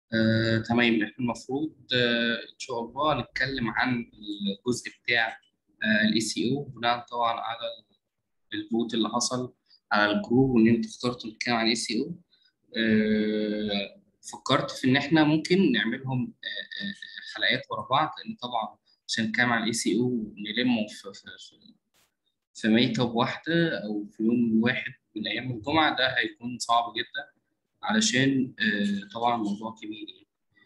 آه، تمام احنا المفروض آه، ان شاء الله نتكلم عن الجزء بتاع الاي سي او بناء طبعا على الفوت اللي حصل على الجروب وان انتوا اخترتوا نتكلم عن الاي سي او فكرت في ان احنا ممكن نعملهم آه، آه، حلقات ورا بعض لان طبعا عشان نتكلم عن الاي سي او نلمه في في في في ميت اب واحده او في يوم واحد من ايام الجمعه ده هيكون صعب جدا علشان آه، طبعا موضوع كبير يعني.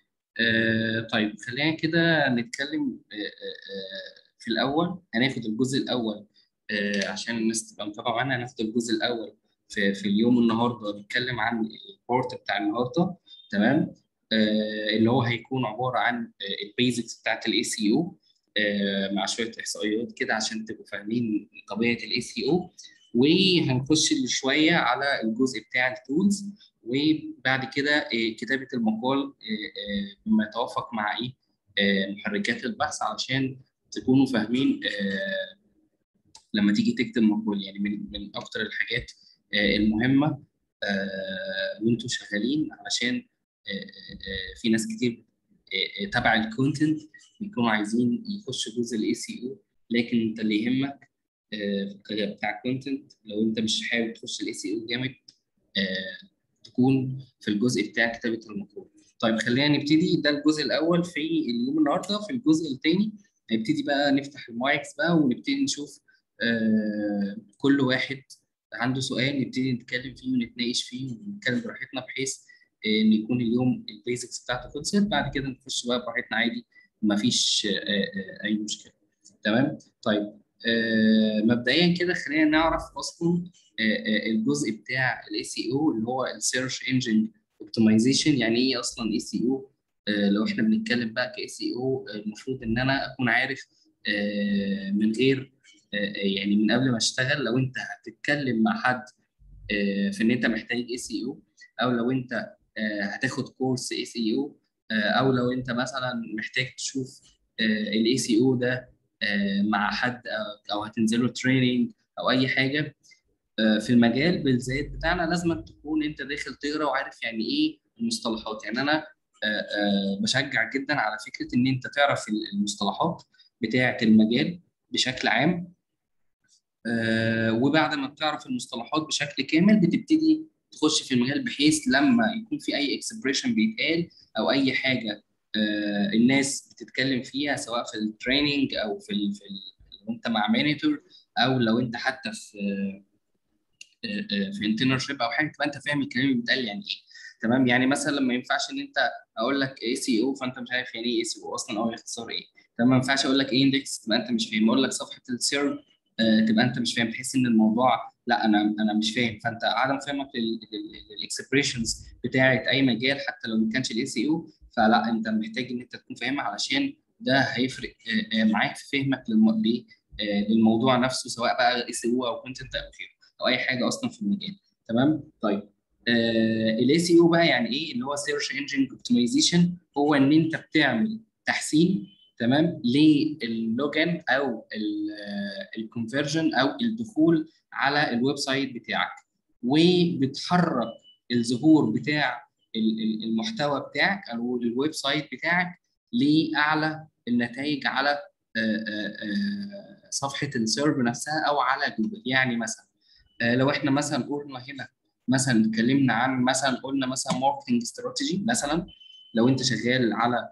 آه، طيب خلينا كده نتكلم آه، آه، آه، في الأول هناخد الجزء الأول آه، عشان الناس تبقى متابعة معانا هناخد الجزء الأول في, في اليوم النهاردة نتكلم عن البورت بتاع النهاردة تمام آه، اللي هو هيكون عبارة عن البيزكس بتاعت الاي سي او مع شوية إحصائيات كده عشان تبقوا فاهمين طبيعة الاي سي او وهنخش شوية على الجزء بتاع التولز وبعد كده آه، كتابة المقال آه، آه، بما يتوافق مع ايه آه، محركات البحث علشان تكونوا فاهمين آه، لما تيجي تكتب مقال يعني من من اكتر الحاجات آه، المهمة آه، وانتوا شغالين علشان آه، آه، في ناس كتير آه، آه، تبع الكونتنت بيكونوا عايزين يخشوا جزء الاي سي او لكن انت اللي يهمك آه، بتاع الكونتنت لو انت مش حابب تخش الاي سي او جامد آه، تكون في الجزء بتاع كتابة المقال. طيب خلينا نبتدي ده الجزء الأول في اليوم النهارده في الجزء الثاني هنبتدي بقى نفتح المايكس بقى ونبتدي نشوف آه كل واحد عنده سؤال نبتدي نتكلم فيه ونتناقش فيه ونتكلم براحتنا بحيث آه، ان يكون اليوم البيزكس بتاعته خلصت بعد كده نخش بقى براحتنا عادي مفيش آه آه اي مشكله تمام طيب آه مبدئيا كده خلينا نعرف اصلا آه، آه، الجزء بتاع الاي سي او اللي هو السيرش انجن اوبتمايزيشن يعني ايه اصلا اي سي او لو احنا بنتكلم بقى كاي سي او المفروض ان انا اكون عارف آه، من غير آه، آه، يعني من قبل ما اشتغل لو انت هتتكلم مع حد آه، في ان انت محتاج اي سي او او لو انت آه، هتاخد كورس اي سي او او لو انت مثلا محتاج تشوف الاي سي او ده آه، مع حد أو- او هتنزله تريننج او اي حاجه آه، في المجال بالذات بتاعنا لازم تكون انت داخل تقرا وعارف يعني ايه المصطلحات يعني انا آه، آه، بشجع جدا على فكره ان انت تعرف المصطلحات بتاعه المجال بشكل عام آه، وبعد ما بتعرف المصطلحات بشكل كامل بتبتدي تخش في المجال بحيث لما يكون في اي اكسبريشن بيتقال او اي حاجه آه، الناس بتتكلم فيها سواء في التريننج او في ال في ال لو انت مع مانيتور او لو انت حتى في في انترنشيب او حاجه تبقى انت فاهم الكلام اللي بيتقال يعني ايه تمام يعني مثلا لما ينفعش ان انت اقول لك اي سي او فانت مش عارف يعني ايه اي سي او اصلا او اختصار ايه تمام ما ينفعش اقول لك ايه اندكس تبقى انت مش فاهم اقول لك صفحه السيرف تبقى انت مش فاهم تحس ان الموضوع لا انا انا مش فاهم فانت عدم فهمك للاكسبريشنز بتاعه اي مجال حتى لو ما كانش الاي سي او فلا انت محتاج ان انت تكون فاهمها علشان ده هيفرق آه، آه، معاك في فهمك للم- ل- آه، للموضوع نفسه سواء بقى اي سي او او كونتنت او غيره او اي حاجه اصلا في المجال تمام طيب الاي سي او بقى يعني ايه اللي هو سيرش انجن اوبتمايزيشن هو ان انت بتعمل تحسين تمام للوجن او الكونفرجن او الدخول على الويب سايت بتاعك وبتحرك الظهور بتاع ال- ال- المحتوى بتاعك او الويب سايت بتاعك لاعلى النتائج على آه، آه، آه، صفحه السيرف نفسها او على جوجل يعني مثلا آه، لو احنا مثلا قلنا هنا مثلا اتكلمنا عن مثلا قلنا مثلا ماركتنج استراتيجي مثلا لو انت شغال على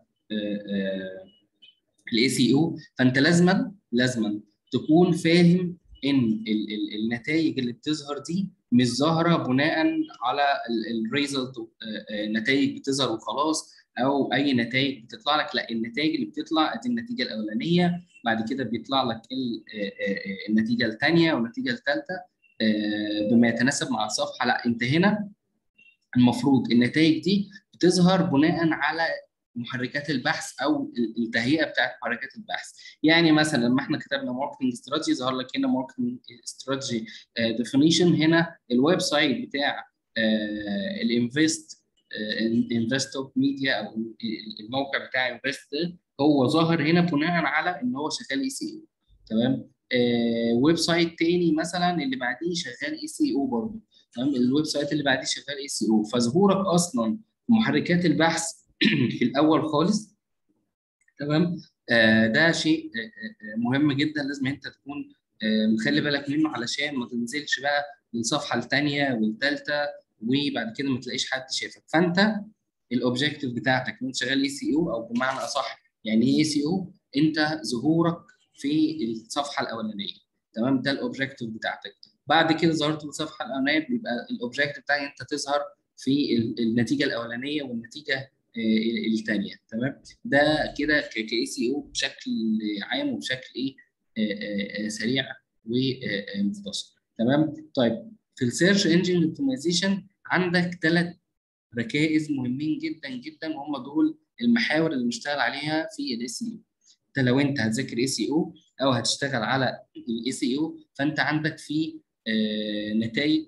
الاي سي او فانت لازما لازما تكون فاهم ان ال- ال- النتائج اللي بتظهر دي مش ظاهره بناء على الريزلت نتائج بتظهر وخلاص او اي نتائج بتطلع لك لا النتائج اللي بتطلع دي النتيجه الاولانيه بعد كده بيطلع لك ال- آه، آه، النتيجه الثانيه والنتيجه الثالثه بما يتناسب مع الصفحه لا انت هنا المفروض النتائج دي بتظهر بناء على محركات البحث او ال- التهيئه بتاعت محركات البحث يعني مثلا لما احنا كتبنا ماركتنج استراتيجي ظهر لك هنا ماركتنج استراتيجي ديفينيشن هنا الويب سايت بتاع الانفست انفست اوف ميديا او ال- الموقع بتاع انفست هو ظاهر هنا بناء على ان هو شغال اي سي او تمام آه، ويب سايت تاني مثلا اللي بعديه شغال اي سي او برضه تمام الويب سايت اللي بعديه شغال اي سي او فظهورك اصلا في محركات البحث في الاول خالص تمام آه ده شيء آه مهم جدا لازم انت تكون آه مخلي بالك منه علشان ما تنزلش بقى للصفحه الثانيه والثالثه وبعد كده ما تلاقيش حد شافك فانت الاوبجيكتيف بتاعتك انت شغال اي سي او او بمعنى اصح يعني ايه اي سي او انت ظهورك في الصفحه الاولانيه تمام ده الاوبجيكتيف بتاعتك بعد كده ظهرت في الصفحه الاولانيه بيبقى الاوبجيكتيف بتاعك انت تظهر في النتيجه الاولانيه والنتيجه الثانيه تمام ده كده كاي سي او بشكل عام وبشكل ايه سريع ومختصر تمام طيب في السيرش انجن اوبتمايزيشن عندك ثلاث ركائز مهمين جدا جدا وهم دول المحاور اللي بنشتغل عليها في الاي سي او انت لو انت هتذاكر اي سي او او هتشتغل على الاي سي او فانت عندك في نتائج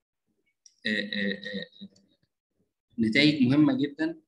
نتائج مهمه جدا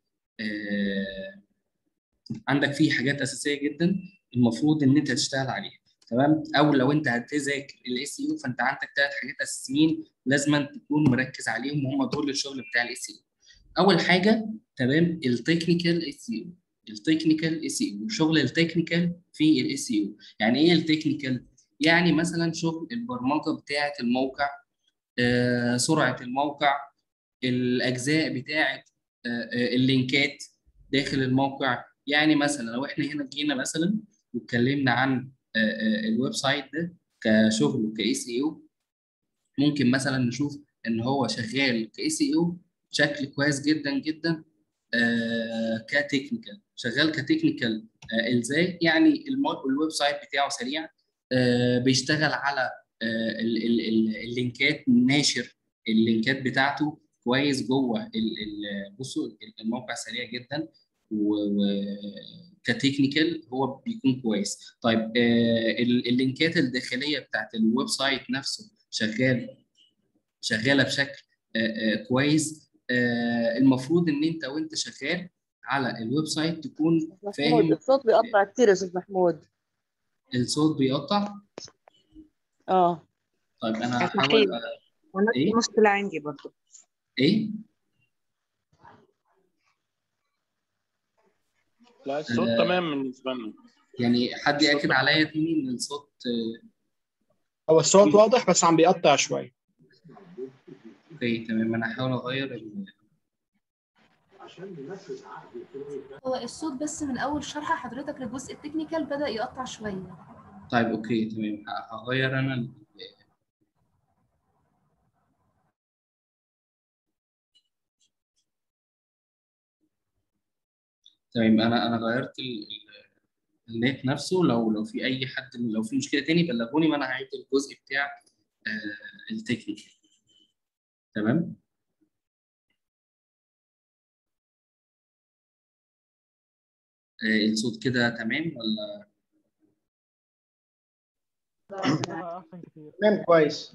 عندك فيه حاجات اساسيه جدا المفروض ان انت تشتغل عليها تمام او لو انت هتذاكر الاي سي او فانت عندك ثلاث حاجات اساسيين لازم تكون مركز عليهم وهم دول الشغل بتاع الاي سي او اول حاجه تمام التكنيكال اي سي او التكنيكال اي سي او شغل التكنيكال في الاي سي او يعني ايه التكنيكال يعني مثلا شغل البرمجه بتاعه الموقع آه، سرعه الموقع الاجزاء بتاعه آه، اللينكات داخل الموقع يعني مثلا لو احنا هنا جينا مثلا واتكلمنا عن الويب سايت ده كشغل كاي سي او ممكن مثلا نشوف ان هو شغال كاي سي او بشكل كويس جدا جدا آه كتكنيكال شغال كتكنيكال آه ازاي يعني الويب سايت بتاعه سريع آه بيشتغل على آه ال ال ال اللينكات ناشر اللينكات بتاعته كويس جوه بصوا الموقع سريع جدا وكتكنيكال هو بيكون كويس طيب آه اللينكات الداخليه بتاعت الويب سايت نفسه شغال شغاله بشكل آه آه كويس المفروض ان انت وانت شغال على الويب سايت تكون فاهم الصوت بيقطع كتير يا استاذ محمود الصوت بيقطع اه طيب انا هحاول وانا إيه؟ في مشكلة عندي برضو ايه لا الصوت آه. تمام بالنسبة لنا يعني حد ياكد عليا تاني ان الصوت آه، هو الصوت واضح بس عم بيقطع شوي اوكي تمام انا هحاول اغير ال- هو الصوت بس من اول شرح حضرتك للجزء التكنيكال بدأ يقطع شوية طيب اوكي تمام ه- هغير انا ال- تمام انا انا غيرت ال- ال- النت نفسه لو لو في اي حد لو في مشكله تاني بلغوني وانا هعيد الجزء بتاع آه، التكنيكال تمام آه، الصوت كده تمام ولا تمام كويس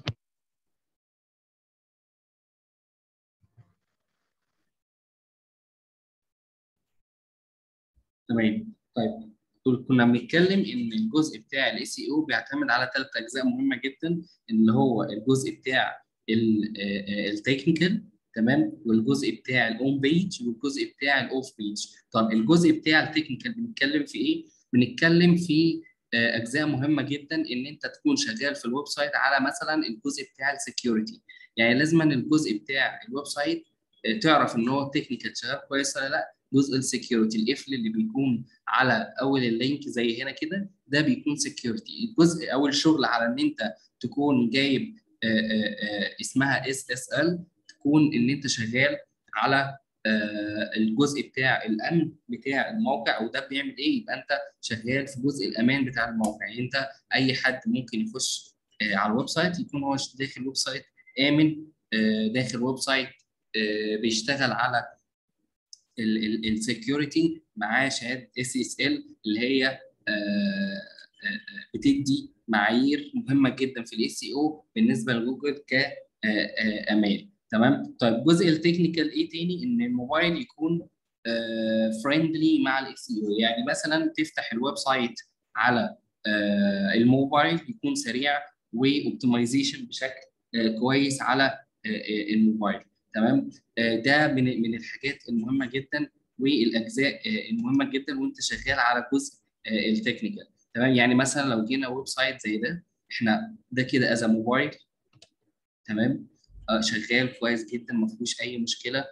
تمام طيب دول كنا بنتكلم ان الجزء بتاع الاي سي او بيعتمد على ثلاث اجزاء مهمه جدا اللي هو الجزء بتاع التكنيكال تمام والجزء بتاع الاون بيج والجزء بتاع الاوف بيج طب الجزء بتاع التكنيكال بنتكلم في ايه بنتكلم في آه، اجزاء مهمه جدا ان انت تكون شغال في الويب سايت على مثلا الجزء بتاع السكيورتي يعني لازم الجزء بتاع الويب سايت آه، تعرف ان هو التكنيكال شغال كويس ولا لا جزء السكيورتي القفل اللي بيكون على اول اللينك زي هنا كده ده بيكون سكيورتي الجزء او الشغل على ان انت تكون جايب آه، آه، آه، اسمها اس اس ال تكون ان انت شغال على آه، الجزء بتاع الامن بتاع الموقع وده بيعمل ايه يبقى انت شغال في جزء الامان بتاع الموقع يعني انت اي حد ممكن يخش آه، على الويب سايت يكون هو داخل ويب سايت امن آه، داخل ويب سايت آه، بيشتغل على السكيورتي معاه شهاده اس اس ال اللي هي آه، آه، آه، بتدي معايير مهمه جدا في الاي سي او بالنسبه لجوجل كامان تمام طيب جزء التكنيكال ايه تاني ان الموبايل يكون فريندلي مع الاي سي او يعني مثلا تفتح الويب سايت على آه، الموبايل يكون سريع واوبتمايزيشن بشكل آه، كويس على آه، آه، الموبايل تمام آه، ده من من الحاجات المهمه جدا والاجزاء آه، المهمه جدا وانت شغال على جزء آه، التكنيكال تمام يعني مثلا لو جينا ويب سايت زي ده احنا ده كده از موبايل تمام آه، شغال كويس جدا ما فيهوش اي مشكله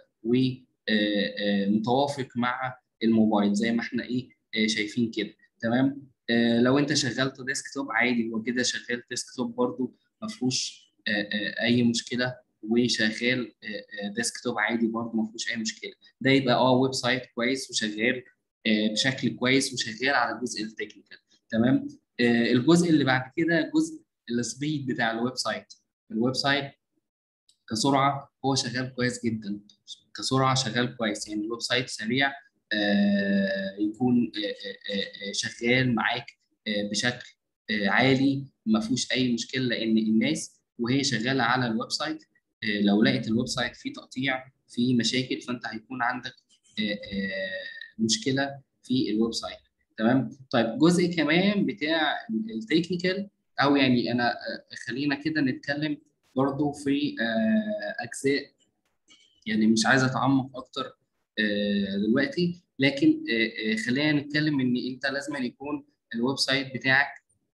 ومتوافق مع الموبايل زي ما احنا ايه آه، شايفين كده تمام آه، لو انت شغلت ديسكتوب عادي هو كده شغال ديسكتوب برضو ما فيهوش آه، آه، اي مشكله وشغال آه، آه، ديسكتوب عادي برضو ما فيهوش اي مشكله ده يبقى اه ويب سايت كويس وشغال آه، بشكل كويس وشغال على الجزء التكنيكال تمام آه، الجزء اللي بعد كده جزء السبيد بتاع الويب سايت الويب سايت كسرعه هو شغال كويس جدا كسرعه شغال كويس يعني الويب سايت سريع آه، يكون آه، آه، آه، شغال معاك آه، بشكل آه، عالي ما فيهوش اي مشكله لان الناس وهي شغاله على الويب سايت آه، لو لقيت الويب سايت فيه تقطيع فيه مشاكل فانت هيكون عندك آه، آه، مشكله في الويب سايت تمام طيب جزء كمان بتاع التكنيكال او يعني انا آه، خلينا كده نتكلم برضو في آه، اجزاء يعني مش عايز اتعمق اكتر آه، دلوقتي لكن آه، آه، خلينا نتكلم ان انت لازم يكون الويب سايت بتاعك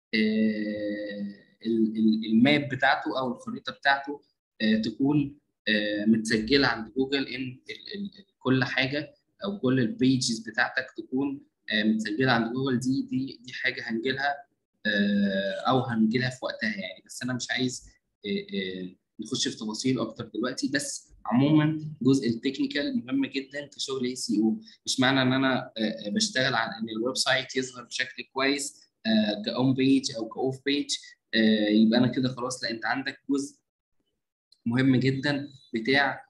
آه، ال- ال- الماب بتاعته او الخريطه بتاعته آه، تكون آه، متسجله عند جوجل ان ال- ال- ال- كل حاجه او كل البيجز بتاعتك تكون آه، متسجله عند جوجل دي دي دي حاجه هنجيلها آه، او هنجيلها في وقتها يعني بس انا مش عايز آه، آه، نخش في تفاصيل اكتر دلوقتي بس عموما جزء التكنيكال مهم جدا كشغل اي سي او مش معنى ان انا آه، آه، بشتغل على ان الويب سايت يظهر بشكل كويس كاون بيج او كاوف بيج يبقى انا كده خلاص لا انت عندك جزء مهم جدا بتاع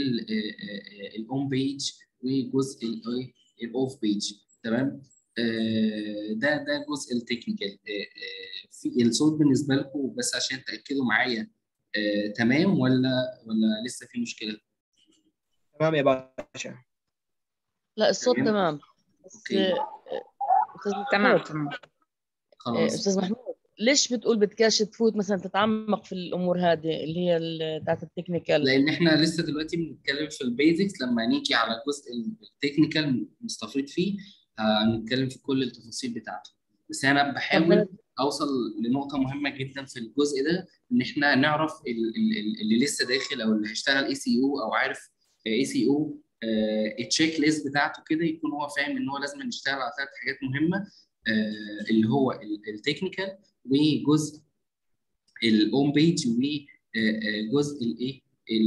الاون بيج وجزء الاوف بيج تمام آه، ده ده جزء التكنيكال آه، آه، في الصوت بالنسبه لكم بس عشان تاكدوا معايا آه، تمام ولا ولا لسه في مشكله تمام يا باشا لا الصوت تمام. تمام بس أوكي. آه، استاذ تمام محمود تمام آه، خلاص استاذ محمود ليش بتقول بدكاش تفوت مثلا تتعمق في الامور هذه اللي هي ال- بتاعت التكنيكال لان احنا لسه دلوقتي بنتكلم في البيزكس لما نيجي على الجزء التكنيكال نستفيد فيه هنتكلم في كل التفاصيل بتاعته بس انا بحاول اوصل لنقطه مهمه جدا في الجزء ده ان احنا نعرف ال- ال- ال- اللي لسه داخل او اللي هيشتغل اي سي او او عارف اي سي او التشيك ليست بتاعته كده يكون هو فاهم ان هو لازم يشتغل على ثلاث حاجات مهمه آه، اللي هو التكنيكال وجزء الاون بيج وجزء الايه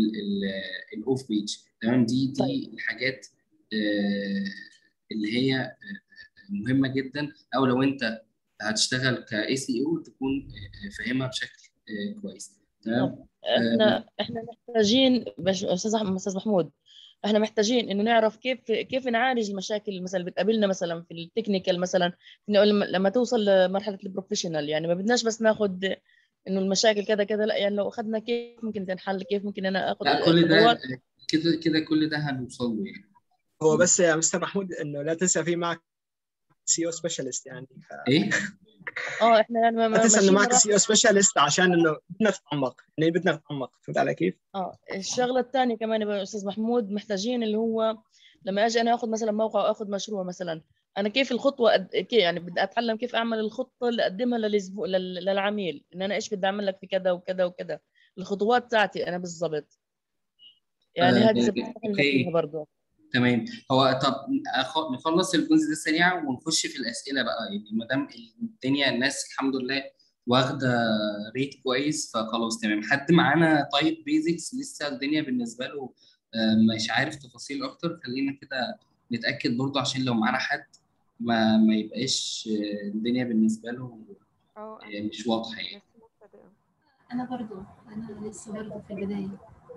الاوف بيج تمام دي دي طيب. الحاجات آه، اللي هي آه، مهمه جدا او لو انت هتشتغل كاي سي او تكون آه، فاهمها بشكل آه، كويس تمام احنا احنا محتاجين باش استاذ أحمد- استاذ محمود احنا محتاجين انه نعرف كيف كيف نعالج المشاكل مثلا اللي بتقابلنا مثلا في التكنيكال مثلا إنه لما لما توصل لمرحله البروفيشنال يعني ما بدناش بس ناخذ انه المشاكل كذا كذا لا يعني لو اخذنا كيف ممكن تنحل كيف ممكن انا اخذ لا كل ده خطوات آه، كده كده كل ده هنوصل له يعني هو بس يا مستر محمود انه لا تنسى في معك سي او سبيشالست يعني ف- ايه اه احنا يعني ما لا تنسى انه ماشيين معك مراحل. سي او سبيشالست عشان انه بدنا نتعمق يعني بدنا نتعمق فهمت علي كيف؟ اه الشغله الثانيه كمان يا استاذ محمود محتاجين اللي هو لما اجي انا اخذ مثلا موقع او اخذ مشروع مثلا انا كيف الخطوه أد... كيف يعني بدي اتعلم كيف اعمل الخطه اللي اقدمها للزبو... لل... للعميل ان انا ايش بدي اعمل لك في كذا وكذا وكذا الخطوات تاعتي انا بالضبط يعني آه، هذه أوكي. سبتنا فيها برضه تمام هو طب أخ- نخلص الجزء ده سريعا ونخش في الاسئله بقى يعني ما دام الدنيا الناس الحمد لله واخده ريت كويس فخلاص تمام حد معانا طيب بيزكس لسه الدنيا بالنسبه له آه، مش عارف تفاصيل اكتر خلينا كده نتاكد برضه عشان لو معانا حد ما ما يبقاش آه، الدنيا بالنسبه له اه آه، مش واضحه يعني لسه مبتدئة انا برضو انا لسه برضو في البدايه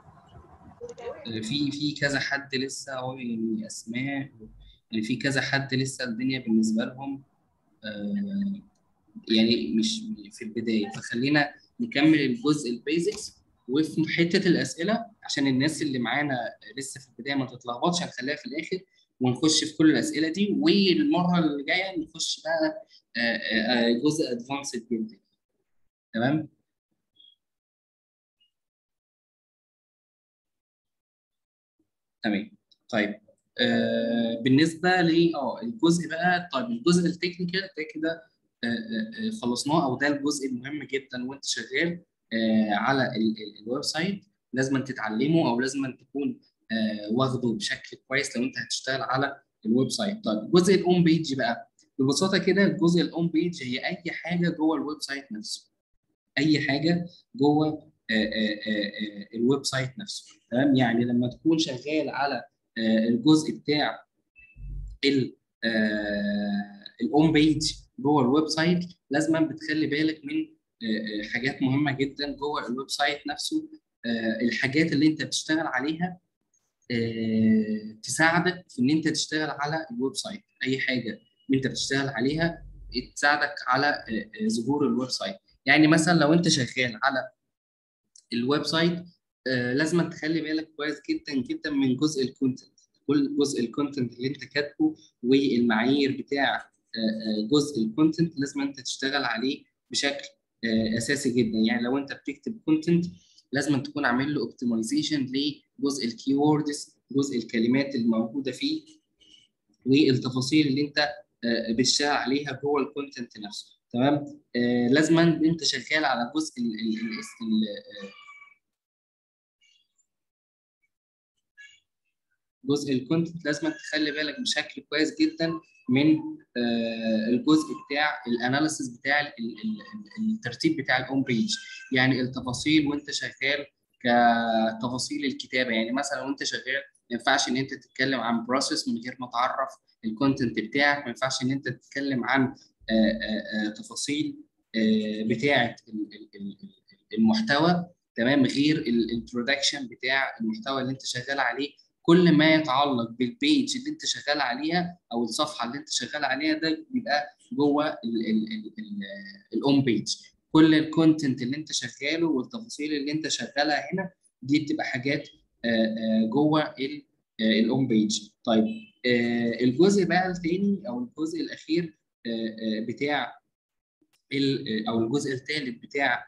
آه، في في كذا حد لسه هو يعني اسماء يعني في كذا حد لسه الدنيا بالنسبه لهم آه، يعني مش في البدايه فخلينا نكمل الجزء البيزكس وفي حته الاسئله عشان الناس اللي معانا لسه في البدايه ما تتلخبطش هنخليها في الاخر ونخش في كل الاسئله دي والمره اللي جايه نخش بقى آه، آه، آه، جزء ادفانسد جدا تمام تمام طيب آه بالنسبه ل اه الجزء بقى طيب الجزء التكنيكال ده كده آه، آه، آه، خلصناه او ده الجزء المهم جدا وانت شغال آه، على ال- ال- الويب سايت لازم تتعلمه او لازم تكون آه، واخده بشكل كويس لو انت هتشتغل على الويب سايت طيب الجزء الاون بيج بقى ببساطه كده الجزء الاون بيج هي اي حاجه جوه الويب سايت نفسه اي حاجه جوه آه، آه، آه، آه، الويب سايت نفسه تمام يعني لما تكون شغال على آه، الجزء بتاع ال الاون بيج جوه الويب سايت لازم بتخلي بالك من آه، آه، حاجات مهمه جدا جوه الويب سايت نفسه آه، الحاجات اللي انت بتشتغل عليها آه، تساعدك في ان انت تشتغل على الويب سايت اي حاجه انت بتشتغل عليها تساعدك على آه، آه، ظهور الويب سايت يعني مثلا لو انت شغال على الويب سايت آه، لازم تخلي بالك كويس جدا جدا من جزء الكونتنت كل جزء الكونتنت اللي انت كاتبه والمعايير بتاع آه، آه، جزء الكونتنت لازم انت تشتغل عليه بشكل آه، اساسي جدا يعني لو انت بتكتب كونتنت لازم تكون عامل له اوبتمايزيشن لجزء الكيوردز جزء الكلمات الموجوده فيه والتفاصيل اللي انت آه، بتشتغل عليها جوه الكونتنت نفسه تمام آه، لازم انت شغال على جزء ال ال ال ال- آه، جزء الكونتنت لازم تخلي بالك بشكل كويس جدا من آه، الجزء بتاع الاناليسيس بتاع ال- ال- ال- الترتيب بتاع الاون بيج يعني التفاصيل وانت شغال كتفاصيل الكتابه يعني مثلا وانت شغال ما ينفعش ان انت تتكلم عن بروسيس من غير ما تعرف الكونتنت بتاعك ما ينفعش ان انت تتكلم عن آه، آه، آه، تفاصيل آه، بتاعه ال- ال- ال- ال- المحتوى تمام غير البرودكشن بتاع المحتوى اللي انت شغال عليه كل ما يتعلق بالبيج اللي انت شغال عليها او الصفحه اللي انت شغال عليها ده بيبقى جوه الاون بيج كل الكونتنت اللي انت شغاله والتفاصيل اللي انت شغالها هنا دي بتبقى حاجات آه، آه، جوه الاون بيج طيب آه، الجزء بقى الثاني او الجزء الاخير آه، آه، بتاع ال- او الجزء الثالث بتاع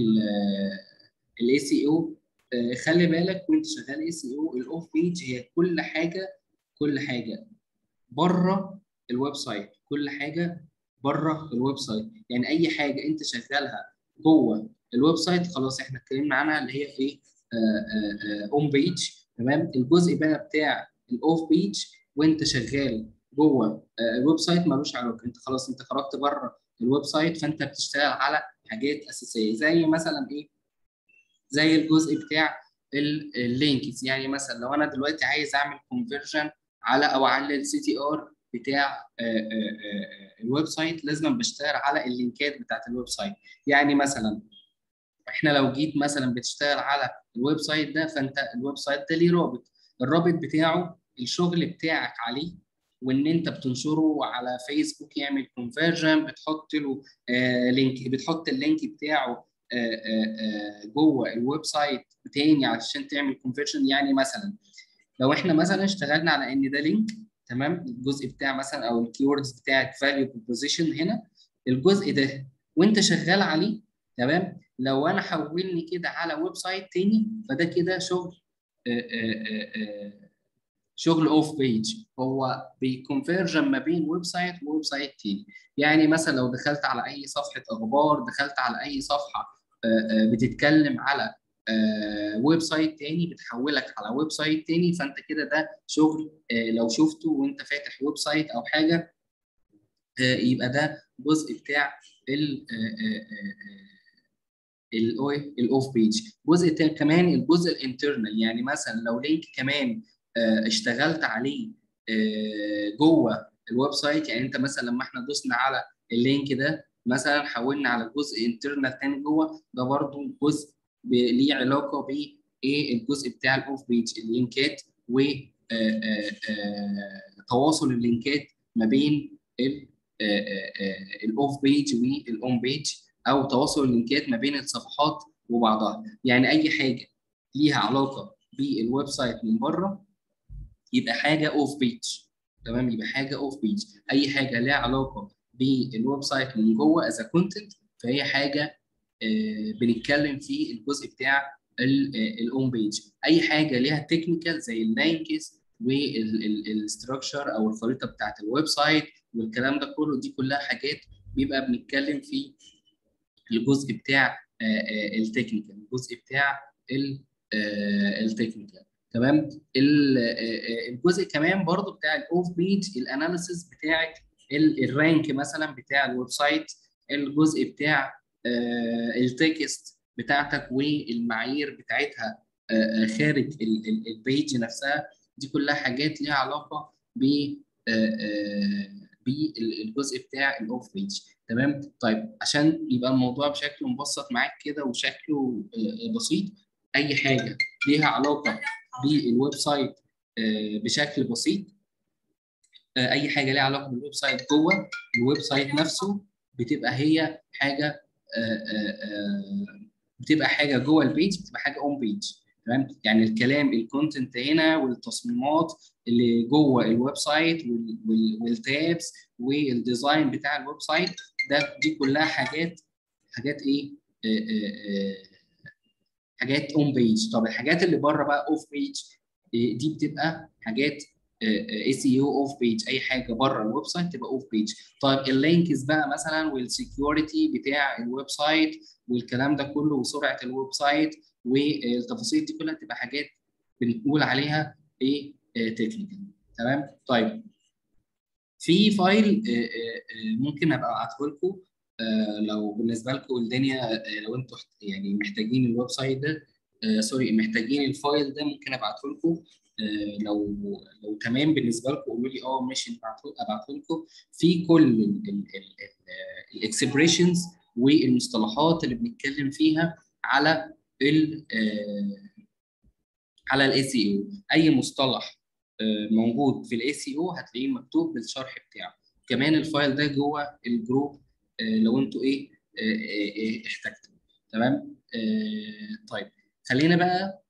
الاي سي او خلي بالك وانت شغال اي سي او الاوف بيج هي كل حاجه كل حاجه بره الويب سايت كل حاجه بره الويب سايت يعني اي حاجه انت شغالها جوه الويب سايت خلاص احنا اتكلمنا عنها اللي هي ايه اون بيج تمام الجزء بقى بتاع الاوف بيج وانت شغال جوه آه، الويب سايت ملوش علاقه انت خلاص انت خرجت بره الويب سايت فانت بتشتغل على حاجات اساسيه زي مثلا ايه زي الجزء بتاع ال- اللينكس يعني مثلا لو انا دلوقتي عايز اعمل كونفرجن على او اعلي السي تي ار بتاع آه، آه، آه، الويب سايت لازم بشتغل على اللينكات بتاعت الويب سايت يعني مثلا احنا لو جيت مثلا بتشتغل على الويب سايت ده فانت الويب سايت ده ليه رابط الرابط بتاعه الشغل بتاعك عليه وان انت بتنشره على فيسبوك يعمل كونفرجن بتحط له آه لينك بتحط اللينك بتاعه آه آه آه جوه الويب سايت تاني عشان تعمل كونفرجن يعني مثلا لو احنا مثلا اشتغلنا على ان ده لينك تمام الجزء بتاع مثلا او الكيوردز بتاعت فاليو بروبوزيشن هنا الجزء ده وانت شغال عليه تمام لو انا حولني كده على ويب سايت تاني فده كده شغل آه، آه، آه، آه، شغل اوف بيج هو بيكونفيرجن ما بين ويب سايت وويب سايت تاني يعني مثلا لو دخلت على اي صفحه اخبار دخلت على اي صفحه آه، آه، بتتكلم على آه، ويب سايت تاني بتحولك على ويب سايت تاني فانت كده ده شغل آه، لو شفته وانت فاتح ويب سايت او حاجه آه، يبقى ده جزء بتاع ال الاوف بيج جزء تا- كمان الجزء الانترنال يعني مثلا لو لينك كمان آه، اشتغلت عليه آه، جوه الويب سايت يعني انت مثلا لما احنا دوسنا على اللينك ده مثلا حولنا على جزء انترنال تاني جوه ده برضو جزء ب- ليه علاقه بايه الجزء بتاع الاوف بيج اللينكات و آه، آه، آه، تواصل اللينكات ما بين الاوف بيج والاون بيج او تواصل اللينكات ما بين الصفحات وبعضها يعني اي حاجه ليها علاقه بالويب سايت من بره يبقى حاجه اوف بيج تمام يبقى حاجه اوف بيج اي حاجه ليها علاقه بالويب سايت من جوه از كونتنت فهي حاجه آه، بنتكلم في الجزء بتاع الاون بيج اي حاجه ليها تكنيكال زي اللينكس والاستراكشر او الخريطه بتاعت الويب سايت والكلام ده كله دي كلها حاجات بيبقى بنتكلم في الجزء بتاع التكنيكال الجزء بتاع التكنيكال تمام الجزء كمان برضو بتاع الاوف بيج الاناليسيس بتاعت الرانك مثلا بتاع الويب سايت الجزء بتاع التكست بتاعتك والمعايير بتاعتها خارج البيج نفسها دي كلها حاجات ليها علاقه ب بالجزء بتاع الاوف بيج تمام طيب عشان يبقى الموضوع بشكل مبسط معاك كده وشكله بسيط اي حاجه ليها علاقه بالويب سايت بشكل بسيط اي حاجه ليها علاقه بالويب سايت جوه الويب سايت نفسه بتبقى هي حاجه بتبقى حاجه جوه البيج بتبقى حاجه اون بيج تمام يعني الكلام الكونتنت هنا والتصميمات اللي جوه الويب سايت والتابس والديزاين بتاع الويب سايت ده دي كلها حاجات حاجات ايه حاجات اون بيج طب الحاجات اللي بره بقى اوف بيج دي بتبقى حاجات اي سي او اوف بيج اي حاجه بره الويب سايت تبقى اوف بيج طيب اللينكس بقى مثلا والسكيورتي بتاع الويب سايت والكلام ده كله وسرعه الويب سايت والتفاصيل دي كلها تبقى حاجات بنقول عليها ايه تكنيكال تمام طيب في فايل ممكن ابقى ابعته لكم لو بالنسبه لكم الدنيا لو انتوا يعني محتاجين الويب سايت ده سوري محتاجين الفايل ده ممكن ابعته لكم لو لو تمام بالنسبه لكم قولوا لي اه ماشي ابعته لكم في كل الاكسبريشنز والمصطلحات اللي بنتكلم فيها على ال على الاي سي او اي مصطلح موجود في الاي سي او هتلاقيه مكتوب بالشرح بتاعه كمان الفايل ده جوه الجروب لو انتوا ايه احتجتوا تمام طيب خلينا بقى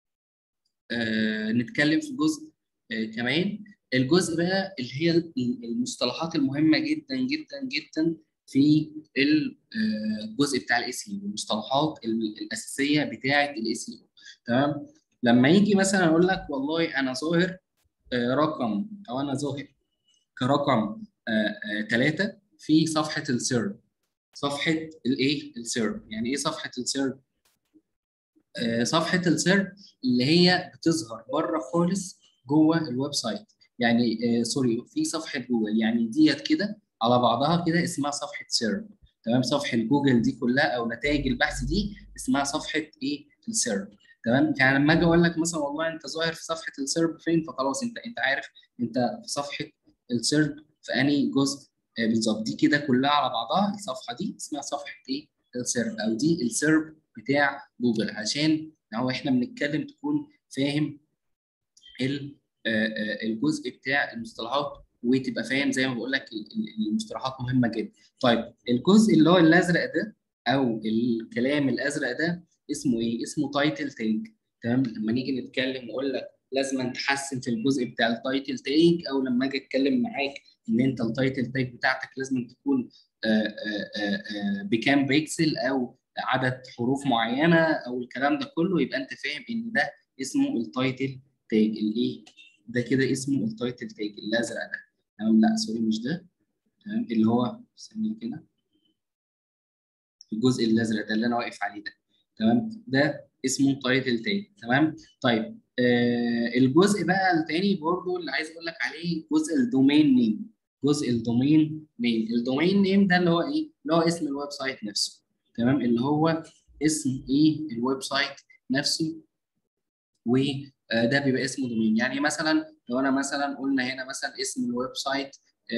نتكلم في جزء كمان الجزء بقى اللي هي المصطلحات المهمه جدا جدا جدا في الجزء بتاع الاي سي المصطلحات الاساسيه بتاعه الاي سي تمام لما يجي مثلا اقول لك والله انا ظاهر رقم او انا ظاهر كرقم ثلاثه في صفحه السيرف صفحه الايه السيرف يعني ايه صفحه السيرف صفحه السيرف اللي هي بتظهر بره خالص جوه الويب سايت يعني سوري في صفحه جوجل يعني ديت كده على بعضها كده اسمها صفحه سيرف تمام صفحه جوجل دي كلها او نتائج البحث دي اسمها صفحه ايه السيرف تمام يعني لما اجي اقول لك مثلا والله انت ظاهر في صفحه السيرف فين فخلاص انت انت عارف انت في صفحه السيرف في انهي جزء بالظبط دي كده كلها على بعضها الصفحه دي اسمها صفحه ايه السيرف او دي السيرف بتاع جوجل عشان هو احنا بنتكلم تكون فاهم الجزء بتاع المصطلحات وتبقى فاهم زي ما بقول لك المصطلحات مهمه جدا. طيب الجزء اللي هو الازرق ده او الكلام الازرق ده اسمه ايه؟ اسمه تايتل تاج تمام؟ لما نيجي نتكلم واقول لك لازم تحسن في الجزء بتاع التايتل تاج او لما اجي اتكلم معاك ان انت التايتل تاج بتاعتك لازم تكون بكام بيكسل او عدد حروف معينه او الكلام ده كله يبقى انت فاهم ان ده اسمه التايتل تاج الايه؟ ده كده اسمه التايتل تاج الازرق ده تمام لا سوري مش ده تمام اللي هو سميه كده الجزء الازرق ده اللي انا واقف عليه ده تمام ده اسمه تايتل تاج تمام طيب آه الجزء بقى الثاني برضو اللي عايز اقول لك عليه جزء الدومين نيم جزء الدومين نيم الدومين نيم ده اللي هو ايه اللي هو اسم الويب سايت نفسه تمام اللي هو اسم ايه الويب سايت نفسه وده بيبقى اسمه دومين يعني مثلا لو انا مثلا قلنا هنا مثلا اسم الويب سايت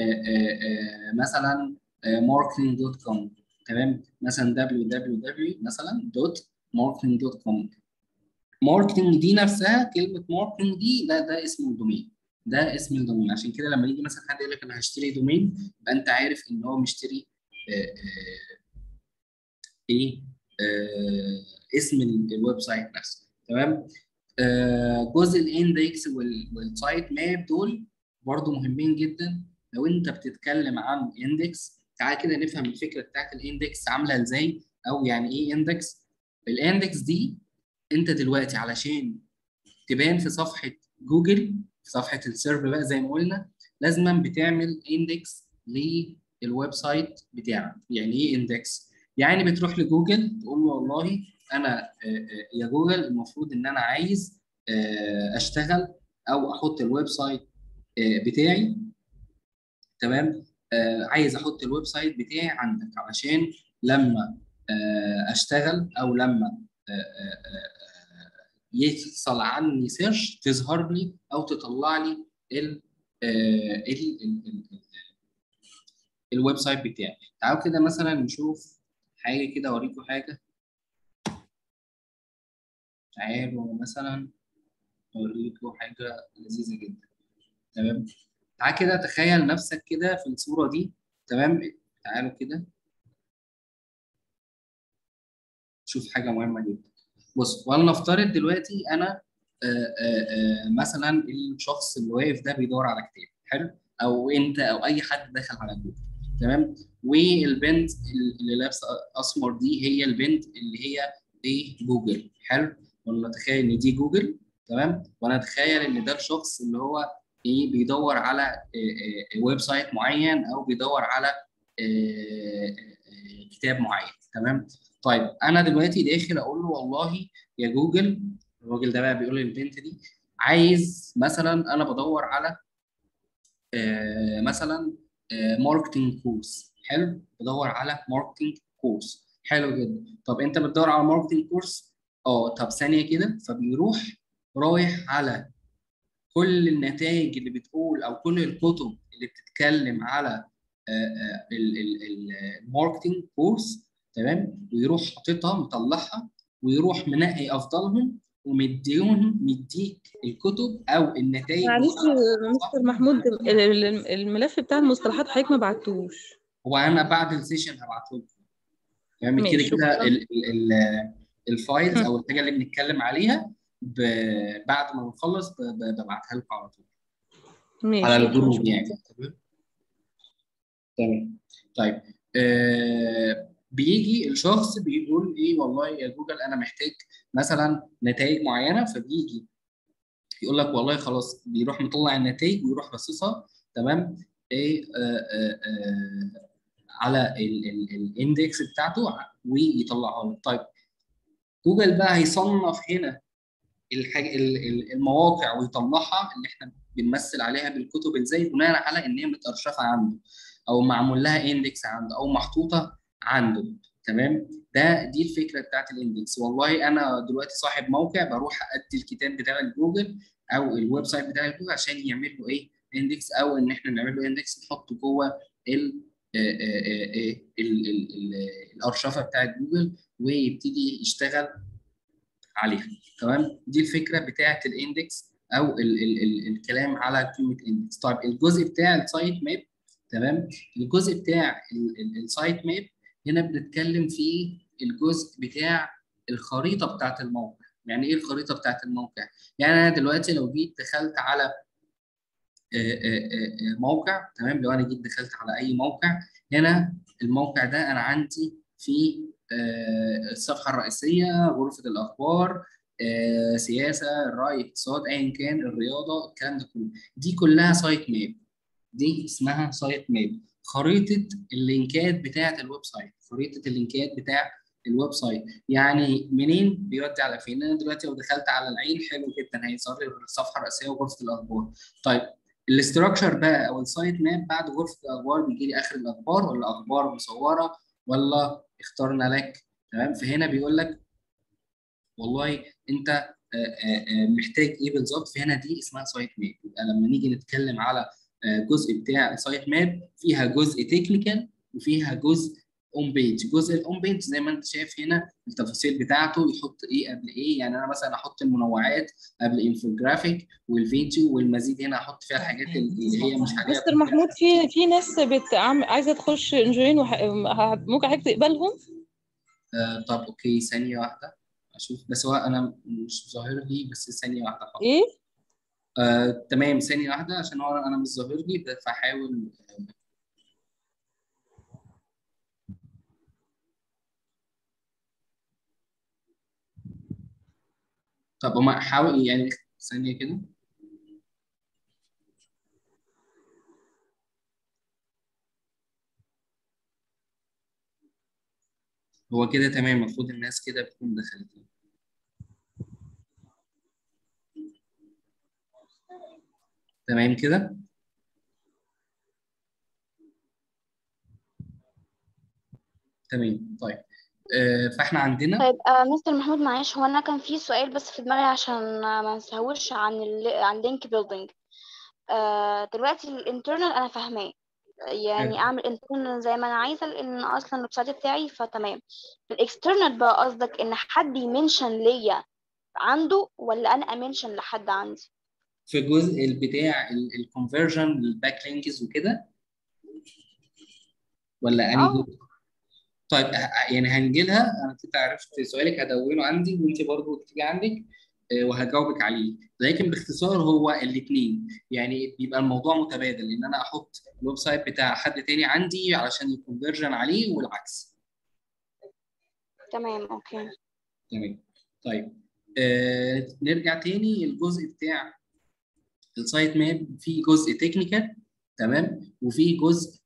مثلا marketing دوت كوم تمام مثلا www مثلا دوت marketing دوت كوم ماركتنج دي نفسها كلمه ماركتنج دي ده ده اسم الدومين ده اسم الدومين عشان كده لما يجي مثلا حد يقول لك انا هشتري دومين يبقى انت عارف ان هو مشتري آآ آآ ايه آآ اسم الويب سايت نفسه تمام جزء الاندكس والسايت ماب دول برضو مهمين جدا لو انت بتتكلم عن اندكس تعال كده نفهم الفكره بتاعت الاندكس عامله ازاي او يعني ايه اندكس الاندكس دي انت دلوقتي علشان تبان في صفحه جوجل في صفحه السيرف بقى زي ما قلنا لازما بتعمل اندكس للويب سايت بتاعك يعني ايه اندكس يعني بتروح لجوجل تقول له والله انا آه، آه، يا جوجل المفروض ان انا عايز آه، اشتغل او احط الويب سايت آه، بتاعي تمام آه، عايز احط الويب سايت بتاعي عندك علشان لما آه، اشتغل او لما آه، آه، آه، يحصل عني سيرش تظهر لي او تطلع لي ال آه، ال- ال- ال- ال- الويب سايت بتاعي تعالوا كده مثلا نشوف حاجه كده اوريكم حاجه تعالوا مثلا اوريكم حاجه لذيذه جدا تمام تعال كده تخيل نفسك كده في الصوره دي تمام تعالوا كده شوف حاجه مهمه جدا بص ولنفترض دلوقتي انا آه، آه، آه، مثلا الشخص اللي واقف ده بيدور على كتاب حلو او انت او اي حد داخل على جوجل تمام والبنت اللي لابسه اسمر دي هي البنت اللي هي ايه جوجل حلو ولا تخيل ان دي جوجل تمام وانا اتخيل ان ده الشخص اللي هو ايه بيدور على آه، آه، ويب سايت معين او بيدور على آه، آه، آه، كتاب معين تمام طيب انا دلوقتي داخل اقول له والله يا جوجل الراجل ده بقى بيقول للبنت دي عايز مثلا انا بدور على آه، مثلا ماركتنج كورس حلو بدور على ماركتنج كورس حلو جدا طب انت بتدور على ماركتنج كورس اه طب ثانيه كده فبيروح رايح على كل النتائج اللي بتقول او كل الكتب اللي بتتكلم على الماركتنج كورس تمام ويروح حاططها مطلعها ويروح منقي افضلهم ومديهم مديك الكتب او النتائج معلش مستر محمود ال- ال- الملف بتاع المصطلحات حضرتك ما بعتوش هو انا بعد السيشن هبعته لكم يعني كده ماشي، كده شكراً. ال- ال- ال- الفايلز هم. او الحاجه اللي بنتكلم عليها ب- بعد ما نخلص ب- ب- ببعتها لكم على طول ماشي على شكراً. الجروب يعني تمام تمام طيب آه بيجي الشخص بيقول ايه والله يا جوجل انا محتاج مثلا نتائج معينه فبيجي يقول لك والله خلاص بيروح مطلع النتائج ويروح رصصها تمام ايه آه آه آه على الاندكس بتاعته ويطلعها لك طيب جوجل بقى هيصنف هنا الحاجة ال- ال- المواقع ويطلعها اللي احنا بنمثل عليها بالكتب ازاي بناء على ان هي متأرشفة عنده او معمول لها اندكس عنده او محطوطة عنده تمام ده دي الفكرة بتاعت الاندكس والله انا دلوقتي صاحب موقع بروح ادي الكتاب بتاع جوجل او الويب سايت بتاع جوجل عشان يعمل له ايه اندكس او ان احنا نعمل له اندكس نحطه جوه ال آه، آه، آه، ال- ال- ال- الارشفه بتاعت جوجل ويبتدي يشتغل عليها تمام دي الفكره بتاعت الاندكس او ال ال ال الكلام على كلمه اندكس طيب الجزء بتاع السايت ماب تمام الجزء بتاع ال- ال- السايت ماب هنا بنتكلم في الجزء بتاع الخريطه بتاعت الموقع يعني ايه الخريطه بتاعت الموقع يعني انا دلوقتي لو جيت دخلت على آه، آه، آه، موقع تمام لو انا جيت دخلت على اي موقع هنا الموقع ده انا عندي في آه، الصفحه الرئيسيه غرفه الاخبار آه، سياسه الراي اقتصاد ايا كان الرياضه الكلام ده كله دي كلها سايت ماب دي اسمها سايت ماب خريطه اللينكات بتاعه الويب سايت خريطه اللينكات بتاع الويب سايت يعني منين بيودي على فين انا دلوقتي لو دخلت على العين حلو جدا هيظهر لي الصفحه الرئيسيه وغرفه الاخبار طيب الاستراكشر بقى او السايت ماب بعد غرفه الاخبار بيجي لي اخر الاخبار ولا اخبار مصوره ولا اخترنا لك تمام فهنا بيقول لك والله انت آه، آه، آه، محتاج ايه بالظبط فهنا دي اسمها سايت ماب يبقى لما نيجي نتكلم على آه، جزء بتاع السايت ماب فيها جزء تكنيكال وفيها جزء اون بيج جزء الاون بيج زي ما انت شايف هنا التفاصيل بتاعته يحط ايه قبل ايه يعني انا مثلا احط المنوعات قبل انفوجرافيك والفيديو والمزيد هنا احط فيها الحاجات اللي هي مش عليها مستر محمود في في ناس بتعمل عايزه تخش انجوين وح... ه- ممكن حضرتك تقبلهم آه طب اوكي ثانيه واحده اشوف بس هو انا مش ظاهر لي بس ثانيه واحده خالص ايه آه، تمام ثانية واحدة عشان هو أنا مش ظاهر لي فحاول طب هما حاول يعني ثانية كده هو كده تمام المفروض الناس كده بتكون دخلت تمام كده تمام طيب آه، فاحنا عندنا طيب آه مستر محمود معلش هو انا كان في سؤال بس في دماغي عشان آه، ما نسهوش عن ال... عن لينك بيلدينج آه دلوقتي الانترنال انا فاهماه يعني اعمل انترنال زي ما انا عايزه لان اصلا الويب سايت بتاعي فتمام الاكسترنال بقى قصدك ان حد يمنشن ليا عنده ولا انا امنشن لحد عندي في الجزء بتاع الكونفرجن الباك لينكس وكده ولا انهي اه جزء؟ طيب ه- يعني هنجي لها انا كنت عرفت سؤالك هدونه عندي وانت برضو تيجي عندك آه، وهجاوبك عليه لكن باختصار هو الاثنين يعني بيبقى الموضوع متبادل ان انا احط الويب سايت بتاع حد تاني عندي علشان يكونفرجن عليه والعكس تمام اوكي تمام طيب آه نرجع تاني الجزء بتاع السايت ماب في جزء تكنيكال تمام وفي جزء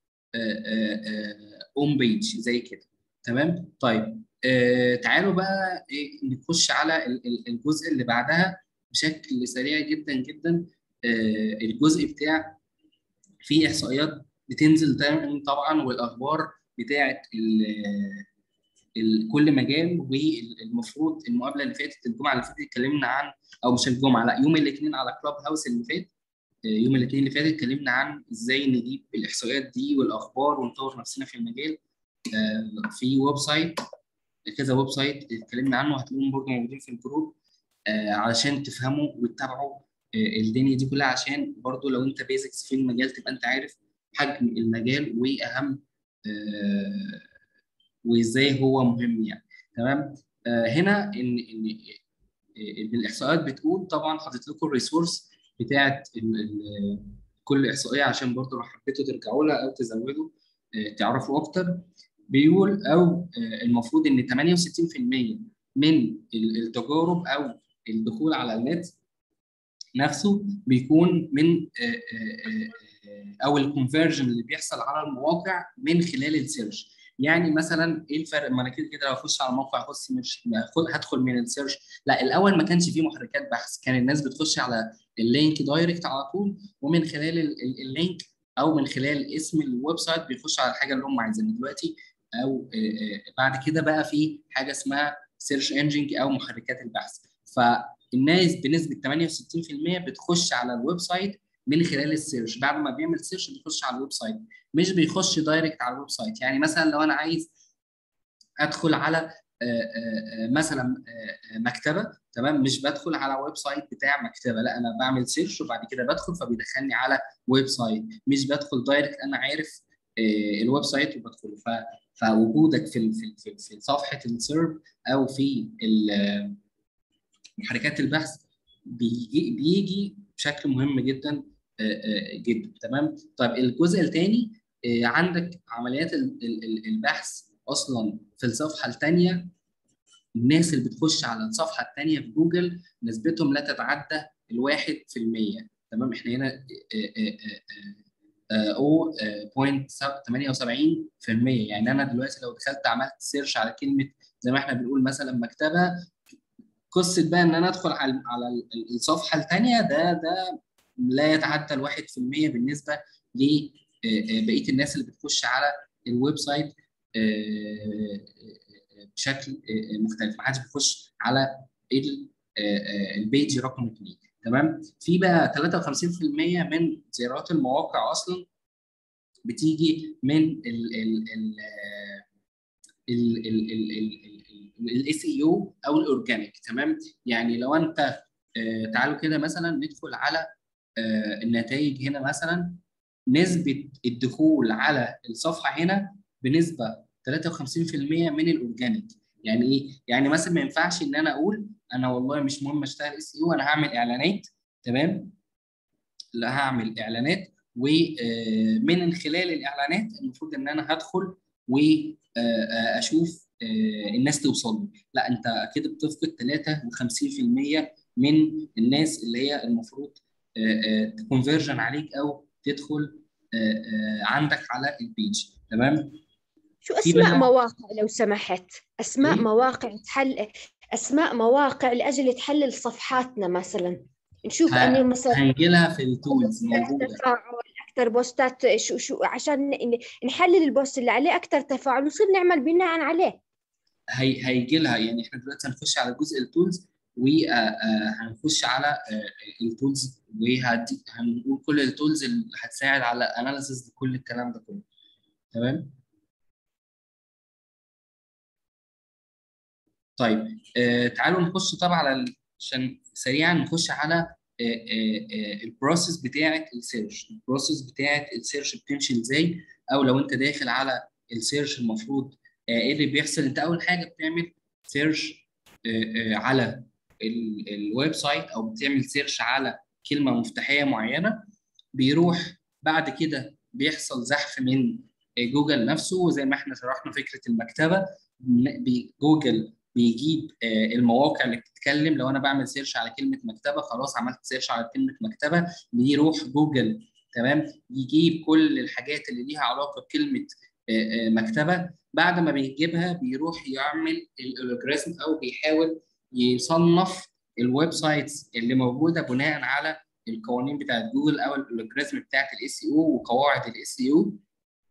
اون بيج زي كده تمام طيب آه تعالوا بقى إيه نخش على ال- ال- الجزء اللي بعدها بشكل سريع جدا جدا آه الجزء بتاع في احصائيات بتنزل دايما طبعا والاخبار بتاعه ال- ال- كل مجال والمفروض المقابله اللي فاتت الجمعه اللي فاتت اتكلمنا عن او مش الجمعه لا يوم الاثنين على كلاب هاوس اللي فات آه، يوم الاثنين اللي فات اتكلمنا عن ازاي نجيب الاحصائيات دي والاخبار ونطور نفسنا في المجال آه، في ويب سايت كذا ويب سايت اتكلمنا عنه هتلاقوهم برضه موجودين في الجروب آه، علشان تفهموا وتتابعوا آه، الدنيا دي كلها عشان برضه لو انت بيزكس في المجال تبقى انت عارف حجم المجال واهم آه، وازاي هو مهم يعني تمام آه، هنا ان ان إن الاحصائيات بتقول طبعا حاطط لكم الريسورس بتاعت ال- ال- كل احصائيه عشان برضه لو حبيتوا ترجعوا لها او تزودوا آه، تعرفوا اكتر بيقول او آه، المفروض ان 68% من ال- التجارب او الدخول على النت نفسه بيكون من آه، آه، آه، آه، او الكونفرجن اللي بيحصل على المواقع من خلال السيرش يعني مثلا ايه الفرق ما انا كده كده لو اخش على موقع اخش مش هدخل من السيرش لا الاول ما كانش فيه محركات بحث كان الناس بتخش على اللينك دايركت على طول ومن خلال ال- ال- اللينك او من خلال اسم الويب سايت بيخش على الحاجه اللي هم عايزينها دلوقتي او آه، آه، بعد كده بقى في حاجه اسمها سيرش انجن او محركات البحث فالناس بنسبه 68% بتخش على الويب سايت من خلال السيرش بعد ما بيعمل سيرش بيخش على الويب سايت مش بيخش دايركت على الويب سايت يعني مثلا لو انا عايز ادخل على آه، آه، آه، مثلا آه، آه، مكتبه تمام مش بدخل على ويب سايت بتاع مكتبه لا انا بعمل سيرش وبعد كده بدخل فبيدخلني على ويب سايت مش بدخل دايركت انا عارف آه، الويب سايت وبدخله ف- فوجودك في ال- في ال- في في صفحه السيرف او في ال- محركات البحث بيجي بيجي بشكل مهم جدا آه، آه، جدا تمام طيب الجزء الثاني عندك عمليات ال- ال- ال- البحث اصلا في الصفحه الثانيه الناس اللي بتخش على الصفحه الثانيه في جوجل نسبتهم لا تتعدى الواحد في المية تمام احنا هنا آه، آه، آه، آه، او آه، 0.78% يعني انا دلوقتي لو دخلت عملت سيرش على كلمه زي ما احنا بنقول مثلا مكتبه قصه بقى ان انا ادخل على على ال- الصفحه الثانيه ده ده لا يتعدى الواحد في المية بالنسبه لبقيه الناس اللي بتخش على الويب سايت آه، آه، بشكل آه، مختلف ما حدش بيخش على ال- آه، آه، البيج رقم اثنين تمام في بقى 53% من زيارات المواقع اصلا بتيجي من ال ال ال الاس اي او او الاورجانيك تمام يعني لو انت آه، تعالوا كده مثلا ندخل على آه، النتائج هنا مثلا نسبه الدخول على الصفحه هنا بنسبه 53% من الاورجانيك يعني ايه؟ يعني مثلا ما ينفعش ان انا اقول انا والله مش مهم اشتغل اس اي انا هعمل اعلانات تمام؟ لا هعمل اعلانات ومن خلال الاعلانات المفروض ان انا هدخل واشوف الناس توصل لي لا انت كده بتفقد 53% من الناس اللي هي المفروض تكونفرجن عليك او تدخل آه، آه، عندك على البيج تمام شو في اسماء بقى مواقع لو سمحت اسماء ايه مواقع تحل اسماء مواقع لاجل تحلل صفحاتنا مثلا نشوف انه ه- مثلا هنجي لها في التولز اكثر موجوده تفاعل اكثر بوستات شو شو عشان ن- نحلل البوست اللي عليه اكثر تفاعل ونصير نعمل بناء عليه هي هيجي لها يعني احنا دلوقتي هنخش على جزء التولز وهنخش على آه، التولز وهنقول كل التولز اللي هتساعد على اناليسيس لكل الكلام ده كله تمام طيب آه تعالوا نخش طبعا على ال- عشان سريعا نخش على البروسيس بتاعه السيرش البروسيس بتاعه السيرش بتمشي ازاي او لو انت داخل على السيرش المفروض آه، ايه اللي بيحصل انت اول حاجه بتعمل سيرش على ال- الويب سايت او بتعمل سيرش على كلمه مفتاحيه معينه بيروح بعد كده بيحصل زحف من جوجل نفسه وزي ما احنا شرحنا فكره المكتبه م- بي- جوجل بيجيب آه، المواقع اللي بتتكلم لو انا بعمل سيرش على كلمه مكتبه خلاص عملت سيرش على كلمه مكتبه بيروح جوجل تمام يجيب كل الحاجات اللي ليها علاقه بكلمه آه، آه، مكتبه بعد ما بيجيبها بيروح يعمل الالجوريزم او بيحاول يصنف الويب سايتس اللي موجوده بناء على القوانين بتاعت جوجل او الالجوريزم بتاعت الاس اي او وقواعد الاس اي او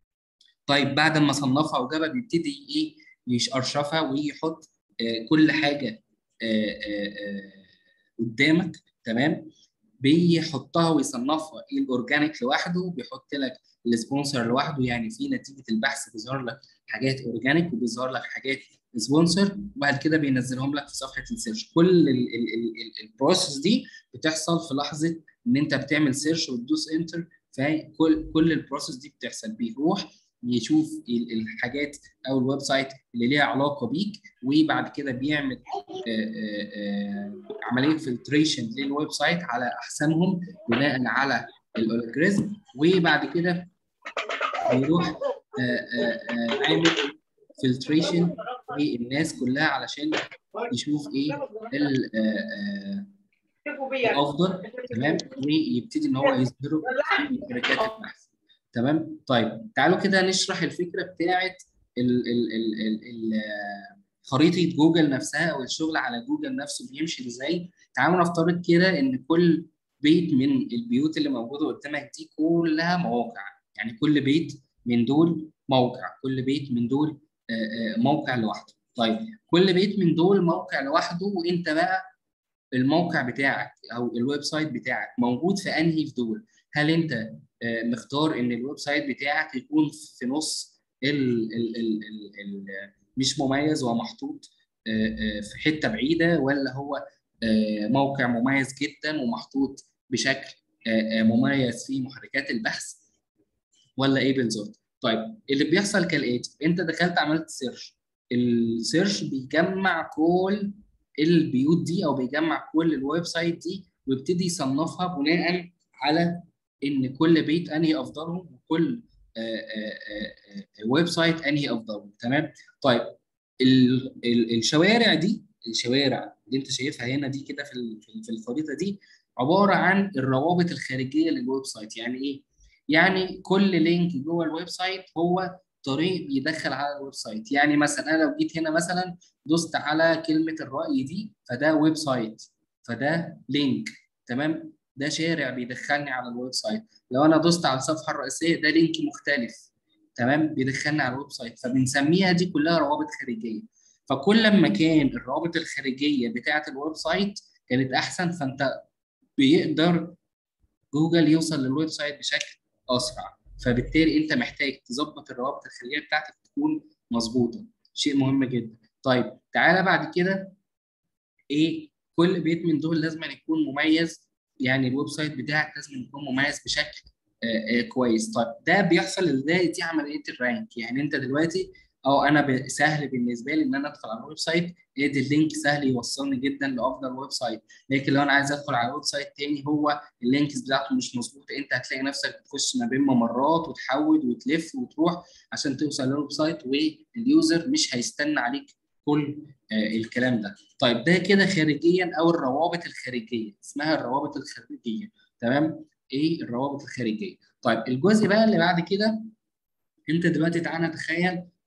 طيب بعد ما صنفها وجابها بيبتدي ايه يشرشفها ويحط آه، كل حاجه آه، آه، آه، قدامك تمام بيحطها ويصنفها ايه الاورجانيك لوحده بيحط لك السبونسر لوحده يعني في نتيجه البحث بيظهر لك حاجات اورجانيك وبيظهر لك حاجات سبونسر وبعد كده بينزلهم لك في صفحه السيرش كل البروسيس دي بتحصل في لحظه ان انت بتعمل سيرش وتدوس انتر فكل كل البروسيس دي بتحصل بيروح يشوف ال- الحاجات او الويب سايت اللي ليها علاقه بيك وبعد كده بيعمل آه، آه، آه، عمليه فلتريشن للويب سايت على احسنهم بناء على الالجوريزم وبعد كده بيروح آه، آه، آه، عامل فلتريشن للناس كلها علشان يشوف ايه ال- آه، آه، الافضل تمام ويبتدي ان هو يظهره في شركات البحث تمام طيب تعالوا كده نشرح الفكره بتاعت ال ال ال ال ال خريطه جوجل نفسها او الشغل على جوجل نفسه بيمشي ازاي تعالوا نفترض كده ان كل بيت من البيوت اللي موجوده قدامك دي كلها مواقع يعني كل بيت من دول موقع كل بيت من دول آه، آه، موقع لوحده طيب كل بيت من دول موقع لوحده وانت بقى الموقع بتاعك او الويب سايت بتاعك موجود في انهي في دول هل انت آه، مختار ان الويب سايت بتاعك يكون في نص ال ال ال ال ال مش مميز ومحطوط آه، آه، في حته بعيده ولا هو آه، موقع مميز جدا ومحطوط بشكل آه، آه، مميز في محركات البحث ولا ايه بالظبط؟ طيب اللي بيحصل كالاتي انت دخلت عملت سيرش السيرش بيجمع كل البيوت دي او بيجمع كل الويب سايت دي ويبتدي يصنفها بناء على ان كل بيت انهي افضلهم وكل آه، آه، آه، آه، ويب سايت انهي افضلهم تمام طيب ال- ال- الشوارع دي الشوارع اللي انت شايفها هنا دي كده في ال- في ال- في الخريطه دي عباره عن الروابط الخارجيه للويب سايت يعني ايه يعني كل لينك جوه الويب سايت هو طريق بيدخل على الويب سايت يعني مثلا انا لو جيت هنا مثلا دوست على كلمه الراي دي فده ويب سايت فده لينك تمام ده شارع بيدخلني على الويب سايت لو انا دوست على الصفحه الرئيسيه ده لينك مختلف تمام بيدخلني على الويب سايت فبنسميها دي كلها روابط خارجيه فكل ما كان الروابط الخارجيه بتاعه الويب سايت كانت احسن فانت بيقدر جوجل يوصل للويب سايت بشكل اسرع فبالتالي انت محتاج تظبط الروابط الخارجيه بتاعتك تكون مظبوطه شيء مهم جدا طيب تعالى بعد كده ايه كل بيت من دول لازم يكون مميز يعني الويب سايت بتاعك لازم يكون مميز بشكل آه، آه، كويس طيب ده بيحصل ازاي دي عمليه الرانك يعني انت دلوقتي او انا ب- سهل بالنسبه لي ان انا ادخل على الويب سايت ادي اللينك سهل يوصلني جدا لافضل ويب سايت لكن لو انا عايز ادخل على ويب سايت تاني هو اللينكس بتاعته مش مظبوطه انت هتلاقي نفسك بتخش ما بين ممرات وتحود وتلف وتروح عشان توصل للويب سايت واليوزر مش هيستنى عليك كل آه، الكلام ده طيب ده كده خارجيا او الروابط الخارجيه اسمها الروابط الخارجيه تمام ايه الروابط الخارجيه طيب الجزء بقى اللي بعد كده انت دلوقتي تعالى نتخيل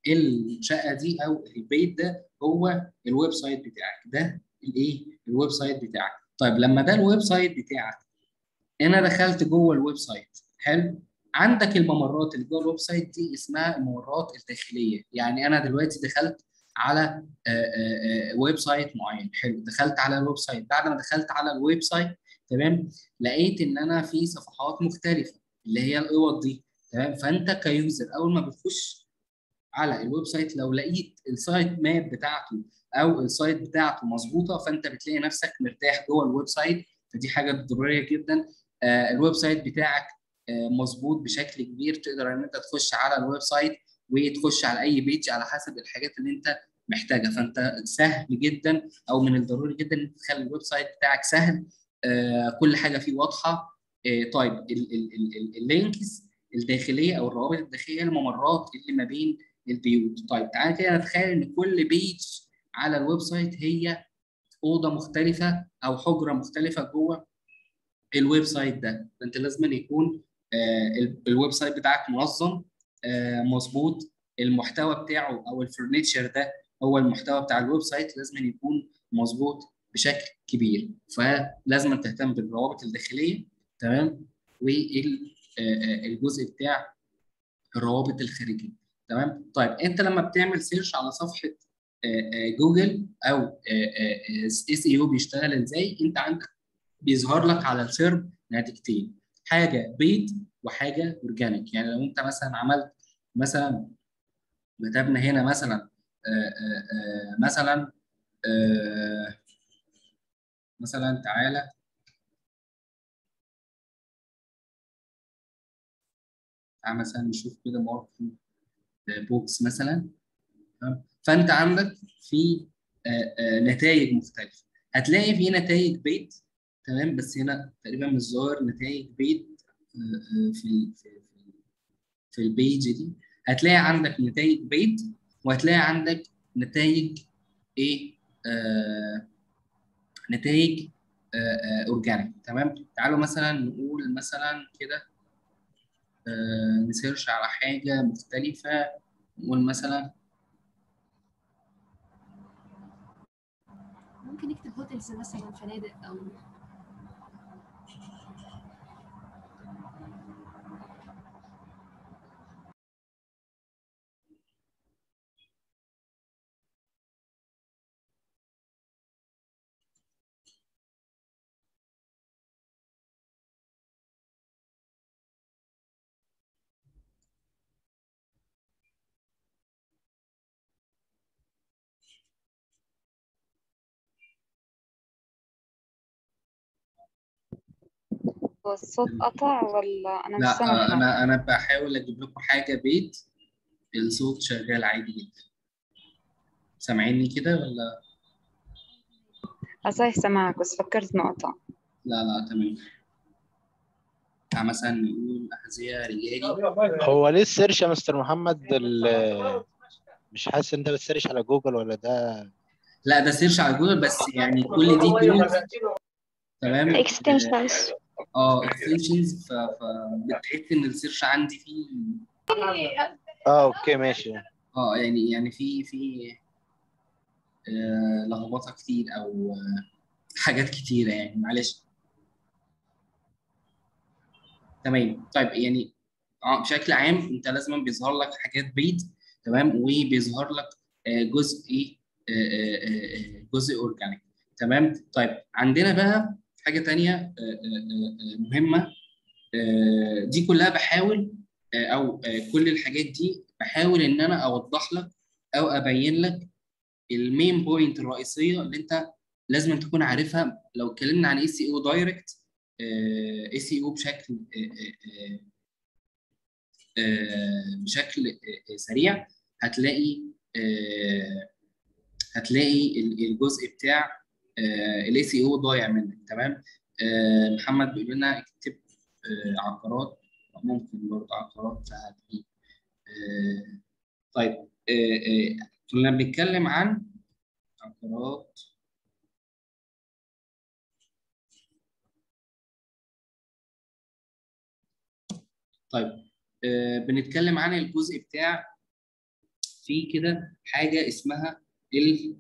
الشقه دي او البيت ده هو الويب سايت بتاعك ده الايه الويب سايت بتاعك طيب لما ده الويب سايت بتاعك انا دخلت جوه الويب سايت حلو عندك الممرات اللي جوه الويب سايت دي اسمها الممرات الداخليه يعني انا دلوقتي دخلت على آه، آه، آه، ويب سايت معين حلو دخلت على الويب سايت بعد ما دخلت على الويب سايت تمام لقيت ان انا في صفحات مختلفه اللي هي الاوض دي تمام فانت كيوزر اول ما بتخش على الويب سايت لو لقيت السايت ماب بتاعته او السايت بتاعته مظبوطه فانت بتلاقي نفسك مرتاح جوه الويب سايت فدي حاجه ضروريه جدا آه الويب سايت بتاعك آه مظبوط بشكل كبير تقدر ان انت تخش على الويب سايت وتخش على اي بيج على حسب الحاجات اللي انت محتاجها فانت سهل جدا او من الضروري جدا ان انت تخلي الويب سايت بتاعك سهل آه كل حاجه فيه واضحه آه طيب ال- ال- ال- ال- اللينكس الداخليه او الروابط الداخليه الممرات اللي ما بين البيوت طيب تعالى كده نتخيل ان كل بيج على الويب سايت هي اوضه مختلفه او حجره مختلفه جوه الويب سايت ده فانت لازم يكون آه، ال- الويب سايت بتاعك منظم آه، مظبوط المحتوى بتاعه او الفرنتشر ده هو المحتوى بتاع الويب سايت لازم يكون مظبوط بشكل كبير فلازم تهتم بالروابط الداخليه تمام والجزء بتاع الروابط الخارجيه تمام طيب انت لما بتعمل سيرش على صفحه آه، آه، جوجل او اس اي او بيشتغل ازاي انت عندك بيظهر لك على السيرف نتيجتين حاجه بيد وحاجه اورجانيك يعني لو انت مثلا عملت مثلا كتبنا هنا مثلا آه، آه، آه، مثلا آه، مثلا تعالى تعالى مثلا نشوف كده ماركتنج بوكس مثلا تمام؟ فانت عندك في نتائج مختلفه هتلاقي في نتائج بيت تمام بس هنا تقريبا مش ظاهر نتائج بيت آه، آه، في ال- في في- في البيج دي هتلاقي عندك نتائج بيت وهتلاقي عندك نتائج ايه آه نتائج آه آه اورجانيك تمام تعالوا مثلا نقول مثلا كده آه نسيرش على حاجه مختلفه نقول مثلا ممكن نكتب هوتيلز مثلا فنادق او هو الصوت قطع ولا انا مش لا سامعة آه حاجة انا انا بحاول اجيب لكم حاجه بيت الصوت شغال عادي جدا سامعيني كده ولا صحيح سامعك بس فكرت انه قطع لا لا تمام تعال مثلا نقول احذيه رجالي هو ليه السيرش يا مستر محمد ال- مش حاسس انت بتسيرش على جوجل ولا ده لا ده سيرش على جوجل بس يعني كل دي تولز تمام extensions اه اكستنشنز فبتحس ان السيرش عندي فيه اه اوكي ماشي اه يعني يعني في في آه لخبطه كتير او آه حاجات كتيره يعني معلش تمام طيب يعني آه بشكل عام انت لازم بيظهر لك حاجات بيت تمام وبيظهر لك آه جزء ايه آه آه آه جزء اورجانيك تمام طيب عندنا بقى حاجه تانية آه آه آه مهمه آه دي كلها بحاول آه او آه كل الحاجات دي بحاول ان انا اوضح لك او ابين لك المين بوينت الرئيسيه اللي انت لازم تكون عارفها لو اتكلمنا عن اي سي او دايركت اي سي او بشكل آه، آه، آه، بشكل آه، سريع هتلاقي آه، هتلاقي ال- الجزء بتاع الاي سي او ضايع منك تمام آه، محمد بيقول لنا اكتب آه، عقارات ممكن برضه عقارات فهتجيب آه، طيب آه، آه، كنا بنتكلم عن عقارات طيب آه، بنتكلم عن الجزء بتاع في كده حاجه اسمها ال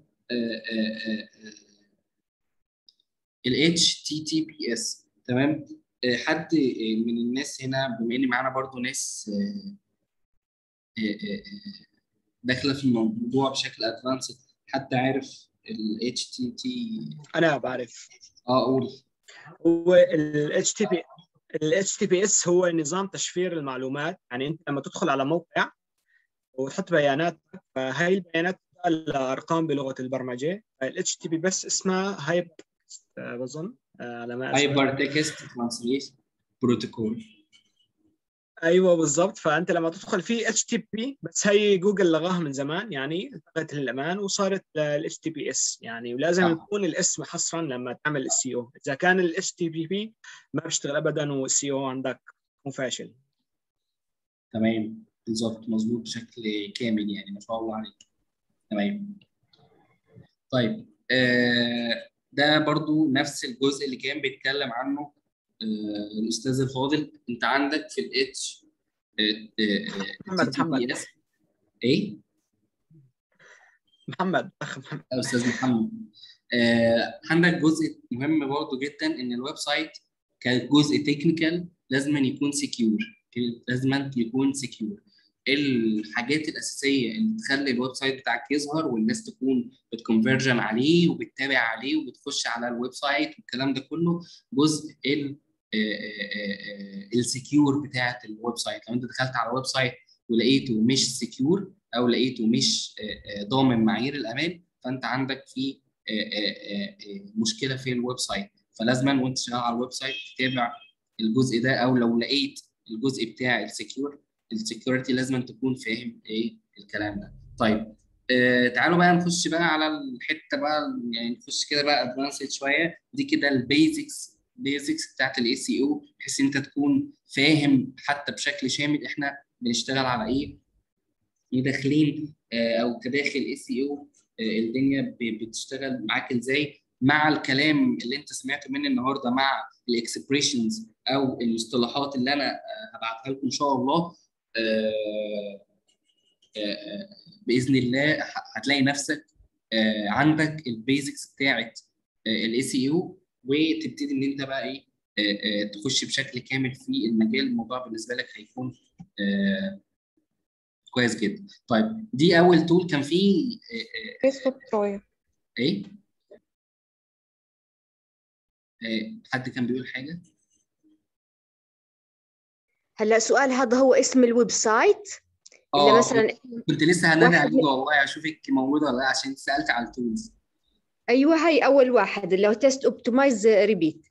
ال HTTPS تمام آه، حد آه، من الناس هنا بما ان معانا برضو ناس آه، آه، آه، آه، داخله في الموضوع بشكل ادفانسد حد عارف ال HTT انا بعرف اه قول هو ال HTTP ال HTTPS هو نظام تشفير المعلومات يعني انت لما تدخل على موقع وتحط بياناتك فهي البيانات الارقام بلغه البرمجه ال HTTP بس اسمها هايب بظن آه، على ما أذكر. هايبر تكست ترانسليشن بروتوكول ايوه بالضبط فانت لما تدخل في اتش تي بي بس هي جوجل لغاها من زمان يعني التغت للامان وصارت الاتش تي بي اس يعني ولازم آه. يكون الاسم حصرا لما تعمل السي او اذا كان الاتش تي بي بي ما بيشتغل ابدا والسي او عندك يكون فاشل تمام بالظبط مظبوط بشكل كامل يعني ما شاء الله عليك تمام طيب آه ده برضو نفس الجزء اللي كان بيتكلم عنه آه الاستاذ الفاضل انت عندك في الاتش محمد محمد ايه محمد اخ محمد يا استاذ محمد آه عندك جزء مهم برضو جدا ان الويب سايت كجزء تكنيكال لازم أن يكون سكيور لازم أن يكون سكيور الحاجات الاساسيه اللي تخلي الويب سايت بتاعك يظهر والناس تكون بتكونفرجن عليه وبتتابع عليه وبتخش على الويب سايت والكلام ده كله جزء ال السكيور بتاعه الويب سايت لو انت دخلت على ويب سايت ولقيته مش سكيور او لقيته مش آه، آه، ضامن معايير الامان فانت عندك في آه، آه، آه، مشكله في الويب سايت فلازما وانت شغال على الويب سايت تتابع الجزء ده او لو لقيت الجزء بتاع السكيور السكيورتي لازم تكون فاهم ايه الكلام ده طيب آه تعالوا بقى نخش بقى على الحته بقى يعني نخش كده بقى ادفانسد شويه دي كده البيزكس بيزكس بتاعت الاي سي او بحيث انت تكون فاهم حتى بشكل شامل احنا بنشتغل على ايه ايه داخلين آه او كداخل اي سي او الدنيا ب- بتشتغل معاك ازاي مع الكلام اللي انت سمعته مني النهارده مع الاكسبريشنز او المصطلحات اللي انا آه، هبعتها لكم ان شاء الله آه، آه، باذن الله ه- هتلاقي نفسك آه، عندك البيزكس بتاعت الاي سي او وتبتدي ان انت بقى ايه آه، آه، تخش بشكل كامل في المجال الموضوع بالنسبه لك هيكون آه، كويس جدا طيب دي اول تول كان في آه، فيسبوك شوية آه، ايه آه، حد كان بيقول حاجه هلا سؤال هذا هو اسم الويب سايت اللي اه مثلا كنت لسه هنادي واحد عليك من- والله اشوفك موجوده ولا لا عشان سالت على التولز ايوه هاي اول واحد اللي هو تيست اوبتمايز ريبيت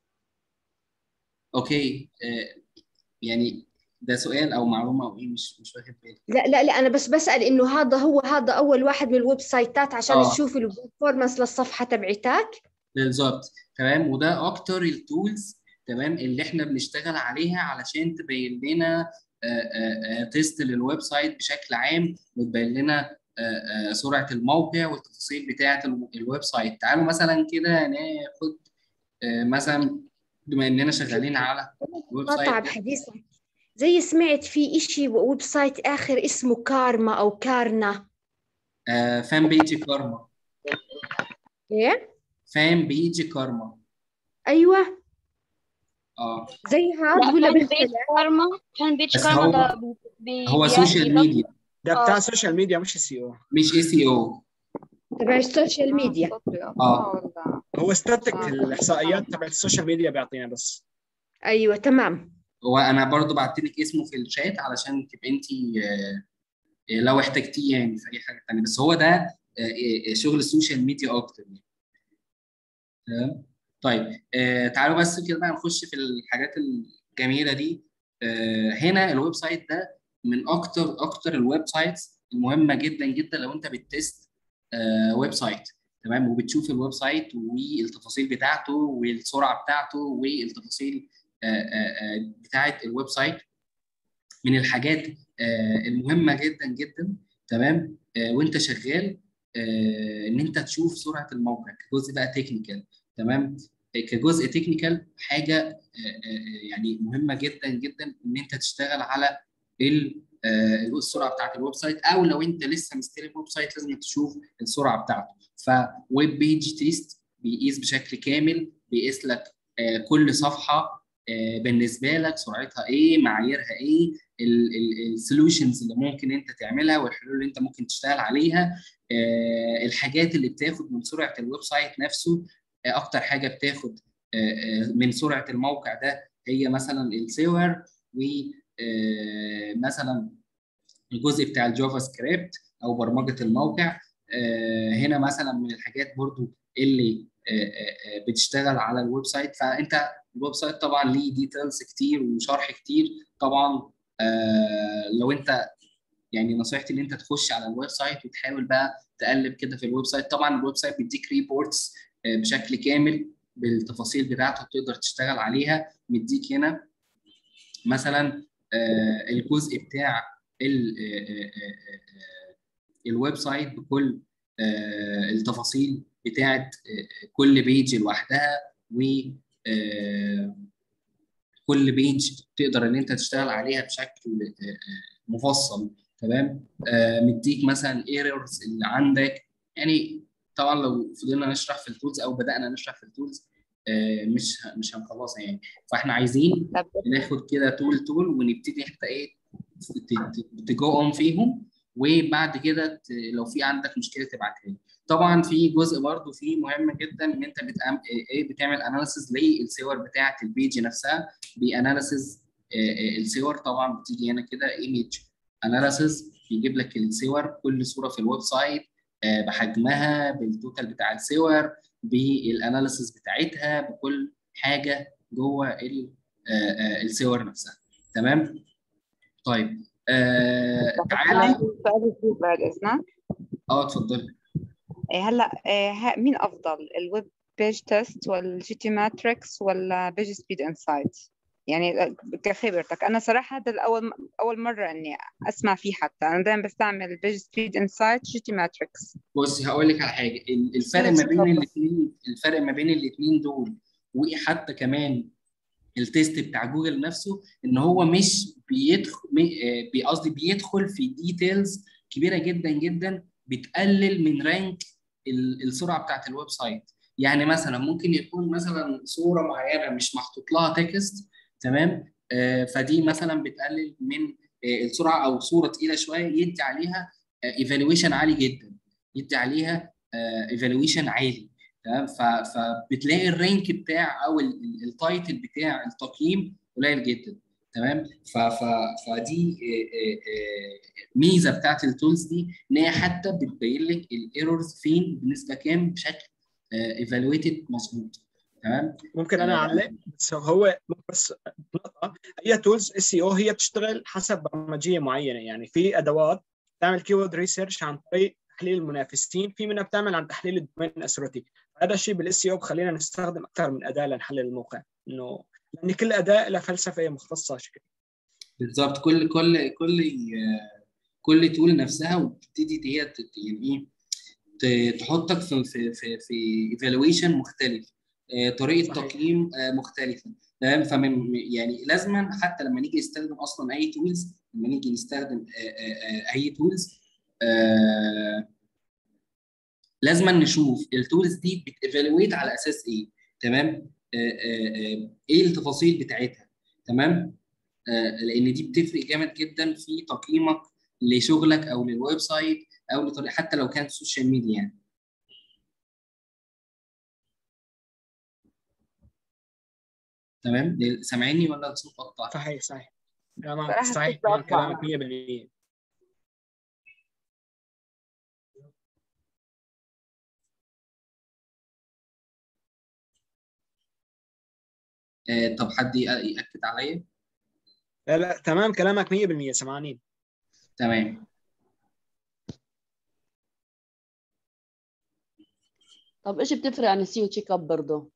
اوكي آه، يعني ده سؤال او معلومه او ايه مش مش واخد بالي لا لا لا انا بس بسال انه هذا هو هذا اول واحد من الويب سايتات عشان آه. تشوف البرفورمانس للصفحه تبعتك بالظبط تمام وده اكتر التولز تمام اللي احنا بنشتغل عليها علشان تبين لنا آه، آه، آه، تيست للويب سايت بشكل عام وتبين لنا آه، آه، سرعه الموقع والتفاصيل بتاعه الو- الويب سايت تعالوا مثلا كده ناخد آه، مثلا بما اننا شغالين على الويب قطع سايت بحديثك زي سمعت في إشي ويب سايت آخر اسمه كارما أو كارنا آه، فان بيج كارما إيه؟ فان بيج كارما أيوة اه زي هذا لا ولا كان بيج بيختلف كارما كان بيج بس كارما هو- ده بي بي هو بي- سوشيال بيغطي- ميديا ده آه. بتاع السوشيال ميديا مش السي او مش اي سي او تبع السوشيال ميديا اه هو ستاتيك آه. الاحصائيات تبع السوشيال ميديا بيعطينا بس أيوة تمام هو انا برضو بعت لك اسمه في الشات علشان تبقى انت لو احتجتيه يعني في اي حاجه ثانيه بس هو ده آه، آه، شغل السوشيال ميديا اكتر يعني تمام طيب آه، تعالوا بس كده بقى نخش في الحاجات الجميله دي آه، هنا الويب سايت ده من اكتر اكتر الويب سايتس المهمه جدا جدا لو انت بتست آه، ويب سايت تمام وبتشوف الويب سايت والتفاصيل بتاعته والسرعه بتاعته والتفاصيل آه، آه، آه، بتاعه الويب سايت من الحاجات آه، المهمه جدا جدا تمام آه، وانت شغال آه، ان انت تشوف سرعه الموقع كجزء بقى تكنيكال تمام آه، كجزء تكنيكال حاجه آه، آه، يعني مهمه جدا جدا ان انت تشتغل على ال آه، السرعه بتاعت الويب سايت او لو انت لسه مستلم ويب سايت لازم تشوف السرعه بتاعته فويب بيج تيست بيقيس بشكل كامل بيقيس لك آه، كل صفحه آه، بالنسبه لك سرعتها ايه معاييرها ايه السولوشنز اللي ممكن انت تعملها والحلول اللي انت ممكن تشتغل عليها آه، الحاجات اللي بتاخد من سرعه الويب سايت نفسه آه، اكتر حاجه بتاخد آه، آه، من سرعه الموقع ده هي مثلا الصور ومثلا الجزء بتاع الجافا سكريبت او برمجه الموقع آه، هنا مثلا من الحاجات برضو اللي آه، آه، آه، بتشتغل على الويب سايت فانت الويب سايت طبعا ليه ديتيلز كتير وشرح كتير طبعا آه، لو انت يعني نصيحتي ان انت تخش على الويب سايت وتحاول بقى تقلب كده في الويب سايت طبعا الويب سايت بيديك ريبورتس بشكل كامل بالتفاصيل بتاعته تقدر تشتغل عليها مديك هنا مثلا آه، الجزء بتاع ال- آه، آه، آه، آه، الويب سايت بكل آه، التفاصيل بتاعت آه، كل بيج لوحدها و آه، كل بيج تقدر ان انت تشتغل عليها بشكل آه، آه، مفصل تمام آه، مديك مثلا ايرورز اللي عندك يعني طبعا لو فضلنا نشرح في التولز او بدانا نشرح في التولز آه، مش مش هنخلصها يعني فاحنا عايزين طب ناخد كده تول تول ونبتدي حتى ايه تجو اون فيهم وبعد كده ت- لو في عندك مشكله تبعتها لي طبعا في جزء برضو فيه مهم جدا ان انت بتعمل ايه بتعمل اناليسز للصور بتاعه البيج نفسها باناليسز الصور طبعا بتيجي هنا كده ايمج اناليسز بيجيب لك الصور كل صوره في الويب سايت آه، بحجمها بالتوتال بتاع الصور بالاناليسز بتاعتها بكل حاجه جوه ال- آه، آه، الصور نفسها تمام طيب آه أنا تعالى عندي سؤال جديد بعد إذنك اه اتفضلي إيه هلا إيه ها- مين أفضل الويب بيج تيست ولا الجي تي ماتريكس ولا بيج سبيد انسايت يعني كخبرتك أنا صراحة هذا الأول أول مرة إني أسمع فيه حتى أنا دائما بستعمل بيج سبيد انسايت جي تي ماتريكس بصي هقول لك على حاجه ال- الفرق ما بين الاثنين الفرق ما بين الاثنين دول وحتى كمان التيست بتاع جوجل نفسه ان هو مش بيدخل مي- آه، قصدي بيدخل في ديتيلز كبيره جدا جدا بتقلل من رانك ال- السرعه بتاعت الويب سايت يعني مثلا ممكن يكون مثلا صوره معينه مش محطوط لها تكست تمام آه، فدي مثلا بتقلل من آه، السرعه او صوره تقيله شويه يدي عليها ايفالويشن عالي جدا يدي عليها ايفالويشن عالي تمام ف- فبتلاقي الرانك بتاع او ال- ال- التايتل بتاع التقييم قليل جدا تمام ف- ف- فدي آه، آه، آه، ميزه بتاعت التولز دي ان هي حتى بتبين لك الايرورز فين بنسبه كام بشكل ايفالويتد مظبوط تمام ممكن انا آه. اعلق بس هو بس نقطه هي تولز اس اي او هي بتشتغل حسب برمجيه معينه يعني في ادوات تعمل كيورد ريسيرش عن طريق تحليل المنافسين في منها بتعمل عن تحليل الدومين اسرتي هذا الشيء بالاس اي او بخلينا نستخدم اكثر من اداه لنحلل الموقع انه لان كل اداه لها فلسفه مختصه شكل بالظبط كل كل كل آه، كل تول نفسها وبتبتدي هي ت- يعني ايه ت- تحطك في في في في ايفالويشن مختلف آه، طريقه صحيح. تقييم آه، مختلفه تمام فمن يعني لازما حتى لما نيجي نستخدم اصلا اي تولز لما نيجي نستخدم آه، آه، آه، اي تولز لازما نشوف التولز دي بتيفالويت على اساس ايه تمام آه، آه، آه، ايه التفاصيل بتاعتها تمام آه، لان دي بتفرق جامد جدا في تقييمك لشغلك او للويب سايت او لطريقه حتى لو كانت سوشيال ميديا يعني تمام سامعيني ولا الصوت قطع؟ صحيح صحيح كلامك صراحة صحيح كنت أطلع. كلامك 100% آه، طب حد يأ- ياكد عليا؟ لا لا تمام كلامك 100% سمعانين تمام طب ايش بتفرق عن السيو تشيك اب برضه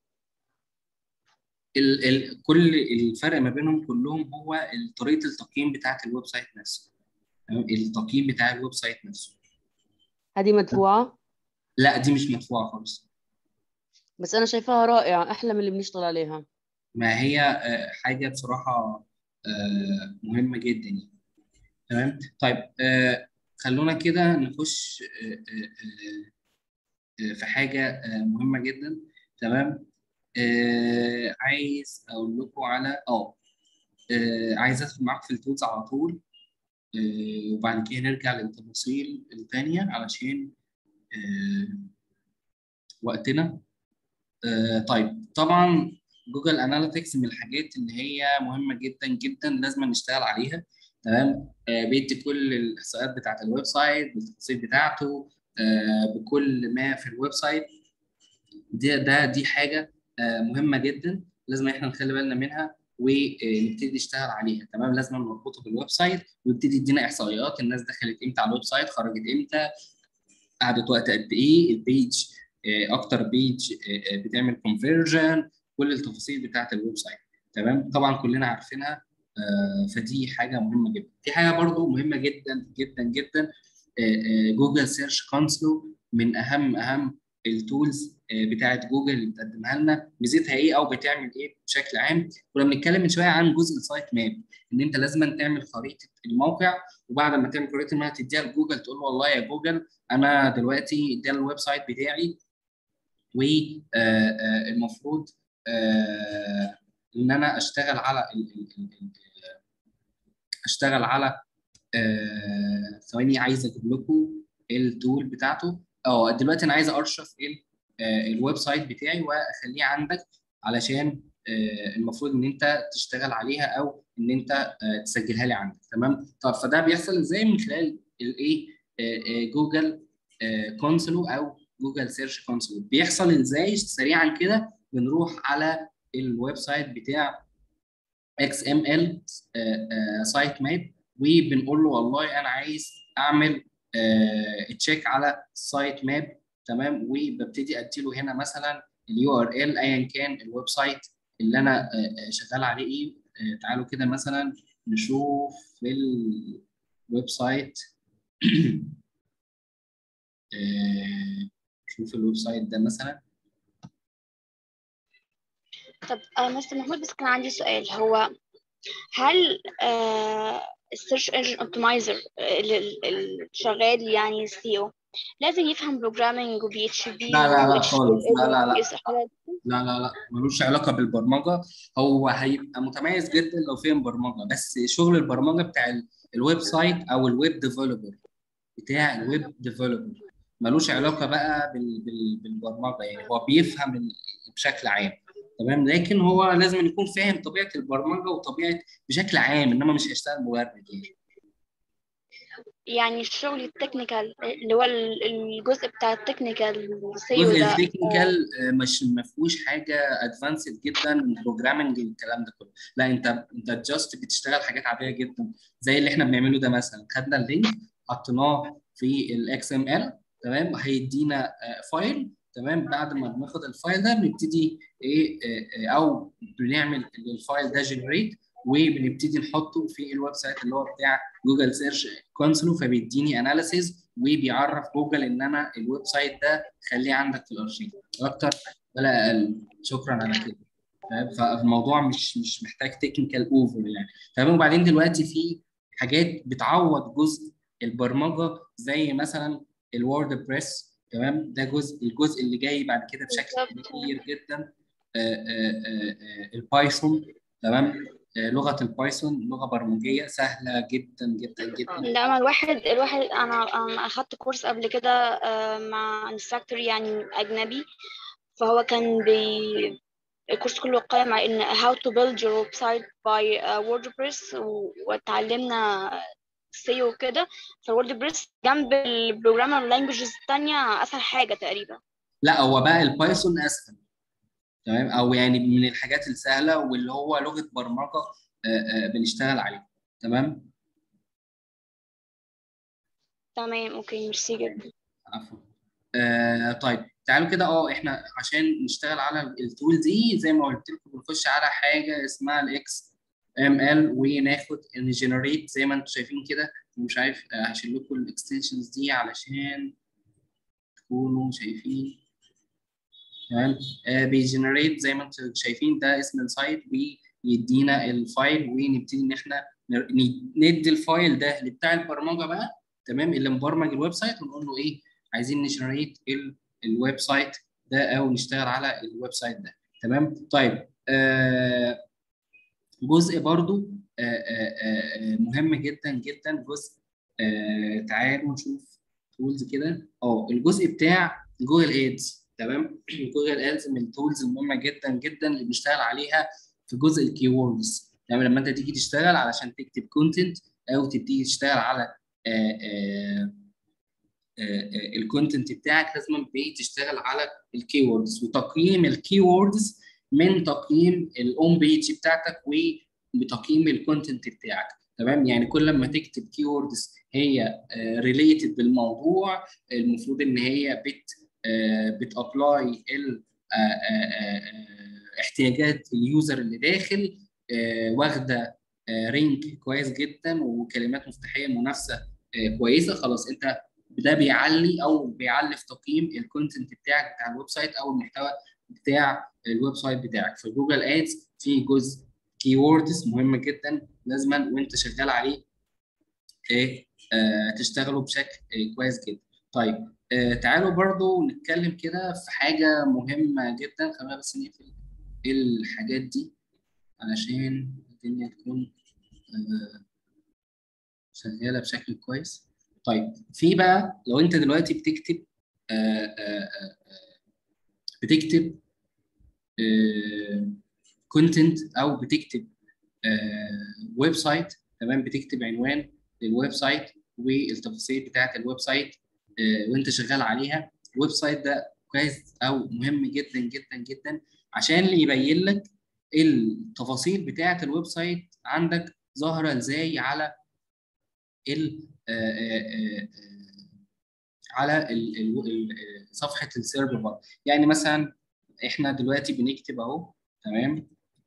ال ال كل الفرق ما بينهم كلهم هو ال- طريقه التقييم بتاعه الويب سايت نفسه تمام؟ التقييم بتاع الويب سايت نفسه هذه مدفوعه لا دي مش مدفوعه خالص بس انا شايفاها رائعه احلى من اللي بنشتغل عليها ما هي آه، حاجه بصراحه آه، مهمه جدا يعني تمام طيب آه خلونا كده نخش آه آه آه آه، في حاجه آه مهمه جدا تمام آه عايز اقول لكم على اه آه، عايز ادخل معاك في التولز على طول آه، وبعد كده نرجع للتفاصيل التانية علشان آه، وقتنا آه، طيب طبعا جوجل اناليتكس من الحاجات اللي هي مهمه جدا جدا لازم نشتغل عليها تمام آه، بيدي كل الاحصائيات بتاعت الويب سايت بالتفاصيل بتاعته آه، بكل ما في الويب سايت دي ده دي حاجه آه، مهمه جدا لازم احنا نخلي بالنا منها ونبتدي نشتغل عليها تمام لازم نربطه بالويب سايت ويبتدي يدينا احصائيات الناس دخلت امتى على الويب سايت خرجت امتى قعدت وقت قد ايه البيج آه، اكتر بيج آه، آه، بتعمل كونفرجن كل التفاصيل بتاعت الويب سايت تمام طبعا كلنا عارفينها آه، فدي حاجه مهمه جدا في حاجه برضو مهمه جدا جدا جدا جوجل سيرش كونسول من اهم اهم التولز بتاعت جوجل اللي بتقدمها لنا ميزتها ايه او بتعمل ايه بشكل عام كنا بنتكلم من شويه عن جزء السايت ماب ان انت لازم تعمل خريطه الموقع وبعد ما تعمل خريطه الموقع تديها لجوجل تقول له والله يا جوجل انا دلوقتي ده الويب سايت بتاعي والمفروض ان انا اشتغل على ال- ال- ال- ال- اشتغل على آه، ثواني عايز اجيب لكم التول بتاعته اه دلوقتي انا عايز ارشف ال- آه، الويب سايت بتاعي واخليه عندك علشان آه، المفروض ان انت تشتغل عليها او ان انت آه، تسجلها لي عندك تمام طب فده بيحصل ازاي من خلال الايه آه، آه، جوجل كونسولو او جوجل سيرش كونسول بيحصل ازاي سريعا كده بنروح على الويب سايت بتاع اكس ام ال سايت ماب وبنقول له والله انا عايز اعمل تشيك على السايت ماب تمام وببتدي ادي له هنا مثلا اليو ار ال ايا كان الويب سايت اللي انا آه، آه، شغال عليه ايه آه، تعالوا كده مثلا نشوف في الويب سايت آه، شوف الويب سايت ده مثلا طب آه مستر محمود بس كان عندي سؤال هو هل آه السيرش انجن اوبتمايزر اللي شغال يعني سي او لازم يفهم بروجرامينج وبي اتش بي لا لا لا خالص لا لا لا لا لا لا ملوش علاقه بالبرمجه هو هيبقى متميز جدا لو فهم برمجه بس شغل البرمجه بتاع ال- الويب سايت او الويب ديفلوبر بتاع الويب ديفلوبر ملوش علاقه بقى بال بال بالبرمجه يعني هو بيفهم ال- بشكل عام تمام لكن هو لازم يكون فاهم طبيعه البرمجه وطبيعه بشكل عام انما مش هيشتغل مبرمج يعني يعني الشغل التكنيكال اللي هو ال- الجزء بتاع التكنيكال سيو جزء ده التكنيكال آه، مش ما فيهوش حاجه ادفانسد جدا بروجرامنج الكلام ده كله لا انت انت جاست بتشتغل حاجات عاديه جدا زي اللي احنا بنعمله ده مثلا خدنا اللينك حطيناه في الاكس ام ال تمام هيدينا آه، فايل تمام بعد ما بناخد الفايل ده بنبتدي ايه آه، آه، او بنعمل الفايل ده جنريت وبنبتدي نحطه في الويب سايت اللي هو بتاع جوجل سيرش كونسول فبيديني اناليسيز وبيعرف جوجل ان انا الويب سايت ده خليه عندك في الارشيف لا اكتر ولا اقل شكرا على كده فاهم؟ فالموضوع مش مش محتاج تكنيكال اوفر يعني تمام وبعدين دلوقتي في حاجات بتعوض جزء البرمجه زي مثلا الوورد بريس تمام ده جزء الجزء اللي جاي بعد كده بشكل بالظبط. كبير جدا آه، آه، آه، آه، البايثون تمام آه، لغه البايثون لغه برمجيه سهله جدا جدا جدا لما الواحد الواحد انا انا اخدت كورس قبل كده آه، مع انستراكتور يعني اجنبي فهو كان بي الكورس كله قائم على ان how to build your website by uh, WordPress و- واتعلمنا سيو وكده فالوردبريس جنب البروجرامر لانجوجز التانية اسهل حاجة تقريبا لا هو بقى البايثون اسهل تمام او يعني من الحاجات السهله واللي هو لغه برمجه آه، آه، بنشتغل عليها تمام تمام اوكي ميرسي جدا عفوا آه طيب تعالوا كده اه احنا عشان نشتغل على التول دي زي ما قلت لكم بنخش على حاجه اسمها الاكس ام ال وناخد نجنريت زي ما انتم شايفين كده مش عارف آه، هشيل لكم الاكستنشنز دي علشان تكونوا شايفين تمام آه بيجنريت زي ما انتم شايفين ده اسم السايت ويدينا الفايل ونبتدي ان احنا ن- ندي الفايل ده لبتاع البرمجه بقى تمام اللي مبرمج الويب سايت ونقول له ايه عايزين نجنريت الويب سايت ده او نشتغل على الويب سايت ده تمام طيب آه جزء برضو آه آه آه مهم جدا جدا جزء آه تعالوا نشوف تولز كده اه الجزء بتاع جوجل ايدز تمام جوجل ايدز من التولز المهمه جدا جدا اللي بنشتغل عليها في جزء الكي ووردز تمام لما انت تيجي تشتغل علشان تكتب كونتنت او تبتدي تشتغل على الكونتنت بتاعك لازم تشتغل على الكي ووردز وتقييم الكي ووردز من تقييم الاون بيج بتاعتك وبتقييم الكونتنت بتاعك تمام يعني كل لما تكتب كي ووردز هي ريليتد بالموضوع المفروض ان هي بت بتابلاي احتياجات اليوزر اللي داخل واخده رينك كويس جدا وكلمات مفتاحيه منافسه كويسه خلاص انت ده بيعلي او بيعلي في تقييم الكونتنت بتاعك بتاع الويب سايت او المحتوى بتاع الويب سايت بتاعك في جوجل ادز في جزء كي ووردز مهم جدا لازما وانت شغال عليه ايه آه تشتغلوا بشكل آه كويس جدا طيب آه تعالوا برضو نتكلم كده في حاجه مهمه جدا خلينا بس نقفل الحاجات دي علشان الدنيا تكون آه شغاله بشكل كويس طيب في بقى لو انت دلوقتي بتكتب آه آه آه بتكتب كونتنت او بتكتب ويب سايت تمام بتكتب عنوان للويب سايت والتفاصيل بتاعه الويب سايت وانت شغال عليها الويب سايت ده كويس او مهم جدا جدا جدا عشان يبين لك التفاصيل بتاعه الويب سايت عندك ظاهره ازاي على ال على ال ال صفحه السيرفر يعني مثلا احنا دلوقتي بنكتب اهو تمام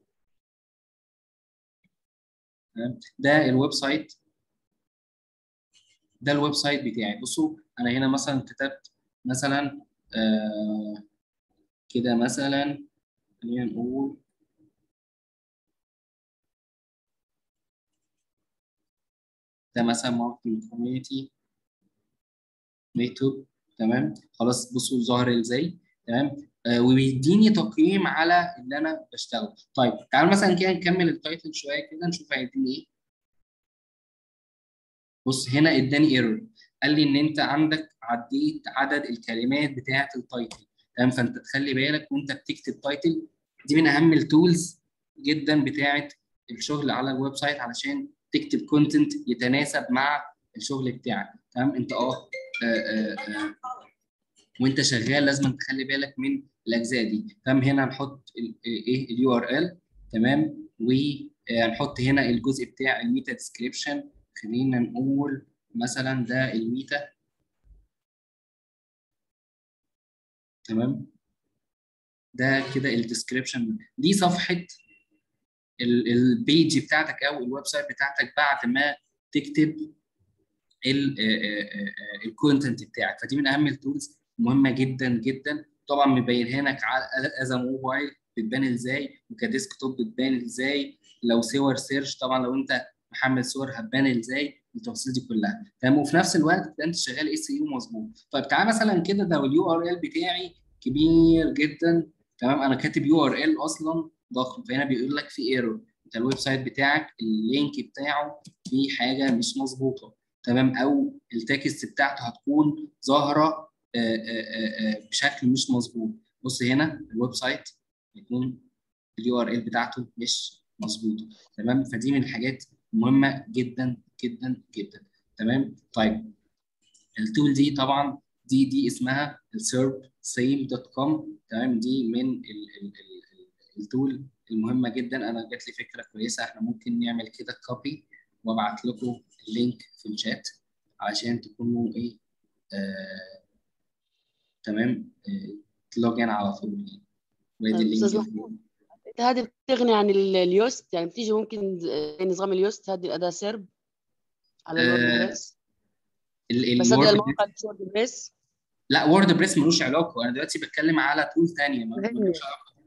ده الويب سايت ده الويب سايت بتاعي بصوا انا هنا مثلا كتبت مثلا آه كده مثلا خلينا نقول ده مثلا ماركتنج كوميونتي يوتيوب تمام خلاص بصوا ظاهر ازاي تمام آه وبيديني تقييم على اللي انا بشتغله طيب تعالوا مثلا كده نكمل التايتل شويه كده نشوف هيديني ايه بص هنا اداني ايرور قال لي ان انت عندك عديت عدد الكلمات بتاعه التايتل تمام فانت تخلي بالك وانت بتكتب تايتل دي من اهم التولز جدا بتاعه الشغل على الويب سايت علشان تكتب كونتنت يتناسب مع الشغل بتاعك تمام انت اه, آه, آه, آه وانت شغال لازم تخلي بالك من الاجزاء دي تمام هنا هنحط ايه اليو ار ال تمام وهنحط هنا الجزء بتاع الميتا ديسكريبشن خلينا نقول مثلا ده الميتا تمام ده كده الديسكريبشن دي صفحه البيج بتاعتك او الويب سايت بتاعتك بعد ما تكتب الكونتنت بتاعك فدي من اهم التولز مهمه جدا جدا طبعا مبينها لك از موبايل بتبان ازاي وكديسك توب بتبان ازاي لو صور سيرش طبعا لو انت محمل صور هتبان ازاي التفاصيل دي كلها تمام وفي نفس الوقت تبقى انت شغال اس يو مظبوط طيب تعالى مثلا كده ده اليو ار ال بتاعي كبير جدا تمام انا كاتب يو ار ال اصلا ضخم فهنا بيقول لك في ايرور انت الويب سايت بتاعك اللينك بتاعه فيه حاجه مش مظبوطه تمام او التكست بتاعته هتكون ظاهره بشكل مش مظبوط بص هنا الويب سايت يكون اليو ار ال بتاعته مش مظبوطه تمام فدي من الحاجات مهمه جدا جدا جدا تمام طيب التول دي طبعا دي دي اسمها السيرب سيم دوت كوم تمام دي من ال ال ال التول المهمه جدا انا جات لي فكره كويسه احنا ممكن نعمل كده كوبي وابعت لكم اللينك في الشات علشان تكونوا ايه آه تمام آه تلوجن على طول يعني استاذ محمود انت هذه بتغني عن اليوست يعني بتيجي ممكن نظام اليوست هذه الاداه سيرب على الوردبريس ال بس هذا الموقع ووردبريس لا وورد بريس ملوش علاقه انا دلوقتي بتكلم على تول ثانيه ملوش علاقه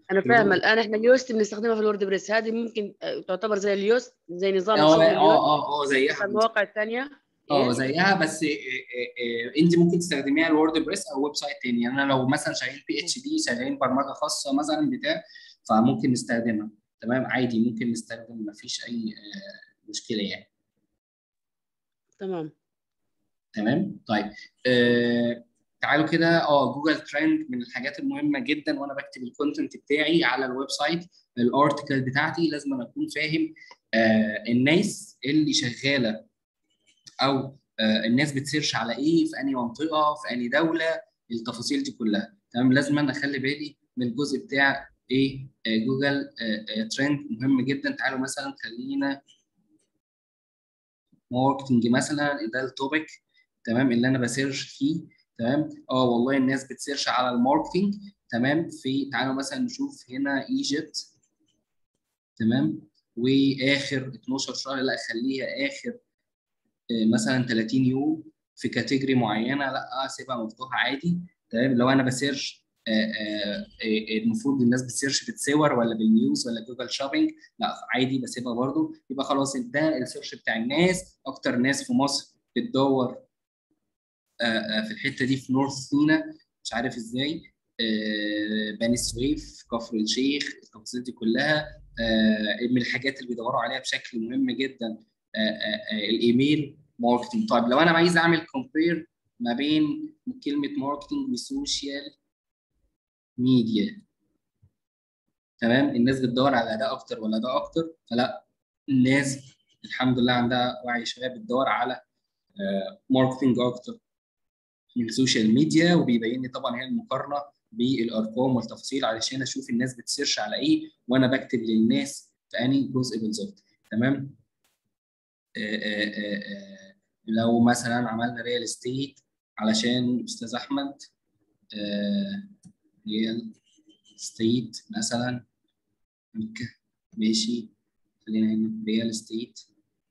انا فاهمه الان احنا اليوست بنستخدمها في الورد بريس هذه ممكن آه، تعتبر زي اليوست زي نظام اه شغل اه اليوست اه اه زيها في المواقع الثانيه اه ايه زيها بس إيه إيه إيه انت ممكن تستخدميها الورد بريس او ويب سايت تاني يعني انا لو مثلا شغالين بي اتش دي شغالين برمجه خاصه مثلا بتاع فممكن نستخدمها تمام عادي ممكن نستخدم مفيش اي آه، مشكله يعني تمام تمام طيب آه تعالوا كده اه جوجل ترند من الحاجات المهمه جدا وانا بكتب الكونتنت بتاعي على الويب سايت الارتكل بتاعتي لازم أنا اكون فاهم آه الناس اللي شغاله او آه الناس بتسيرش على ايه في انهي منطقه في انهي دوله التفاصيل دي كلها تمام لازم انا اخلي بالي من الجزء بتاع ايه آه جوجل آه آه ترند مهم جدا تعالوا مثلا خلينا ماركتنج مثلا ده التوبيك تمام اللي انا بسيرش فيه تمام اه والله الناس بتسيرش على الماركتنج تمام في تعالوا مثلا نشوف هنا ايجيبت تمام واخر 12 شهر لا خليها اخر آه، مثلا 30 يوم في كاتيجوري معينه لا اسيبها مفتوحه عادي تمام لو انا بسيرش آه، آه، آه، المفروض الناس بتسيرش بالصور ولا بالنيوز ولا جوجل شوبينج لا عادي بسيبها برضو يبقى خلاص ده السيرش بتاع الناس اكتر ناس في مصر بتدور آه، آه، في الحته دي في نورث سينا مش عارف ازاي آه، بني سويف كفر الشيخ التفاصيل دي كلها آه، من الحاجات اللي بيدوروا عليها بشكل مهم جدا آه، آه، آه، الايميل ماركتنج طيب لو انا عايز اعمل كومبير ما بين كلمه ماركتنج وسوشيال ميديا تمام الناس بتدور على ده اكتر ولا ده اكتر فلا الناس الحمد لله عندها وعي شويه بتدور على ماركتنج اكتر من السوشيال ميديا وبيبين لي طبعا هي المقارنه بالارقام والتفاصيل علشان اشوف الناس بتسيرش على ايه وانا بكتب للناس في انهي جزء بالظبط تمام آه، آه، آه، آه، لو مثلا عملنا ريال استيت علشان استاذ احمد ريال ستيت مثلا ماشي خلينا هنا ريال استيت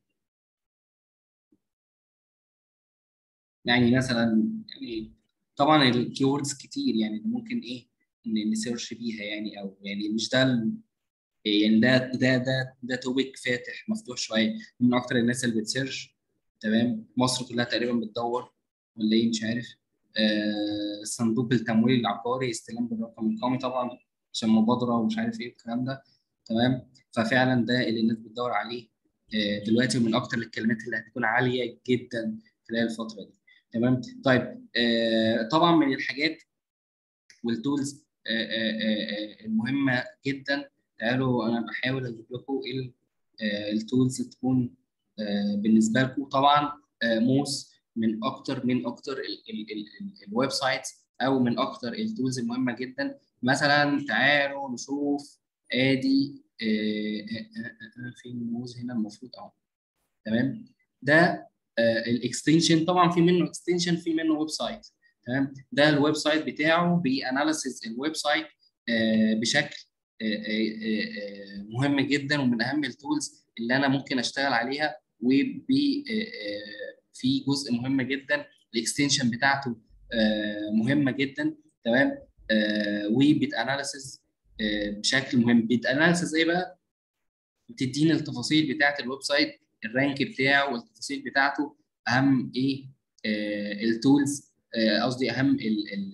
يعني مثلا يعني طبعا الكيوردز كتير يعني ممكن ايه ن- نسيرش بيها يعني او يعني مش ده ال- يعني ده ده ده ده توبيك فاتح مفتوح شويه من اكتر الناس اللي بتسيرش تمام مصر كلها تقريبا بتدور ولا ايه مش عارف آه صندوق التمويل العقاري استلام بالرقم القومي طبعا عشان مبادره ومش عارف ايه الكلام ده تمام ففعلا ده اللي الناس بتدور عليه آه دلوقتي ومن اكتر الكلمات اللي هتكون عاليه جدا خلال الفتره دي تمام طيب آه طبعا من الحاجات والتولز آه آه آه المهمه جدا تعالوا انا بحاول اجيب لكم ايه التولز تكون آه بالنسبه لكم طبعا آه موس من اكتر من اكتر الويب سايتس او من اكتر التولز المهمه جدا مثلا تعالوا نشوف ادي آه آه آه آه في موز هنا المفروض اهو تمام ده الاكستنشن طبعا في منه اكستنشن في منه ويب سايت تمام ده الويب سايت بتاعه بياناليسيز الويب سايت آه، بشكل آه، آه، آه، مهم جدا ومن اهم التولز اللي انا ممكن اشتغل عليها وبي آه، آه، في جزء مهم جدا الاكستنشن بتاعته آه، مهمه جدا تمام آه، وبتاناليسيز آه، بشكل مهم بتاناليسيز ايه بقى بتديني التفاصيل بتاعت الويب سايت الرانك بتاعه والتفاصيل بتاعته اهم ايه آه التولز آه، قصدي اهم ال ال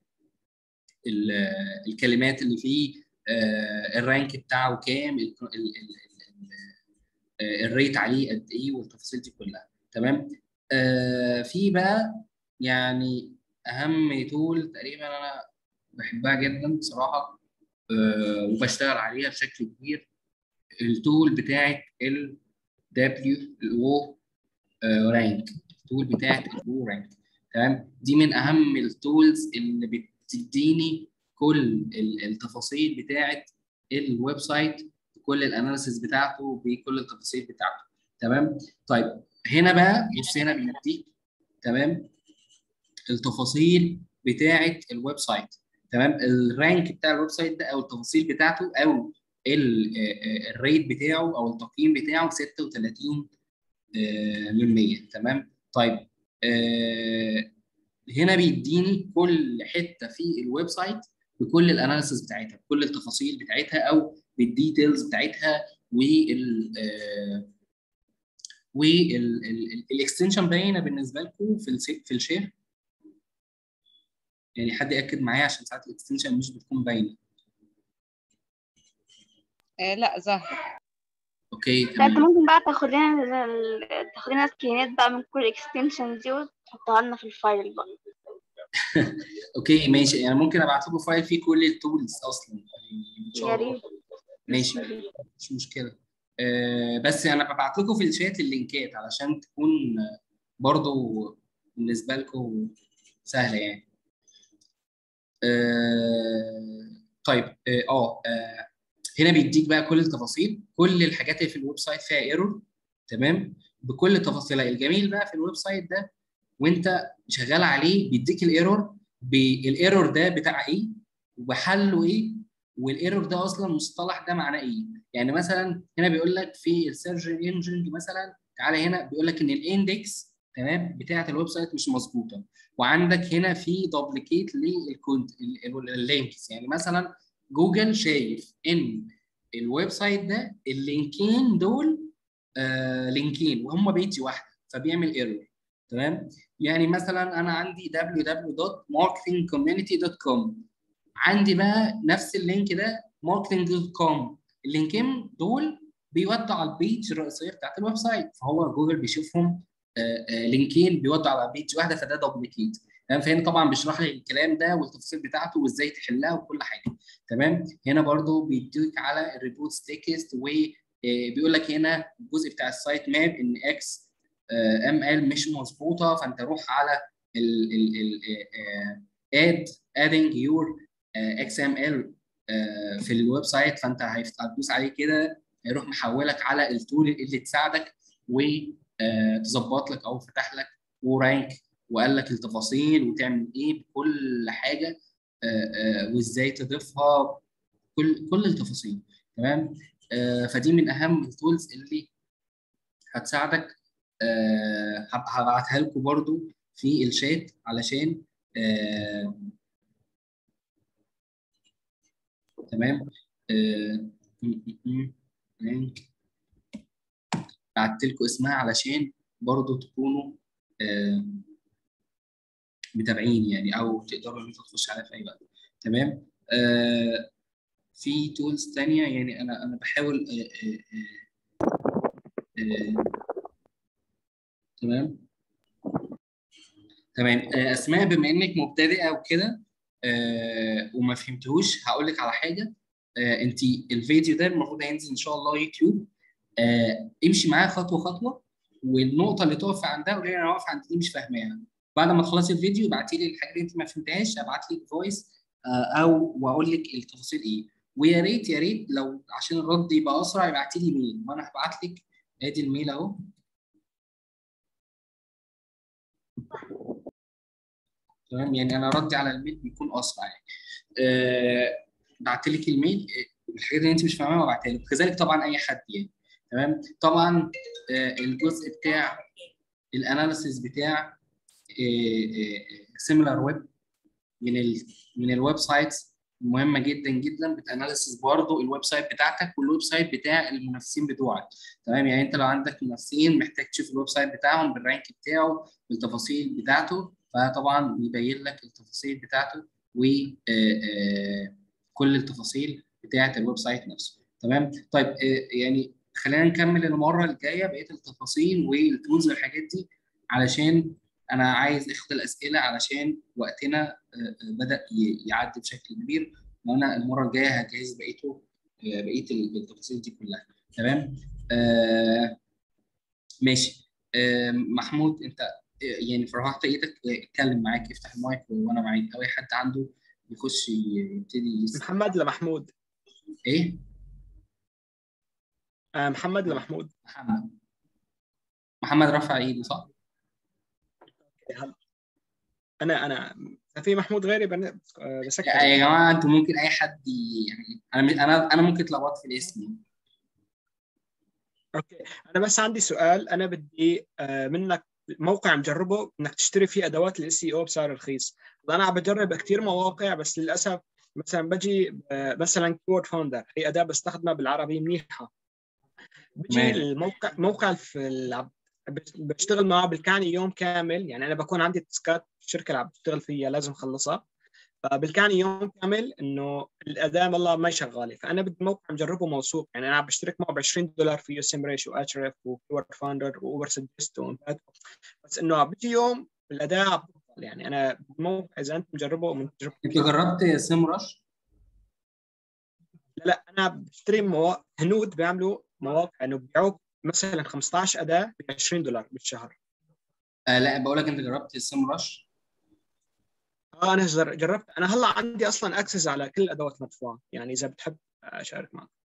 ال الكلمات اللي فيه آه الرانك بتاعه كام ال- ال- ال- ال- آه، الريت عليه قد ايه والتفاصيل دي كلها تمام آه في بقى يعني اهم تول تقريبا انا بحبها جدا بصراحه آه وبشتغل عليها بشكل كبير التول بتاعت ال دبليو او رانك التول بتاعت الو رانك تمام دي من اهم التولز اللي بتديني كل ال- التفاصيل بتاعت الويب سايت كل الاناليسيس بتاعته بكل التفاصيل بتاعته تمام طيب هنا بقى بص هنا بيديك تمام التفاصيل بتاعت الويب سايت تمام الرانك بتاع الويب سايت ده او التفاصيل بتاعته او ال- آه، آه، الريت بتاعه او التقييم بتاعه 36 آه، من 100 تمام طيب آه، هنا بيديني كل حته في الويب سايت بكل الاناليسيس بتاعتها بكل التفاصيل بتاعتها او بالديتيلز بتاعتها وال آه، والاكستنشن باينه بالنسبه لكم في الس- في الشير يعني حد ياكد معايا عشان ساعات الاكستنشن مش بتكون باينه آه لا ظاهر اوكي لا انت تمام ممكن بقى تاخد لنا ال- تاخد لنا سكرينات بقى من كل اكستنشن دي وتحطها لنا في الفايل بقى اوكي ماشي يعني ممكن ابعت لكم فايل فيه كل التولز اصلا يعني ان شاء يا الله ريت ماشي مش مشكله أه بس انا ببعت لكم في الشات اللينكات علشان تكون آه، برضو بالنسبه لكم سهله يعني أه طيب اه آه، آه، هنا بيديك بقى كل التفاصيل كل الحاجات اللي في الويب سايت فيها ايرور تمام بكل تفاصيلها الجميل بقى في الويب سايت ده وانت شغال عليه بيديك الايرور بالايرور ده بتاع ايه وحله ايه والايرور ده اصلا المصطلح ده معناه ايه يعني مثلا هنا بيقول لك في السيرش انجن مثلا تعالى هنا بيقول لك ان الاندكس تمام بتاعه الويب سايت مش مظبوطه وعندك هنا في دوبليكيت لللينكس يعني مثلا جوجل شايف ان الويب سايت ده اللينكين دول آه لينكين وهم بيجي واحده فبيعمل ايرور تمام يعني مثلا انا عندي www.marketingcommunity.com عندي بقى نفس اللينك ده marketing.com اللينكين دول بيودوا على البيج الرئيسيه بتاعت الويب سايت فهو جوجل بيشوفهم آه، آه، لينكين بيودوا على بيج واحده فده دوبليكيت تمام فهنا طبعا بيشرح لي الكلام ده والتفاصيل بتاعته وازاي تحلها وكل حاجه تمام هنا برضو بيديك على الريبوتس تكست وبيقول لك هنا الجزء بتاع السايت ماب ان اكس ام ال مش مظبوطه فانت روح على ال ال ال اد ادنج يور اكس ام ال في الويب سايت فانت هيفت- هتدوس عليه كده هيروح محولك على التول اللي تساعدك وتظبط لك او فتح لك ورانك وقال لك التفاصيل وتعمل ايه بكل حاجه آه، آه، وازاي تضيفها كل كل التفاصيل تمام آه، فدي من اهم التولز اللي هتساعدك آه، هب- هبعتها لكم برضو في الشات علشان آه، تمام آه، م- م- م- لينك بعت لكم اسمها علشان برضو تكونوا آه، متابعين يعني او تقدروا ان انتوا تخشوا عليها في اي وقت تمام آه، في تولز تانية يعني انا انا بحاول آه، آه، آه، آه، تمام تمام آه، اسماء بما انك مبتدئه وكده آه، وما فهمتهوش هقول لك على حاجه انت الفيديو ده المفروض هينزل ان شاء الله يوتيوب آه، امشي معاه خطوه خطوه والنقطه اللي تقف عندها قولي لي انا واقف عند دي مش فاهماها بعد ما تخلصي الفيديو ابعتي لي الحاجه اللي انت ما فهمتهاش ابعت لك فويس او واقول لك التفاصيل ايه ويا ريت يا ريت لو عشان الرد يبقى اسرع ابعتي لي ميل وانا هبعت لك ادي الميل اهو تمام يعني انا ردي على الميل بيكون اسرع يعني أه بعت لك الميل آه، الحاجات اللي انت مش فاهمها ببعتها لك كذلك طبعا اي حد يعني تمام طبعا آه، الجزء بتاع الاناليسيس بتاع سيميلار ويب من ال من الويب سايتس مهمه جدا جدا بتاناليسيس برضه الويب سايت بتاعتك والويب سايت بتاع المنافسين بتوعك تمام يعني انت لو عندك منافسين محتاج تشوف الويب سايت بتاعهم بالرانك بتاعه بالتفاصيل بتاعته فطبعا بيبين لك التفاصيل بتاعته وكل التفاصيل بتاعه الويب سايت نفسه تمام طيب آه، يعني خلينا نكمل المره الجايه بقيه التفاصيل والتولز والحاجات دي علشان انا عايز اخد الاسئله علشان وقتنا آه، آه، بدا ي- يعدي بشكل كبير وانا المره الجايه هجهز بقيته آه، بقيه ال- التفاصيل دي كلها تمام آه ماشي آه محمود انت آه، يعني في رفعت ايدك آه، اتكلم معاك افتح المايك وانا معاك او اي حد عنده يخش ي- يبتدي يسأل محمد لمحمود ايه آه محمد لمحمود محمد محمد رفع ايده صح؟ انا انا في محمود غيري بن- آه، بسكر يا يا جماعه انتوا ممكن اي حد ي- يعني انا انا انا ممكن اتلخبط في الاسم اوكي انا بس عندي سؤال انا بدي آه، منك موقع مجربه انك تشتري فيه ادوات الاس اي او بسعر رخيص انا عم بجرب كثير مواقع بس للاسف مثلا بجي آه، مثلا كيورد فاوندر هي اداه بستخدمها بالعربي منيحه بجي تمام. الموقع موقع في الع- بشتغل معه بالكاني يوم كامل يعني انا بكون عندي تاسكات في الشركه اللي عم بشتغل فيها لازم اخلصها فبالكاني يوم كامل انه الاداء والله ما شغاله فانا بدي موقع مجربه موثوق يعني انا عم بشترك معه ب 20 دولار فيه سيمريش واتشرف وكيورد فاوندر واوبر سجست وامباكت بس انه بيجي يوم الاداء عم بطل يعني انا الموقع اذا انت مجربه من تجربه انت جربت سيم رش؟ لا لا انا بشتري مواقع هنود بيعملوا مواقع انه بيبيعوك مثلا 15 اداه ب 20 دولار بالشهر آه لا بقول لك انت جربت سيم رش؟ اه انا جر- جربت انا هلا عندي اصلا اكسس على كل الادوات المدفوعه يعني اذا بتحب اشارك معك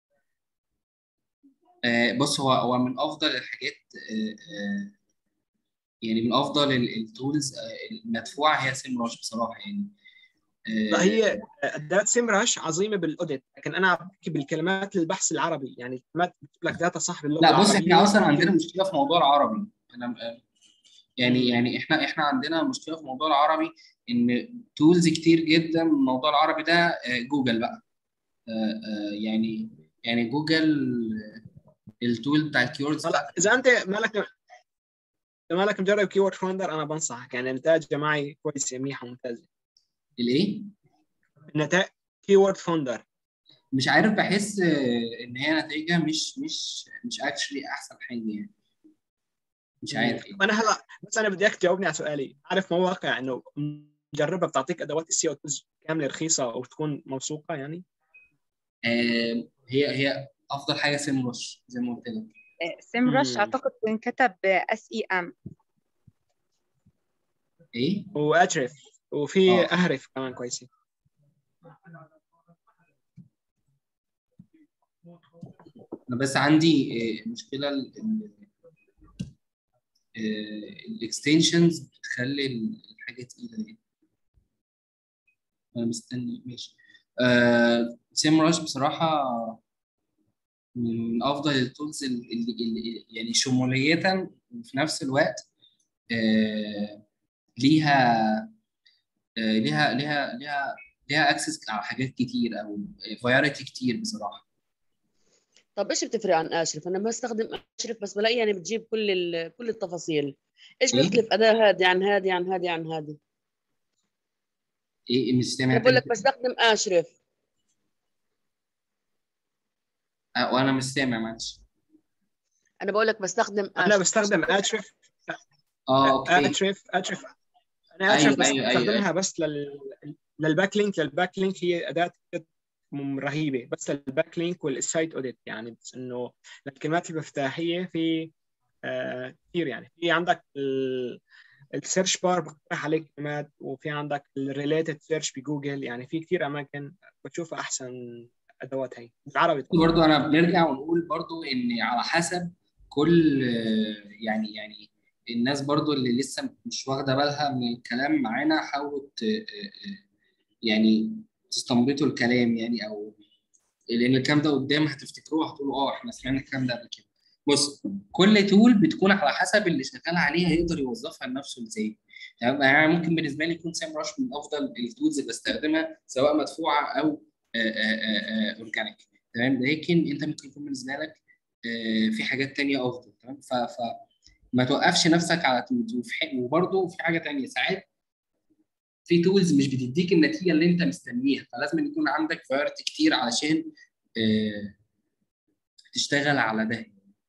آه بص هو هو من افضل الحاجات آه آه يعني من افضل التولز المدفوعه هي سيم رش بصراحه يعني لا هي اداه سيمراش عظيمه بالاوديت لكن انا عم بحكي بالكلمات البحث العربي يعني الكلمات بتجيب لك داتا صح باللغه لا بص العربيه احنا اصلا عندنا مشكله في موضوع العربي انا يعني يعني احنا احنا عندنا مشكله في موضوع العربي ان تولز كتير جدا من الموضوع العربي ده آه، جوجل بقى آه، آه، يعني يعني جوجل آه، التول بتاع الكيوردز هلا اذا انت مالك اذا مالك مجرب كيورد فاوندر انا بنصحك يعني النتائج جماعي كويسه منيحه ممتازه الايه؟ النتائج كيورد فاوندر مش عارف بحس آه، ان هي نتائجها مش مش مش اكشلي احسن حاجه يعني مش عارف يعني. انا هلا بس انا بدي اياك تجاوبني على سؤالي عارف مواقع انه مجربه بتعطيك ادوات السي او كامله رخيصه وتكون موثوقه يعني آه، هي هي افضل حاجه سيم رش زي ما قلت لك سيم رش مم. اعتقد انكتب اس اي ام ايه؟ واترف وفي آه. اهرف كمان كويسه انا بس عندي آه، مشكله الاكستنشنز بتخلي الحاجه تقيله يعني انا مستني ماشي سيم راش بصراحه من افضل التولز اللي, اللي يعني شموليه وفي نفس الوقت آه، ليها آه، ليها ليها ليها ليها اكسس على حاجات كتير او فرايتي كتير بصراحه طب ايش بتفرق عن اشرف انا بستخدم اشرف بس بلاقي يعني بتجيب كل ال- كل التفاصيل ايش إيه؟ بيختلف اداة هذه عن هذه عن هذه عن هذه ايه مش سامع انا بقول لك تاني؟ بستخدم اشرف آه، وانا مش سامع معلش انا بقول لك بستخدم انا اشرف بستخدم اترف اه اوكي اترف اترف انا أيوة، اترف بس أيوة، أيوة، بستخدمها بس لل للباك لينك للباك لينك هي اداه م- رهيبه بس للباك لينك والسايت اوديت يعني بس انه الكلمات المفتاحيه في آه كثير يعني في عندك ال- السيرش بار بقترح عليك كلمات وفي عندك الريليتد سيرش بجوجل يعني في كثير اماكن بشوفها احسن ادوات هي بالعربي طبعا برضو انا بنرجع ونقول برضو ان على حسب كل يعني يعني الناس برضو اللي لسه مش واخده بالها من الكلام معانا حاولوا ت- يعني تستنبطوا الكلام يعني او لان الكلام ده قدام هتفتكروه هتقولوا اه احنا سمعنا الكلام ده قبل كده بص كل تول بتكون على حسب اللي شغال عليها يقدر يوظفها لنفسه ازاي تمام يعني ممكن بالنسبه لي يكون سام راش من افضل التولز اللي بستخدمها سواء مدفوعه او اورجانيك تمام لكن انت ممكن يكون بالنسبه لك آه، في حاجات تانية افضل تمام ف ف ما توقفش نفسك على تولز وفي ح- وبرضه في حاجه تانية ساعات في تولز مش بتديك النتيجه اللي انت مستنيها فلازم يكون عندك فايرتي كتير علشان آه، تشتغل على ده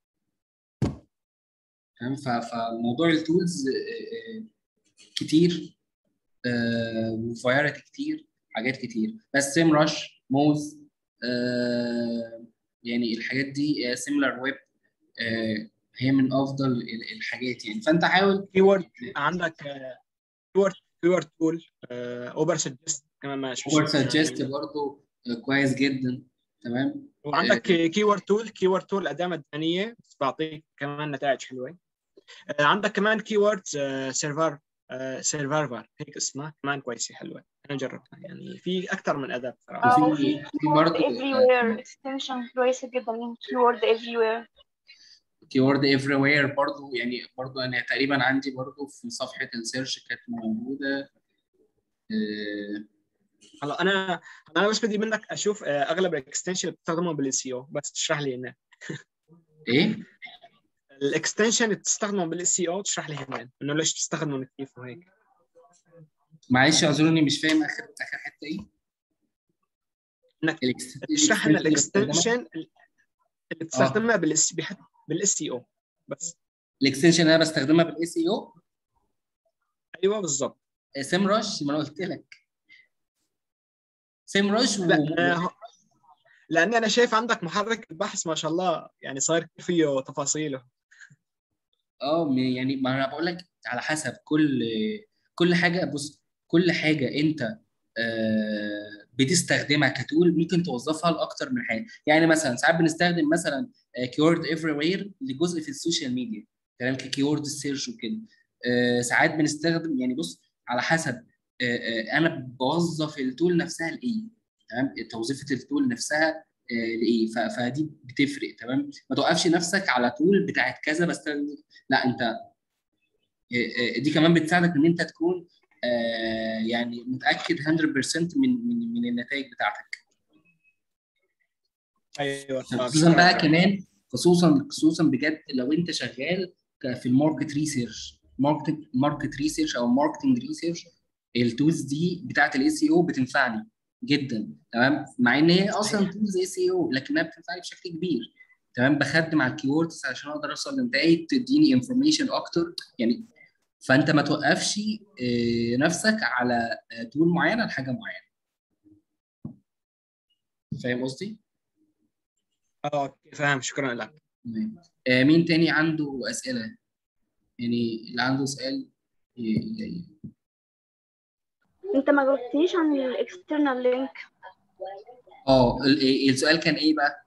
تمام ف- فموضوع التولز آه، آه، كتير وفايرتي كتير حاجات كتير بس سيم رش موز آه، يعني الحاجات دي سيميلر ويب هي من افضل ال- الحاجات يعني فانت حاول كيورد عندك كيورد كيورد تول اوبر سجست كمان ماشي اوفر سجست برضه كويس جدا تمام وعندك كيورد تول كيورد تول اداه مجانيه بس بعطيك كمان نتائج حلوه آه، عندك كمان كيورد سيرفر سيرفر هيك اسمها كمان كويسه حلوه انا جربتها يعني في اكثر من اداه بصراحه اه وفي وفي في keyword برضه everywhere extension كويسة جدا يعني keyword everywhere كيورد افري وير برضه يعني برضه انا تقريبا عندي برضه في صفحه السيرش كانت موجوده آه، هلا انا انا بس بدي منك اشوف آه، اغلب الاكستنشن اللي بتستخدمهم بالاس او بس تشرح لي هنا ايه الاكستنشن اللي بتستخدمه بالاس او تشرح لي هنا انه ليش بتستخدمهم كيف وهيك معلش اعذروني مش فاهم اخر اخر حته ايه انك الإكس- تشرح لنا الإكستنشن اللي بستخدمها؟ الاكستنشن اللي بتستخدمها بالاس بالاس او بس الاكستنشن اللي انا بستخدمها بالاس اي او ايوه بالضبط سيم رش ما انا قلت لك سيم رش و... لا آه، لاني انا شايف عندك محرك البحث ما شاء الله يعني صاير كتير فيه تفاصيله اه م- يعني ما انا بقول لك على حسب كل كل حاجه بص كل حاجه انت آه، بتستخدمها كتول ممكن توظفها لاكتر من حاجه يعني مثلا ساعات بنستخدم مثلا كيورد افري وير لجزء في السوشيال ميديا تمام ككيورد السيرش وكده آه، ساعات بنستخدم يعني بص على حسب آه، آه، انا بوظف التول نفسها لايه تمام توظيفه التول نفسها آه، لايه ف- فدي بتفرق تمام ما توقفش نفسك على تول بتاعت كذا بستخدم لا انت آه، آه، دي كمان بتساعدك ان انت تكون آه، يعني متاكد 100% من من من النتائج بتاعتك ايوه تمام خصوصا بقى شكراً. كمان خصوصا خصوصا بجد لو انت شغال ك- في الماركت ريسيرش ماركت ماركت ريسيرش او ماركتنج ريسيرش التولز دي بتاعت الاي سي او بتنفعني جدا تمام مع ان هي اصلا تولز اي سي او لكنها بتنفعني بشكل كبير تمام بخدم على الكيوردز عشان اقدر اوصل لنتائج تديني انفورميشن اكتر يعني فانت ما توقفش آه، نفسك على تول معينه لحاجه معينه فاهم قصدي؟ اه أوكي، فاهم شكرا لك تمام. آه، مين تاني عنده أسئلة؟ يعني اللي عنده سؤال ي- ي- انت ما جاوبتنيش عن الاكسترنال لينك اه ال- ال- السؤال كان ايه بقى؟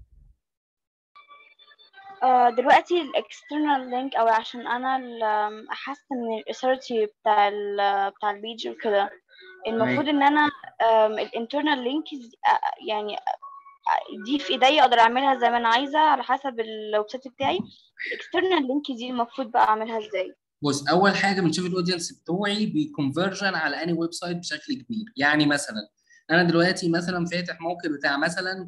آه دلوقتي الاكسترنال لينك او عشان انا ال- احسن من الاثوريتي بتاع ال بتاع البيج وكده المفروض ان انا الانترنال لينك يعني آه، دي في ايديا اقدر اعملها زي ما انا عايزه على حسب الويب سايت بتاعي الاكسترنال لينك دي المفروض بقى اعملها ازاي بص أول حاجة بنشوف الأودينس بتوعي بيكونفرجن على أنهي ويب سايت بشكل كبير، يعني مثلا أنا دلوقتي مثلا فاتح موقع بتاع مثلا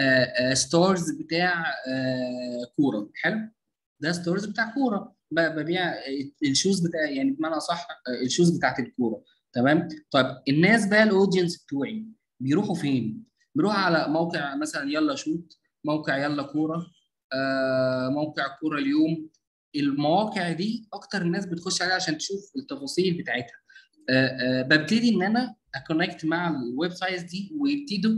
ستورز بتاع آه، كورة حلو؟ ده ستورز بتاع كورة ب- ببيع الشوز بتاع يعني بمعنى صح الشوز بتاعت الكورة تمام؟ طيب الناس بقى الأودينس بتوعي بيروحوا فين؟ بيروحوا على موقع مثلا يلا شوت موقع يلا كورة آه، موقع كورة اليوم المواقع دي اكتر الناس بتخش عليها عشان تشوف التفاصيل بتاعتها آه، آه، ببتدي ان انا اكونكت مع الويب سايتس دي ويبتدوا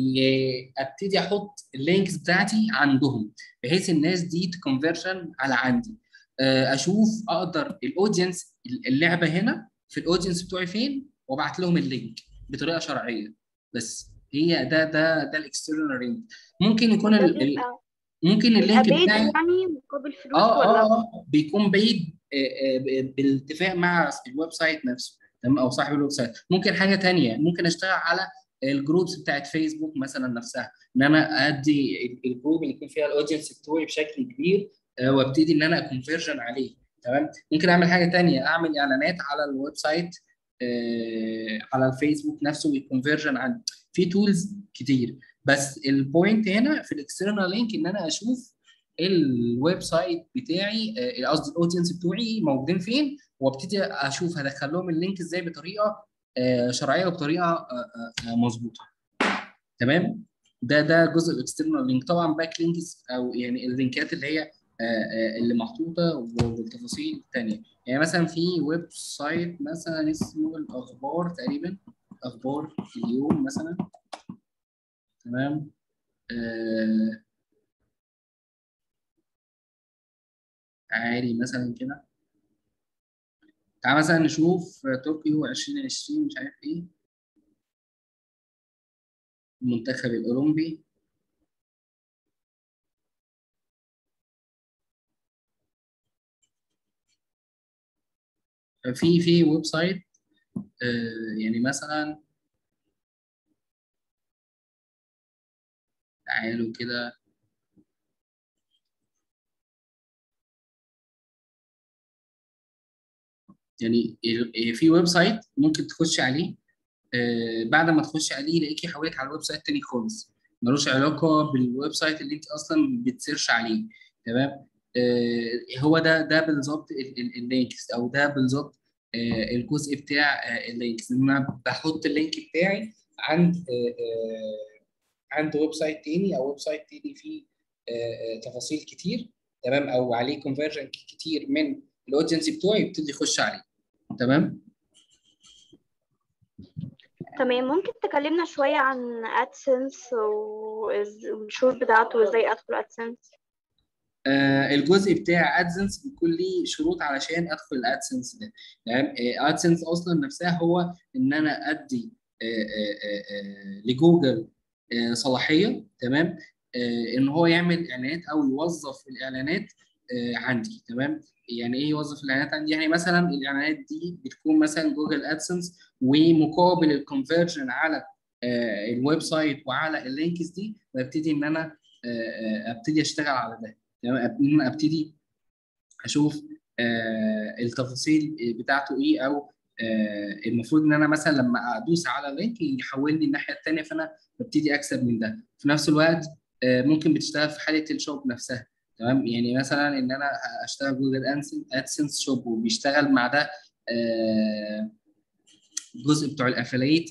ي- ابتدي احط اللينكس بتاعتي عندهم بحيث الناس دي تكونفرشن على عندي آه، اشوف اقدر الاودينس اللعبه هنا في الاودينس بتوعي فين وابعت لهم اللينك بطريقه شرعيه بس هي ده ده ده الاكسترنال لينك ممكن يكون ده ال- ال- بيبقى ممكن بيبقى اللينك بيد بتاعي يعني مقابل فلوس اه ولا اه اه بيكون بعيد آه، آه، بالاتفاق مع الويب سايت نفسه تمام او صاحب الويب سايت ممكن حاجه تانية ممكن اشتغل على الجروبس بتاعت فيسبوك مثلا نفسها ان انا ادي ال- الجروب اللي يكون فيها الاودينس بتوعي بشكل كبير آه، وابتدي ان انا اكونفرجن عليه تمام ممكن اعمل حاجه تانية اعمل اعلانات على الويب سايت آه، على الفيسبوك نفسه ويكونفرجن عن في تولز كتير بس البوينت هنا في الاكسترنال لينك ان انا اشوف الويب سايت بتاعي آه، قصدي الاودينس بتوعي موجودين فين وابتدي اشوف هدخل لهم اللينك ازاي بطريقه آه، شرعيه وبطريقه آه، آه، آه، مظبوطه تمام ده ده جزء الاكسترنال لينك طبعا باك لينكس او يعني اللينكات اللي هي آه، آه، اللي محطوطه والتفاصيل الثانيه يعني مثلا في ويب سايت مثلا اسمه الاخبار تقريبا اخبار اليوم مثلا تمام آه عادي مثلا كده تعال مثلا نشوف طوكيو 2020 مش عارف ايه المنتخب الأولمبي في في ويب سايت آه، يعني مثلا تعالوا كده يعني ال- في ويب سايت ممكن تخش عليه آه، بعد ما تخش عليه يلاقيك يحولك على ويب سايت تاني خالص ملوش علاقه بالويب سايت اللي انت اصلا بتسيرش عليه تمام آه، هو ده ده بالظبط ال- ال- اللينكس او ده بالظبط آه، الجزء بتاع آه، اللينكس ان انا بحط اللينك بتاعي عند آه، آه، عند ويب سايت تاني او ويب سايت تاني فيه آه، آه، تفاصيل كتير تمام او عليه كونفرجن كتير من الاودينس بتوعي يبتدي يخش عليه تمام تمام ممكن تكلمنا شوية عن ادسنس والشروط بتاعته وازاي ادخل ادسنس آه، الجزء بتاع ادسنس بيكون ليه شروط علشان ادخل الادسنس ده تمام ادسنس اصلا نفسها هو ان انا ادي آه، آه، آه، آه، لجوجل آه، صلاحيه تمام آه، ان هو يعمل اعلانات او يوظف الاعلانات آه، عندي تمام يعني ايه يوظف الاعلانات عندي يعني مثلا الاعلانات دي بتكون مثلا جوجل ادسنس ومقابل الكونفرجن على آه، الويب سايت وعلى اللينكس دي ببتدي ان انا آه، آه، ابتدي اشتغل على ده تمام ان انا ابتدي اشوف آه، التفاصيل بتاعته ايه او آه، المفروض ان انا مثلا لما ادوس على لينك يحولني الناحيه الثانيه فانا ببتدي اكسب من ده في نفس الوقت آه، ممكن بتشتغل في حاله الشوب نفسها تمام يعني مثلا ان انا اشتغل جوجل ادسنس شوب وبيشتغل مع ده آه، جزء بتوع الافليت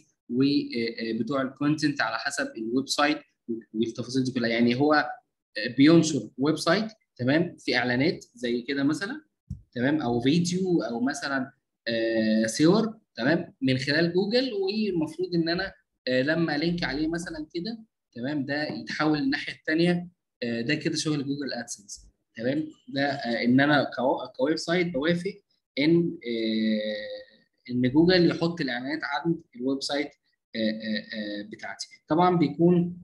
وبتوع الكونتنت على حسب الويب سايت والتفاصيل دي كلها يعني هو بينشر ويب سايت تمام في اعلانات زي كده مثلا تمام او فيديو او مثلا آه، صور تمام من خلال جوجل والمفروض ان انا آه، لما لينك عليه مثلا كده تمام ده يتحول الناحيه الثانيه ده كده شغل جوجل ادسنس تمام ده آه، ان انا كو- كويب سايت بوافق ان آه، ان جوجل يحط الاعلانات عند الويب سايت آه، آه، آه، بتاعتي طبعا بيكون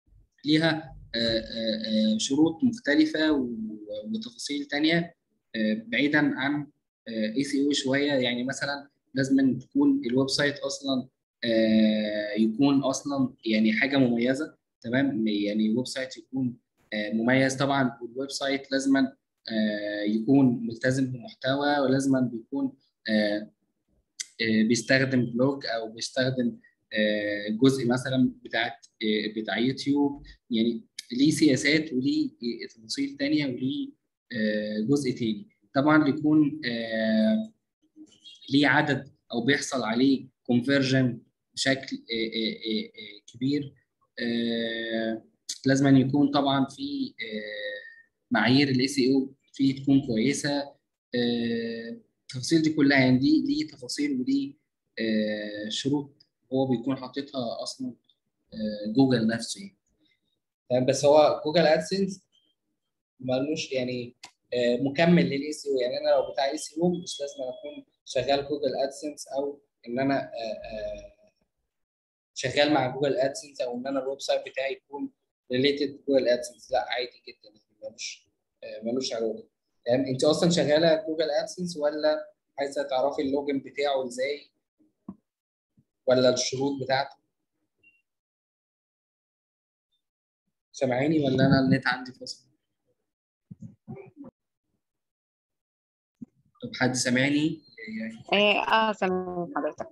ليها آه، آه، آه، شروط مختلفة و- وتفاصيل تانية آه، بعيدا عن اي سي او شوية يعني مثلا لازم أن تكون الويب سايت أصلا آه، يكون أصلا يعني حاجة مميزة تمام يعني الويب سايت يكون آه، مميز طبعا والويب سايت لازم آه، يكون ملتزم بمحتوى ولازم بيكون آه، آه، بيستخدم بلوج او بيستخدم آه، جزء مثلا بتاعت آه، بتاع يوتيوب يعني ليه سياسات وليه آه، تفاصيل تانية وليه آه، جزء تاني طبعا بيكون آه، ليه عدد او بيحصل عليه كونفرجن بشكل آه، آه، آه، آه، كبير آه، لازم أن يكون طبعا في آه، معايير الاي سي او فيه تكون كويسه آه، التفاصيل دي كلها يعني دي دي تفاصيل ودي آه، شروط هو بيكون حاططها اصلا آه، جوجل نفسه يعني تمام بس هو جوجل ادسنس ملوش يعني آه، مكمل للاي سي او يعني انا لو بتاع اي سي او مش لازم اكون شغال جوجل ادسنس او ان انا آه، آه، شغال مع جوجل ادسنس او ان انا الويب سايت بتاعي يكون ريليتد جوجل ادسنس لا عادي جدا ملوش آه، ملوش علاقه تمام انت اصلا شغاله جوجل ادسنس ولا عايزه تعرفي اللوجن بتاعه ازاي ولا الشروط بتاعته سامعيني ولا انا النت عندي فاصل طب حد سامعني يعني ايه اه سامعين حضرتك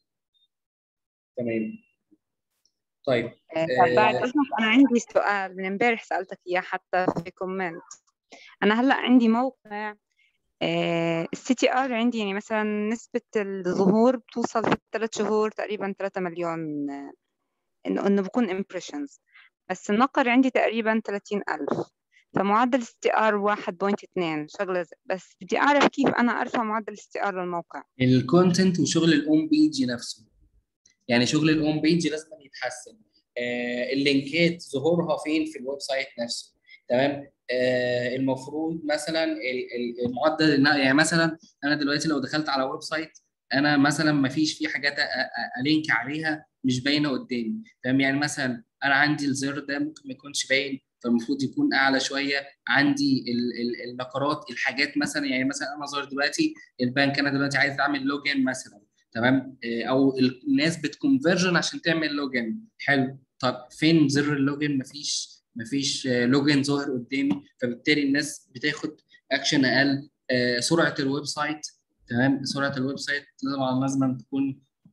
تمام طيب آه، طب بعد آه، اذنك انا عندي سؤال من امبارح سالتك اياه حتى في كومنت انا هلا عندي موقع السي تي ار عندي يعني مثلا نسبة الظهور بتوصل في الثلاث شهور تقريبا 3 مليون آه، انه انه بكون امبريشنز بس النقر عندي تقريبا 30 ألف فمعدل السي تي ار 1.2 شغلة زي- بس بدي أعرف كيف أنا أرفع معدل السي تي ار للموقع الكونتنت وشغل الاون بيج نفسه يعني شغل الاون بيج لازم يتحسن آه اللينكات ظهورها فين في الويب سايت نفسه تمام آه المفروض مثلا ال- ال- المعدل إن- يعني مثلا انا دلوقتي لو دخلت على ويب سايت انا مثلا ما فيش فيه حاجات أ- أ- الينك عليها مش باينه قدامي تمام يعني مثلا انا عندي الزر ده ممكن ما يكونش باين فالمفروض يكون اعلى شويه عندي ال- ال- النقرات الحاجات مثلا يعني مثلا انا ظاهر دلوقتي البنك انا دلوقتي عايز اعمل لوجن مثلا تمام آه، او الناس بتكونفرجن عشان تعمل لوجن حلو طب فين زر اللوجن مفيش مفيش آه، لوجن ظاهر قدامي فبالتالي الناس بتاخد اكشن اقل آه، سرعه الويب سايت تمام سرعه الويب سايت طبعا لازم تكون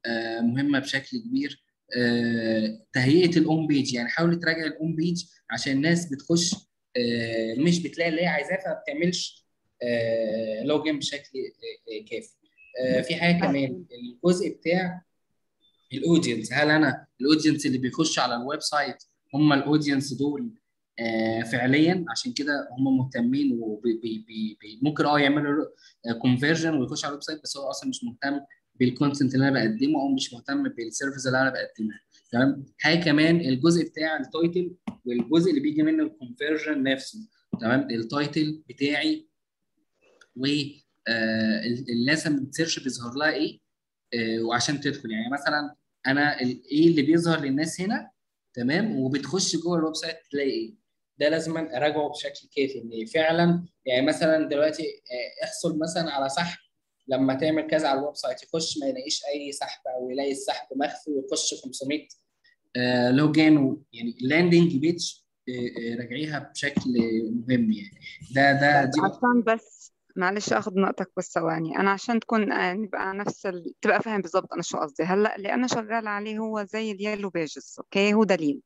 آه، مهمه بشكل كبير آه، تهيئه الاون بيج يعني حاول تراجع الاون بيج عشان الناس بتخش آه، مش بتلاقي اللي هي عايزاه فما بتعملش لوجن بشكل آه، آه، كافي آه، في حاجه كمان الجزء بتاع الاودينس هل انا الاودينس اللي بيخش على الويب سايت هم الاودينس دول آه، فعليا عشان كده هم مهتمين وممكن اه يعملوا كونفرجن ويخش على الويب سايت بس هو اصلا مش مهتم بالكونتنت اللي انا بقدمه او مش مهتم بالسيرفيس اللي انا بقدمها تمام حاجه كمان الجزء بتاع التايتل والجزء اللي بيجي منه الكونفرجن نفسه تمام التايتل بتاعي و آه، الناس لما بتسيرش بيظهر لها ايه آه، وعشان تدخل يعني مثلا انا ال- ايه اللي بيظهر للناس هنا تمام وبتخش جوه الويب سايت تلاقي ايه ده لازم اراجعه بشكل كافي ان فعلا يعني مثلا دلوقتي آه، احصل مثلا على سحب لما تعمل كذا على الويب سايت يخش ما يلاقيش اي سحب او يلاقي السحب مخفي ويخش 500 آه، لوجين و- يعني اللاندنج بيج آه، آه، راجعيها بشكل مهم يعني ده ده دي عشان بس معلش اخذ نقطك بس ثواني انا عشان تكون آه، نبقى نفس ال... تبقى فاهم بالضبط انا شو قصدي هلا اللي انا شغاله عليه هو زي اليلو بيجز اوكي هو دليل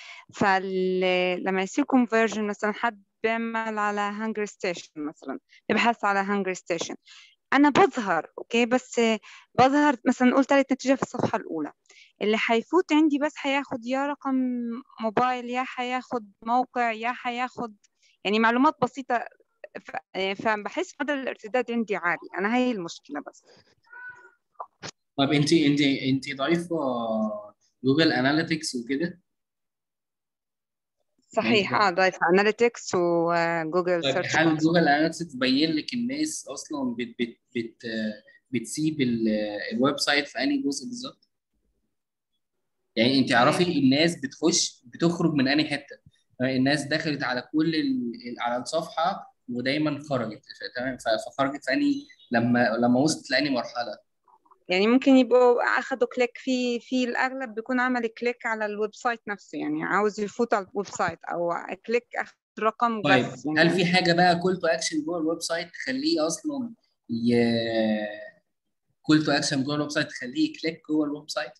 فلما يصير كونفرجن مثلا حد بيعمل على هانجر ستيشن مثلا ببحث على هانجر ستيشن انا بظهر اوكي بس بظهر مثلا نقول ثالث نتيجه في الصفحه الاولى اللي حيفوت عندي بس حياخد يا رقم موبايل يا حياخد موقع يا حياخد يعني معلومات بسيطه ف- فبحس مدى الارتداد عندي عالي انا هاي المشكله بس طب انت انت انت ضايفه جوجل اناليتكس وكده صحيح اه ضايفه اناليتكس وجوجل طيب سيرش هل جوجل اناليتكس تبين لك الناس اصلا بت بت بت بتسيب ال- الويب سايت في انهي جزء بالظبط؟ يعني انت تعرفي الناس بتخش بتخرج من انهي حته الناس دخلت على كل ال- على الصفحه ودايما خرجت تمام ف- فخرجت في انهي لما لما وصلت لانهي مرحله يعني ممكن يبقوا اخذوا كليك في في الاغلب بيكون عمل كليك على الويب سايت نفسه يعني عاوز يفوت على الويب سايت او كليك اخذ رقم طيب بس هل يعني في حاجه بقى كول تو اكشن جوه الويب سايت تخليه اصلا ي كول تو اكشن جوه الويب سايت تخليه يكليك جوه الويب سايت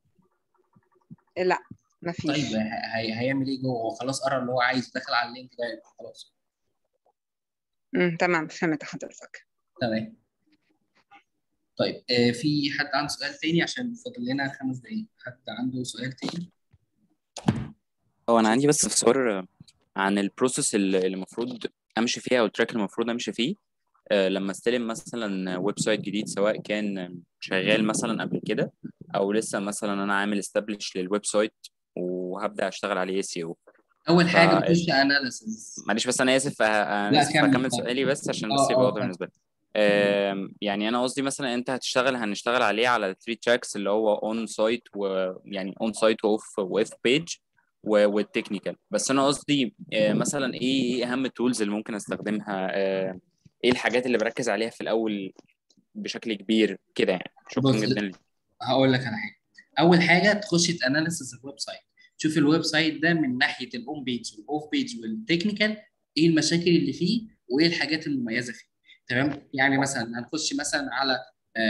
لا ما طيب فيش هي... هيعمل ايه جوه هو خلاص قرا اللي هو عايزه دخل على اللينك ده يبقى خلاص امم تمام فهمت حضرتك تمام طيب آه في حد عنده سؤال تاني عشان فاضل لنا خمس دقايق حد عنده سؤال تاني هو انا عندي بس استفسار عن البروسيس اللي المفروض امشي فيها او التراك اللي المفروض امشي فيه آه، لما استلم مثلا ويب سايت جديد سواء كان شغال مثلا قبل كده او لسه مثلا انا عامل استابلش للويب سايت وهبدا اشتغل عليه اس او اول حاجه بتخش اناليسيس معلش بس انا اسف آه، انا لا اسف كمل اكمل طيب سؤالي بس عشان اه بس يبقى اه واضح كمل بالنسبه لي آم، يعني انا قصدي مثلا انت هتشتغل هنشتغل عليه على 3 تراكس اللي هو اون سايت ويعني اون سايت واوف واف بيج والتكنيكال بس انا قصدي آه، مثلا ايه ايه اهم التولز اللي ممكن استخدمها آه، ايه الحاجات اللي بركز عليها في الاول بشكل كبير كده يعني شكرا بص جدا ليك هقول لك على حاجه اول حاجه تخش تاناليسيس الويب سايت تشوف الويب سايت ده من ناحيه الاون بيج والاوف بيج والتكنيكال ايه المشاكل اللي فيه وايه الحاجات المميزه فيه تمام يعني مثلا هنخش مثلا على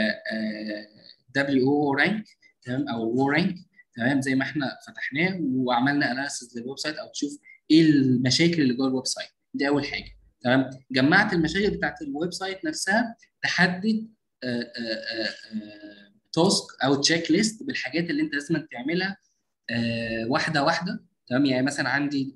دبليو او رانك تمام او وو رانك تمام زي ما احنا فتحناه وعملنا اناليسيس للويب سايت او تشوف ايه المشاكل اللي جوه الويب سايت دي اول حاجه تمام جمعت المشاكل بتاعت الويب سايت نفسها تحدد تاسك او تشيك ليست بالحاجات اللي انت لازم تعملها آه، واحده واحده تمام يعني مثلا عندي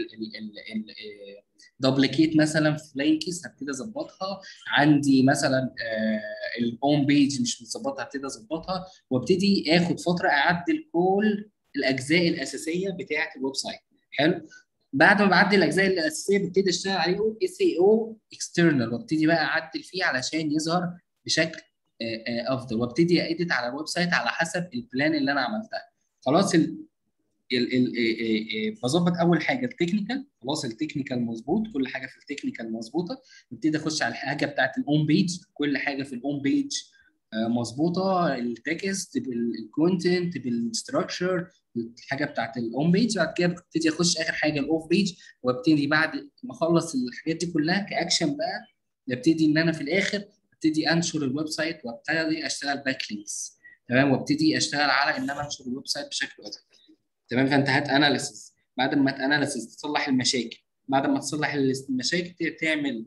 دوبليكيت مثلا في لينكس هبتدي اظبطها عندي مثلا الهوم بيج مش مظبطها هبتدي اظبطها وابتدي اخد فتره اعدل كل الاجزاء الاساسيه بتاعه الويب سايت حلو بعد ما بعدل الاجزاء الاساسيه ببتدي اشتغل عليه اس اي او اكسترنال وابتدي بقى اعدل فيه علشان يظهر بشكل آه، آه، افضل وابتدي اديت على الويب سايت على حسب البلان اللي انا عملتها خلاص ال ال ال إيه إيه إيه بظبط اول حاجه التكنيكال خلاص التكنيكال مظبوط كل حاجه في التكنيكال مظبوطه ببتدي اخش على الحاجه بتاعت الاون بيج كل حاجه في الاون بيج مظبوطه التكست بالكونتنت بالستراكشر الحاجه بتاعت الاون بيج بعد كده ببتدي اخش اخر حاجه الاوف بيج وابتدي بعد ما اخلص الحاجات دي كلها كاكشن بقى ببتدي ان انا في الاخر ابتدي انشر الويب سايت وابتدي اشتغل باك لينكس تمام وابتدي اشتغل على ان انا انشر الويب سايت بشكل افضل تمام فانت هات اناليسيس بعد ما تاناليسيس تصلح المشاكل بعد ما تصلح المشاكل ت- تعمل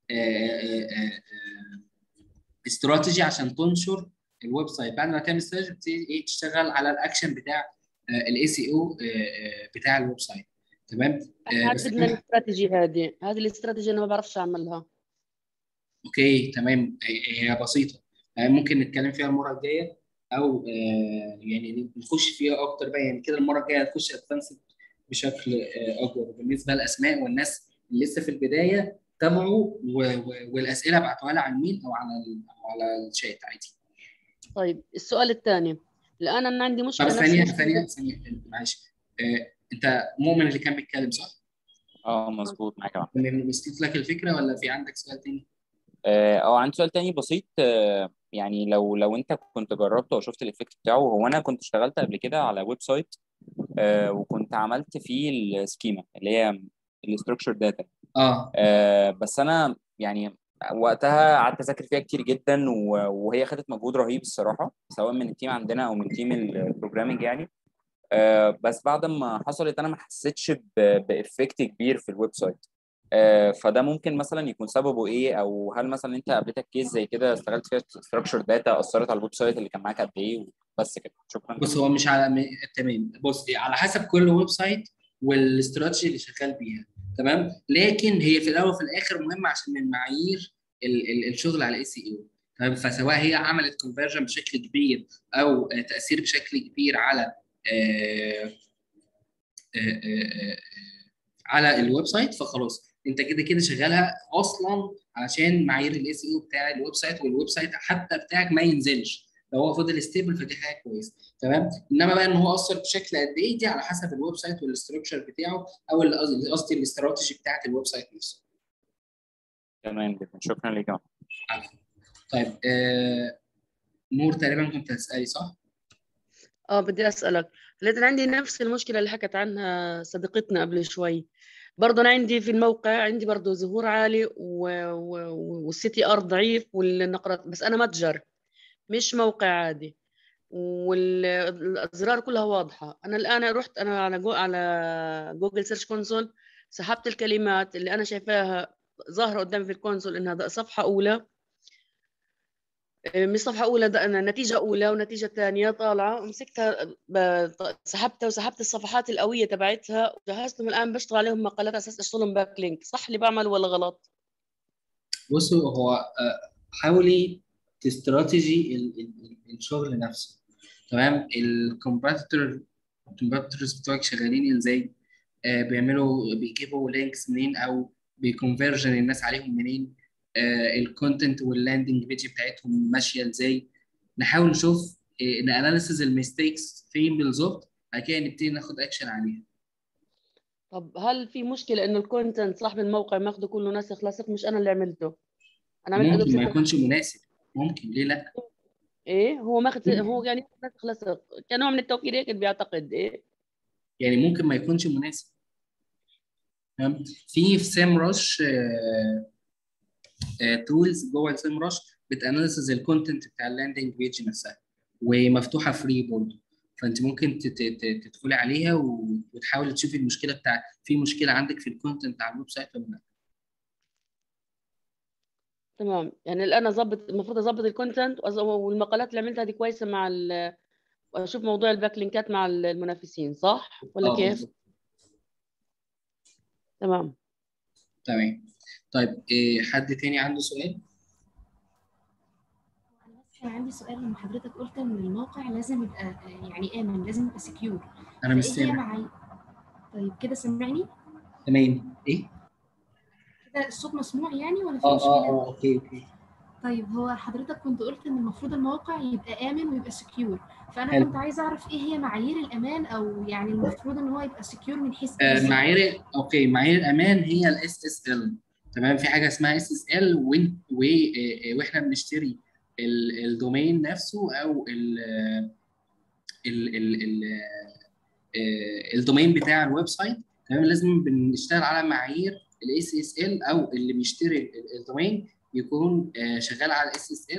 استراتيجي عشان تنشر الويب سايت بعد ما تعمل استراتيجي تبتدي ايه تشتغل على الاكشن بتاع الاي سي او بتاع الويب سايت تمام آه، بس حدد لنا أنا- الاستراتيجي هذه هذه الاستراتيجي انا ما بعرفش اعملها اوكي تمام هي هي بسيطه آه، ممكن نتكلم فيها المره الجايه او آه، يعني نخش فيها اكتر بقى يعني كده المره الجايه هتخش ادفانسد بشكل آه، اكبر بالنسبه للاسماء والناس اللي لسه في البدايه تابعوا و- و- والاسئله ابعتوها لي على الميل او على ال- او على الشات عادي طيب السؤال الثاني الان انا عندي طب مشكله نفس ثانيه مشكله ثانيه ثانيه معلش آه، انت مؤمن اللي كان بيتكلم صح؟ اه مظبوط معاك يا محمد. تمام وصلت لك الفكره ولا في عندك سؤال تاني؟ اه آه، عندي سؤال تاني بسيط آه، يعني لو لو انت كنت جربته او شفت الايفكت بتاعه هو انا كنت اشتغلت قبل كده على ويب سايت آه، وكنت عملت فيه السكيما اللي هي الاستراكشر داتا اه بس انا يعني وقتها قعدت اذاكر فيها كتير جدا و- وهي خدت مجهود رهيب الصراحه سواء من التيم عندنا او من تيم البروجرامينج يعني آه، بس بعد ما حصلت انا ما حسيتش ب- بافكت كبير في الويب سايت آه، فده ممكن مثلا يكون سببه ايه او هل مثلا انت قابلتك كيس زي كده اشتغلت فيها ستراكشر داتا اثرت على الويب سايت اللي كان معاك قد ايه بس كده شكرا بص هو مش على م... تمام بص على حسب كل ويب سايت والاستراتيجي اللي شغال بيها تمام لكن هي في الاول وفي الاخر مهمه عشان من معايير ال... ال... الشغل على اي سي او تمام فسواء هي عملت كونفرجن بشكل كبير او آه، تاثير بشكل كبير على آه، آه، آه، آه، على الويب سايت فخلاص انت كده كده شغالها اصلا عشان معايير الاي سي او بتاع الويب سايت والويب سايت حتى بتاعك ما ينزلش لو هو فضل ستيبل فدي حاجه كويسه تمام انما بقى ان هو اثر بشكل قد ايه دي على حسب الويب سايت والاستراكشر بتاعه او ال- قصدي قصدي الاستراتيجي بتاعت الويب سايت نفسه تمام جدا شكرا لك يا محمد. عفوا. طيب آه نور تقريبا كنت هتسالي صح؟ اه بدي اسالك لقيت أنا عندي نفس المشكله اللي حكت عنها صديقتنا قبل شوي برضه انا عندي في الموقع عندي برضه ظهور عالي و... و... والسيتي ار ضعيف والنقرات بس انا متجر مش موقع عادي والازرار كلها واضحه انا الان رحت انا على جو... على جوجل سيرش كونسول سحبت الكلمات اللي انا شايفاها ظاهره قدامي في الكونسول انها ده صفحه اولى مش صفحة أولى ده أنا نتيجة أولى ونتيجة ثانية طالعة ومسكتها ب- سحبتها وسحبت الصفحات القوية تبعتها وجهزتهم الآن بشتغل عليهم مقالات على أساس أشتغلهم باك لينك صح اللي بعمل ولا غلط؟ بصوا هو آه، حاولي تستراتيجي ال- ال- ال- الشغل نفسه تمام الكومبيتيتور الكومبيتيتورز بتوعك شغالين ازاي آه بيعملوا بيجيبوا لينكس منين او بيكونفرجن الناس عليهم منين آه الكونتنت واللاندنج بيج بتاعتهم ماشيه ازاي نحاول نشوف آه ناناليسز الميستيكس فين بالظبط بعد كده نبتدي ناخد اكشن عليها طب هل في مشكلة إنه الكونتنت صاحب الموقع ماخده كله ناسخ لاصق مش أنا اللي عملته؟ أنا عملت ممكن أدوب ما ستة يكونش مناسب ممكن ليه لا إيه هو ماخد هو يعني ناسخ لاصق كنوع من التوكيد هيك بيعتقد إيه يعني ممكن ما يكونش مناسب تمام في في سام رش تولز جوه السام رش بتاناليسز الكونتنت بتاع اللاندنج بيج نفسها ومفتوحه فري برضه فانت ممكن تت- تت- تدخلي عليها و- وتحاولي تشوفي المشكله بتاع في مشكله عندك في الكونتنت على الويب سايت ولا لا تمام يعني الآن أظبط المفروض أظبط الكونتنت وأز- والمقالات اللي عملتها دي كويسة مع ال وأشوف موضوع الباك لينكات مع المنافسين صح ولا اه كيف؟ بالظبط تمام تمام طيب إيه حد تاني عنده سؤال؟ كان عندي سؤال لما حضرتك قلت ان الموقع لازم يبقى آه، يعني امن لازم يبقى سكيور انا مش فايه هي سامع معايير طيب كده سامعني تمام ايه؟ كده الصوت مسموع يعني ولا في اه اه مشكله اه اوكي اوكي طيب هو حضرتك كنت قلت ان المفروض الموقع يبقى امن ويبقى سكيور فانا حلو كنت عايزه اعرف ايه هي معايير الامان او يعني المفروض ان هو يبقى سكيور من حيث ايه آه بالظبط معايير اوكي معايير الامان هي الاس اس ال تمام في حاجه اسمها اس اس ال واحنا بنشتري ال- الدومين نفسه او ال ال ال ال آه، الدومين بتاع الويب سايت تمام لازم بنشتغل على معايير الاس اس ال او اللي بيشتري ال- الدومين يكون آه، شغال على الاس اس ال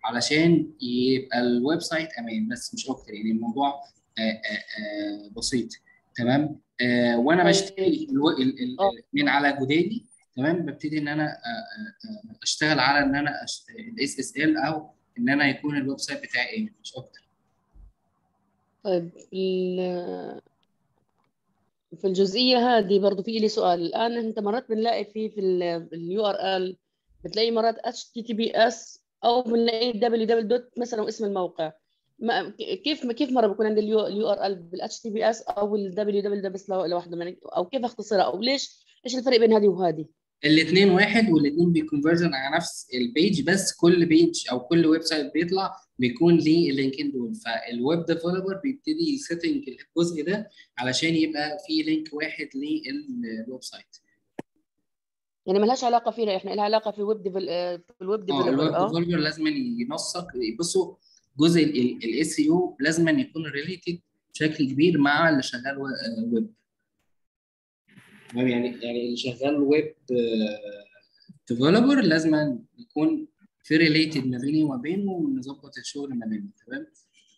علشان يبقى الويب سايت امان بس مش اكتر يعني الموضوع آه، آه، آه، بسيط تمام آه، وانا طيب. بشتغل الو- ال- ال- اه من على جودادي تمام ببتدي ان انا آه، آه، آه، اشتغل على ان انا الاس اس ال او ان انا يكون الويب سايت بتاعي امان مش اكتر طيب ال- في الجزئية هذه برضو في لي سؤال الآن أنت مرات بنلاقي في في اليو ار ال بتلاقي مرات اتش تي تي بي اس أو بنلاقي دبليو دبليو دوت مثلا اسم الموقع ما كيف كيف مرة بكون عندي اليو اليو ار ال بالاتش تي بي اس أو الدبليو دبليو بس لو- لوحده من- أو كيف اختصرها أو ليش ايش الفرق بين هذه وهذه؟ الاثنين واحد والاثنين بيكونفرجن على نفس البيج بس كل بيج او كل ويب سايت بيطلع بيكون ليه اللينكين دول فالويب ديفلوبر بيبتدي يسيتنج الجزء ده علشان يبقى في لينك واحد للويب سايت يعني ملهاش علاقة فينا احنا لها علاقة في الويب ديفل في الويب اه ديفلوبر الويب اه ديفلوبر لازم ينسق بصوا جزء الاس يو لازم يكون ريليتد بشكل كبير مع اللي شغال ويب تمام يعني يعني اللي شغال ويب ديفلوبر لازم يكون في ريليتد ما بيني وما بينه ونظبط الشغل ما بيننا تمام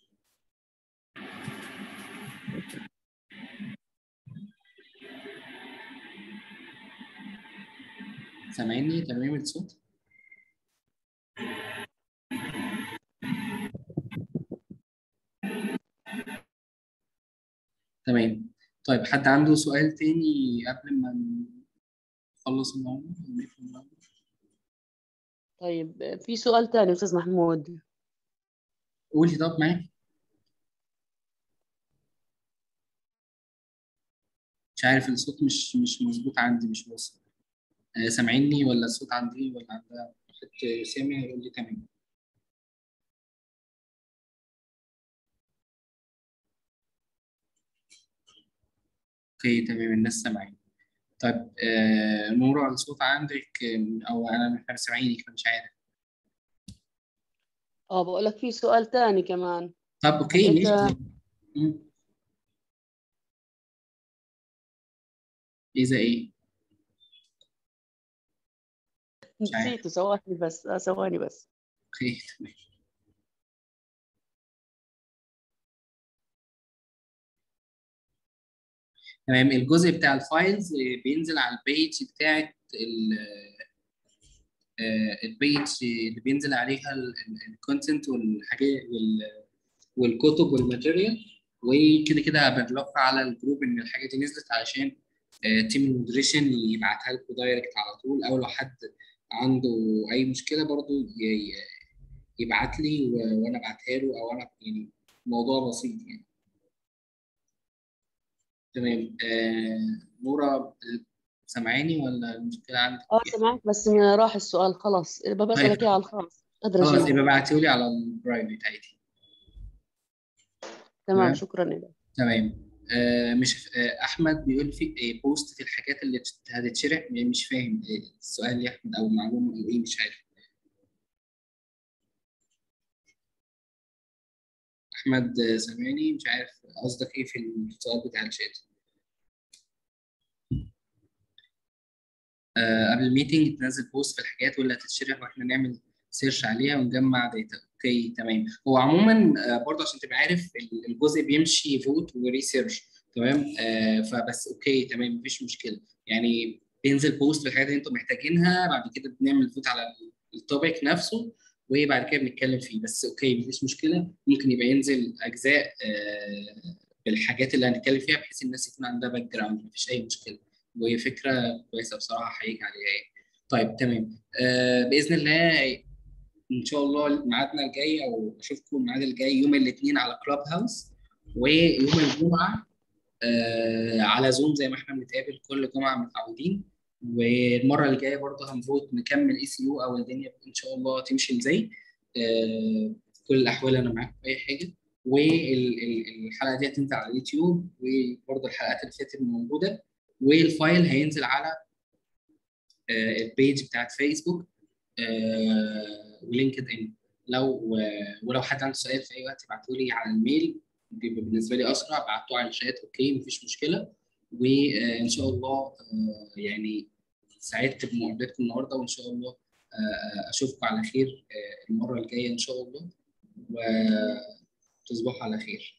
سامعني تمام الصوت تمام طيب حد عنده سؤال تاني قبل ما نخلص الموضوع ونقفل الموضوع؟ طيب في سؤال تاني أستاذ محمود قولي طب معاك مش عارف الصوت مش مش مظبوط عندي مش واصل آه، سامعيني ولا الصوت عندي ولا عندها حد سامع يقول لي تمام اوكي تمام الناس سامعين طيب آه نورة الصوت عندك آه، او انا محتاج سامعينك فمش عارف اه بقول لك في سؤال تاني كمان طب اوكي انت ماشي مم. اذا ايه مش عارف نسيته ثواني بس آه ثواني بس اوكي تمام تمام الجزء بتاع الفايلز آه، بينزل على البيج بتاعت ال- آه، البيج اللي بينزل عليها الكونتنت والحاجات وال- والكتب والماتيريال وكده كده هبلغها على الجروب ان الحاجه دي نزلت علشان تيم المودريشن يبعتها لكم دايركت على طول او لو حد عنده اي مشكله برضو ي- ي- يبعت لي و- وانا ابعتها له او انا يعني الموضوع بسيط يعني تمام آه نورا سامعاني ولا المشكله عندك اه سمعت بس راح السؤال خلاص يبقى طيب بسألك اياه على الخاص قادرة خلاص اجيبه يبقى ابعتوا لي على البرايفت عادي تمام تمام شكرا لك تمام آه مش آه احمد بيقول في آه بوست في الحاجات اللي تت- هتتشرح يعني مش فاهم آه السؤال يا احمد او المعلومه او ايه مش عارف احمد آه، سامعني مش عارف قصدك ايه في السؤال بتاع الشات آه قبل الميتنج تنزل بوست في الحاجات واللي هتتشرح واحنا نعمل سيرش عليها ونجمع داتا اوكي تمام هو عموما آه برضه عشان تبقى عارف ال- الجزء بيمشي فوت وريسيرش تمام آه فبس اوكي تمام مفيش مشكله يعني بينزل بوست في الحاجات اللي انتم محتاجينها بعد كده بنعمل فوت على التوبيك نفسه وبعد كده بنتكلم فيه بس اوكي مفيش مشكله ممكن يبقى ينزل اجزاء آه بالحاجات اللي هنتكلم فيها بحيث الناس يكون عندها باك جراوند مفيش اي مشكله وهي فكره كويسه بصراحه هيجي عليها يعني طيب تمام آه باذن الله ان شاء الله ميعادنا الجاي او اشوفكم الميعاد الجاي يوم الاثنين على كلاب هاوس ويوم الجمعه آه على زوم زي ما احنا بنتقابل كل جمعه متعودين والمره اللي جايه برضه هنفوت نكمل اي سي يو او الدنيا ان شاء الله تمشي ازاي آه في كل الاحوال انا معاك في اي حاجه والحلقه دي هتنزل على اليوتيوب وبرضه الحلقات اللي فاتت موجوده والفايل هينزل على آه، البيج بتاعت فيسبوك آه، ولينكد ان لو آه، ولو حد عنده سؤال في اي وقت ابعتوا لي على الميل بيبقى بالنسبه لي اسرع بعتوه على الشات اوكي مفيش مشكله وان شاء الله آه، يعني سعدت بمقابلتكم النهارده وان شاء الله آه، اشوفكم على خير آه، المره الجايه ان شاء الله وتصبحوا على خير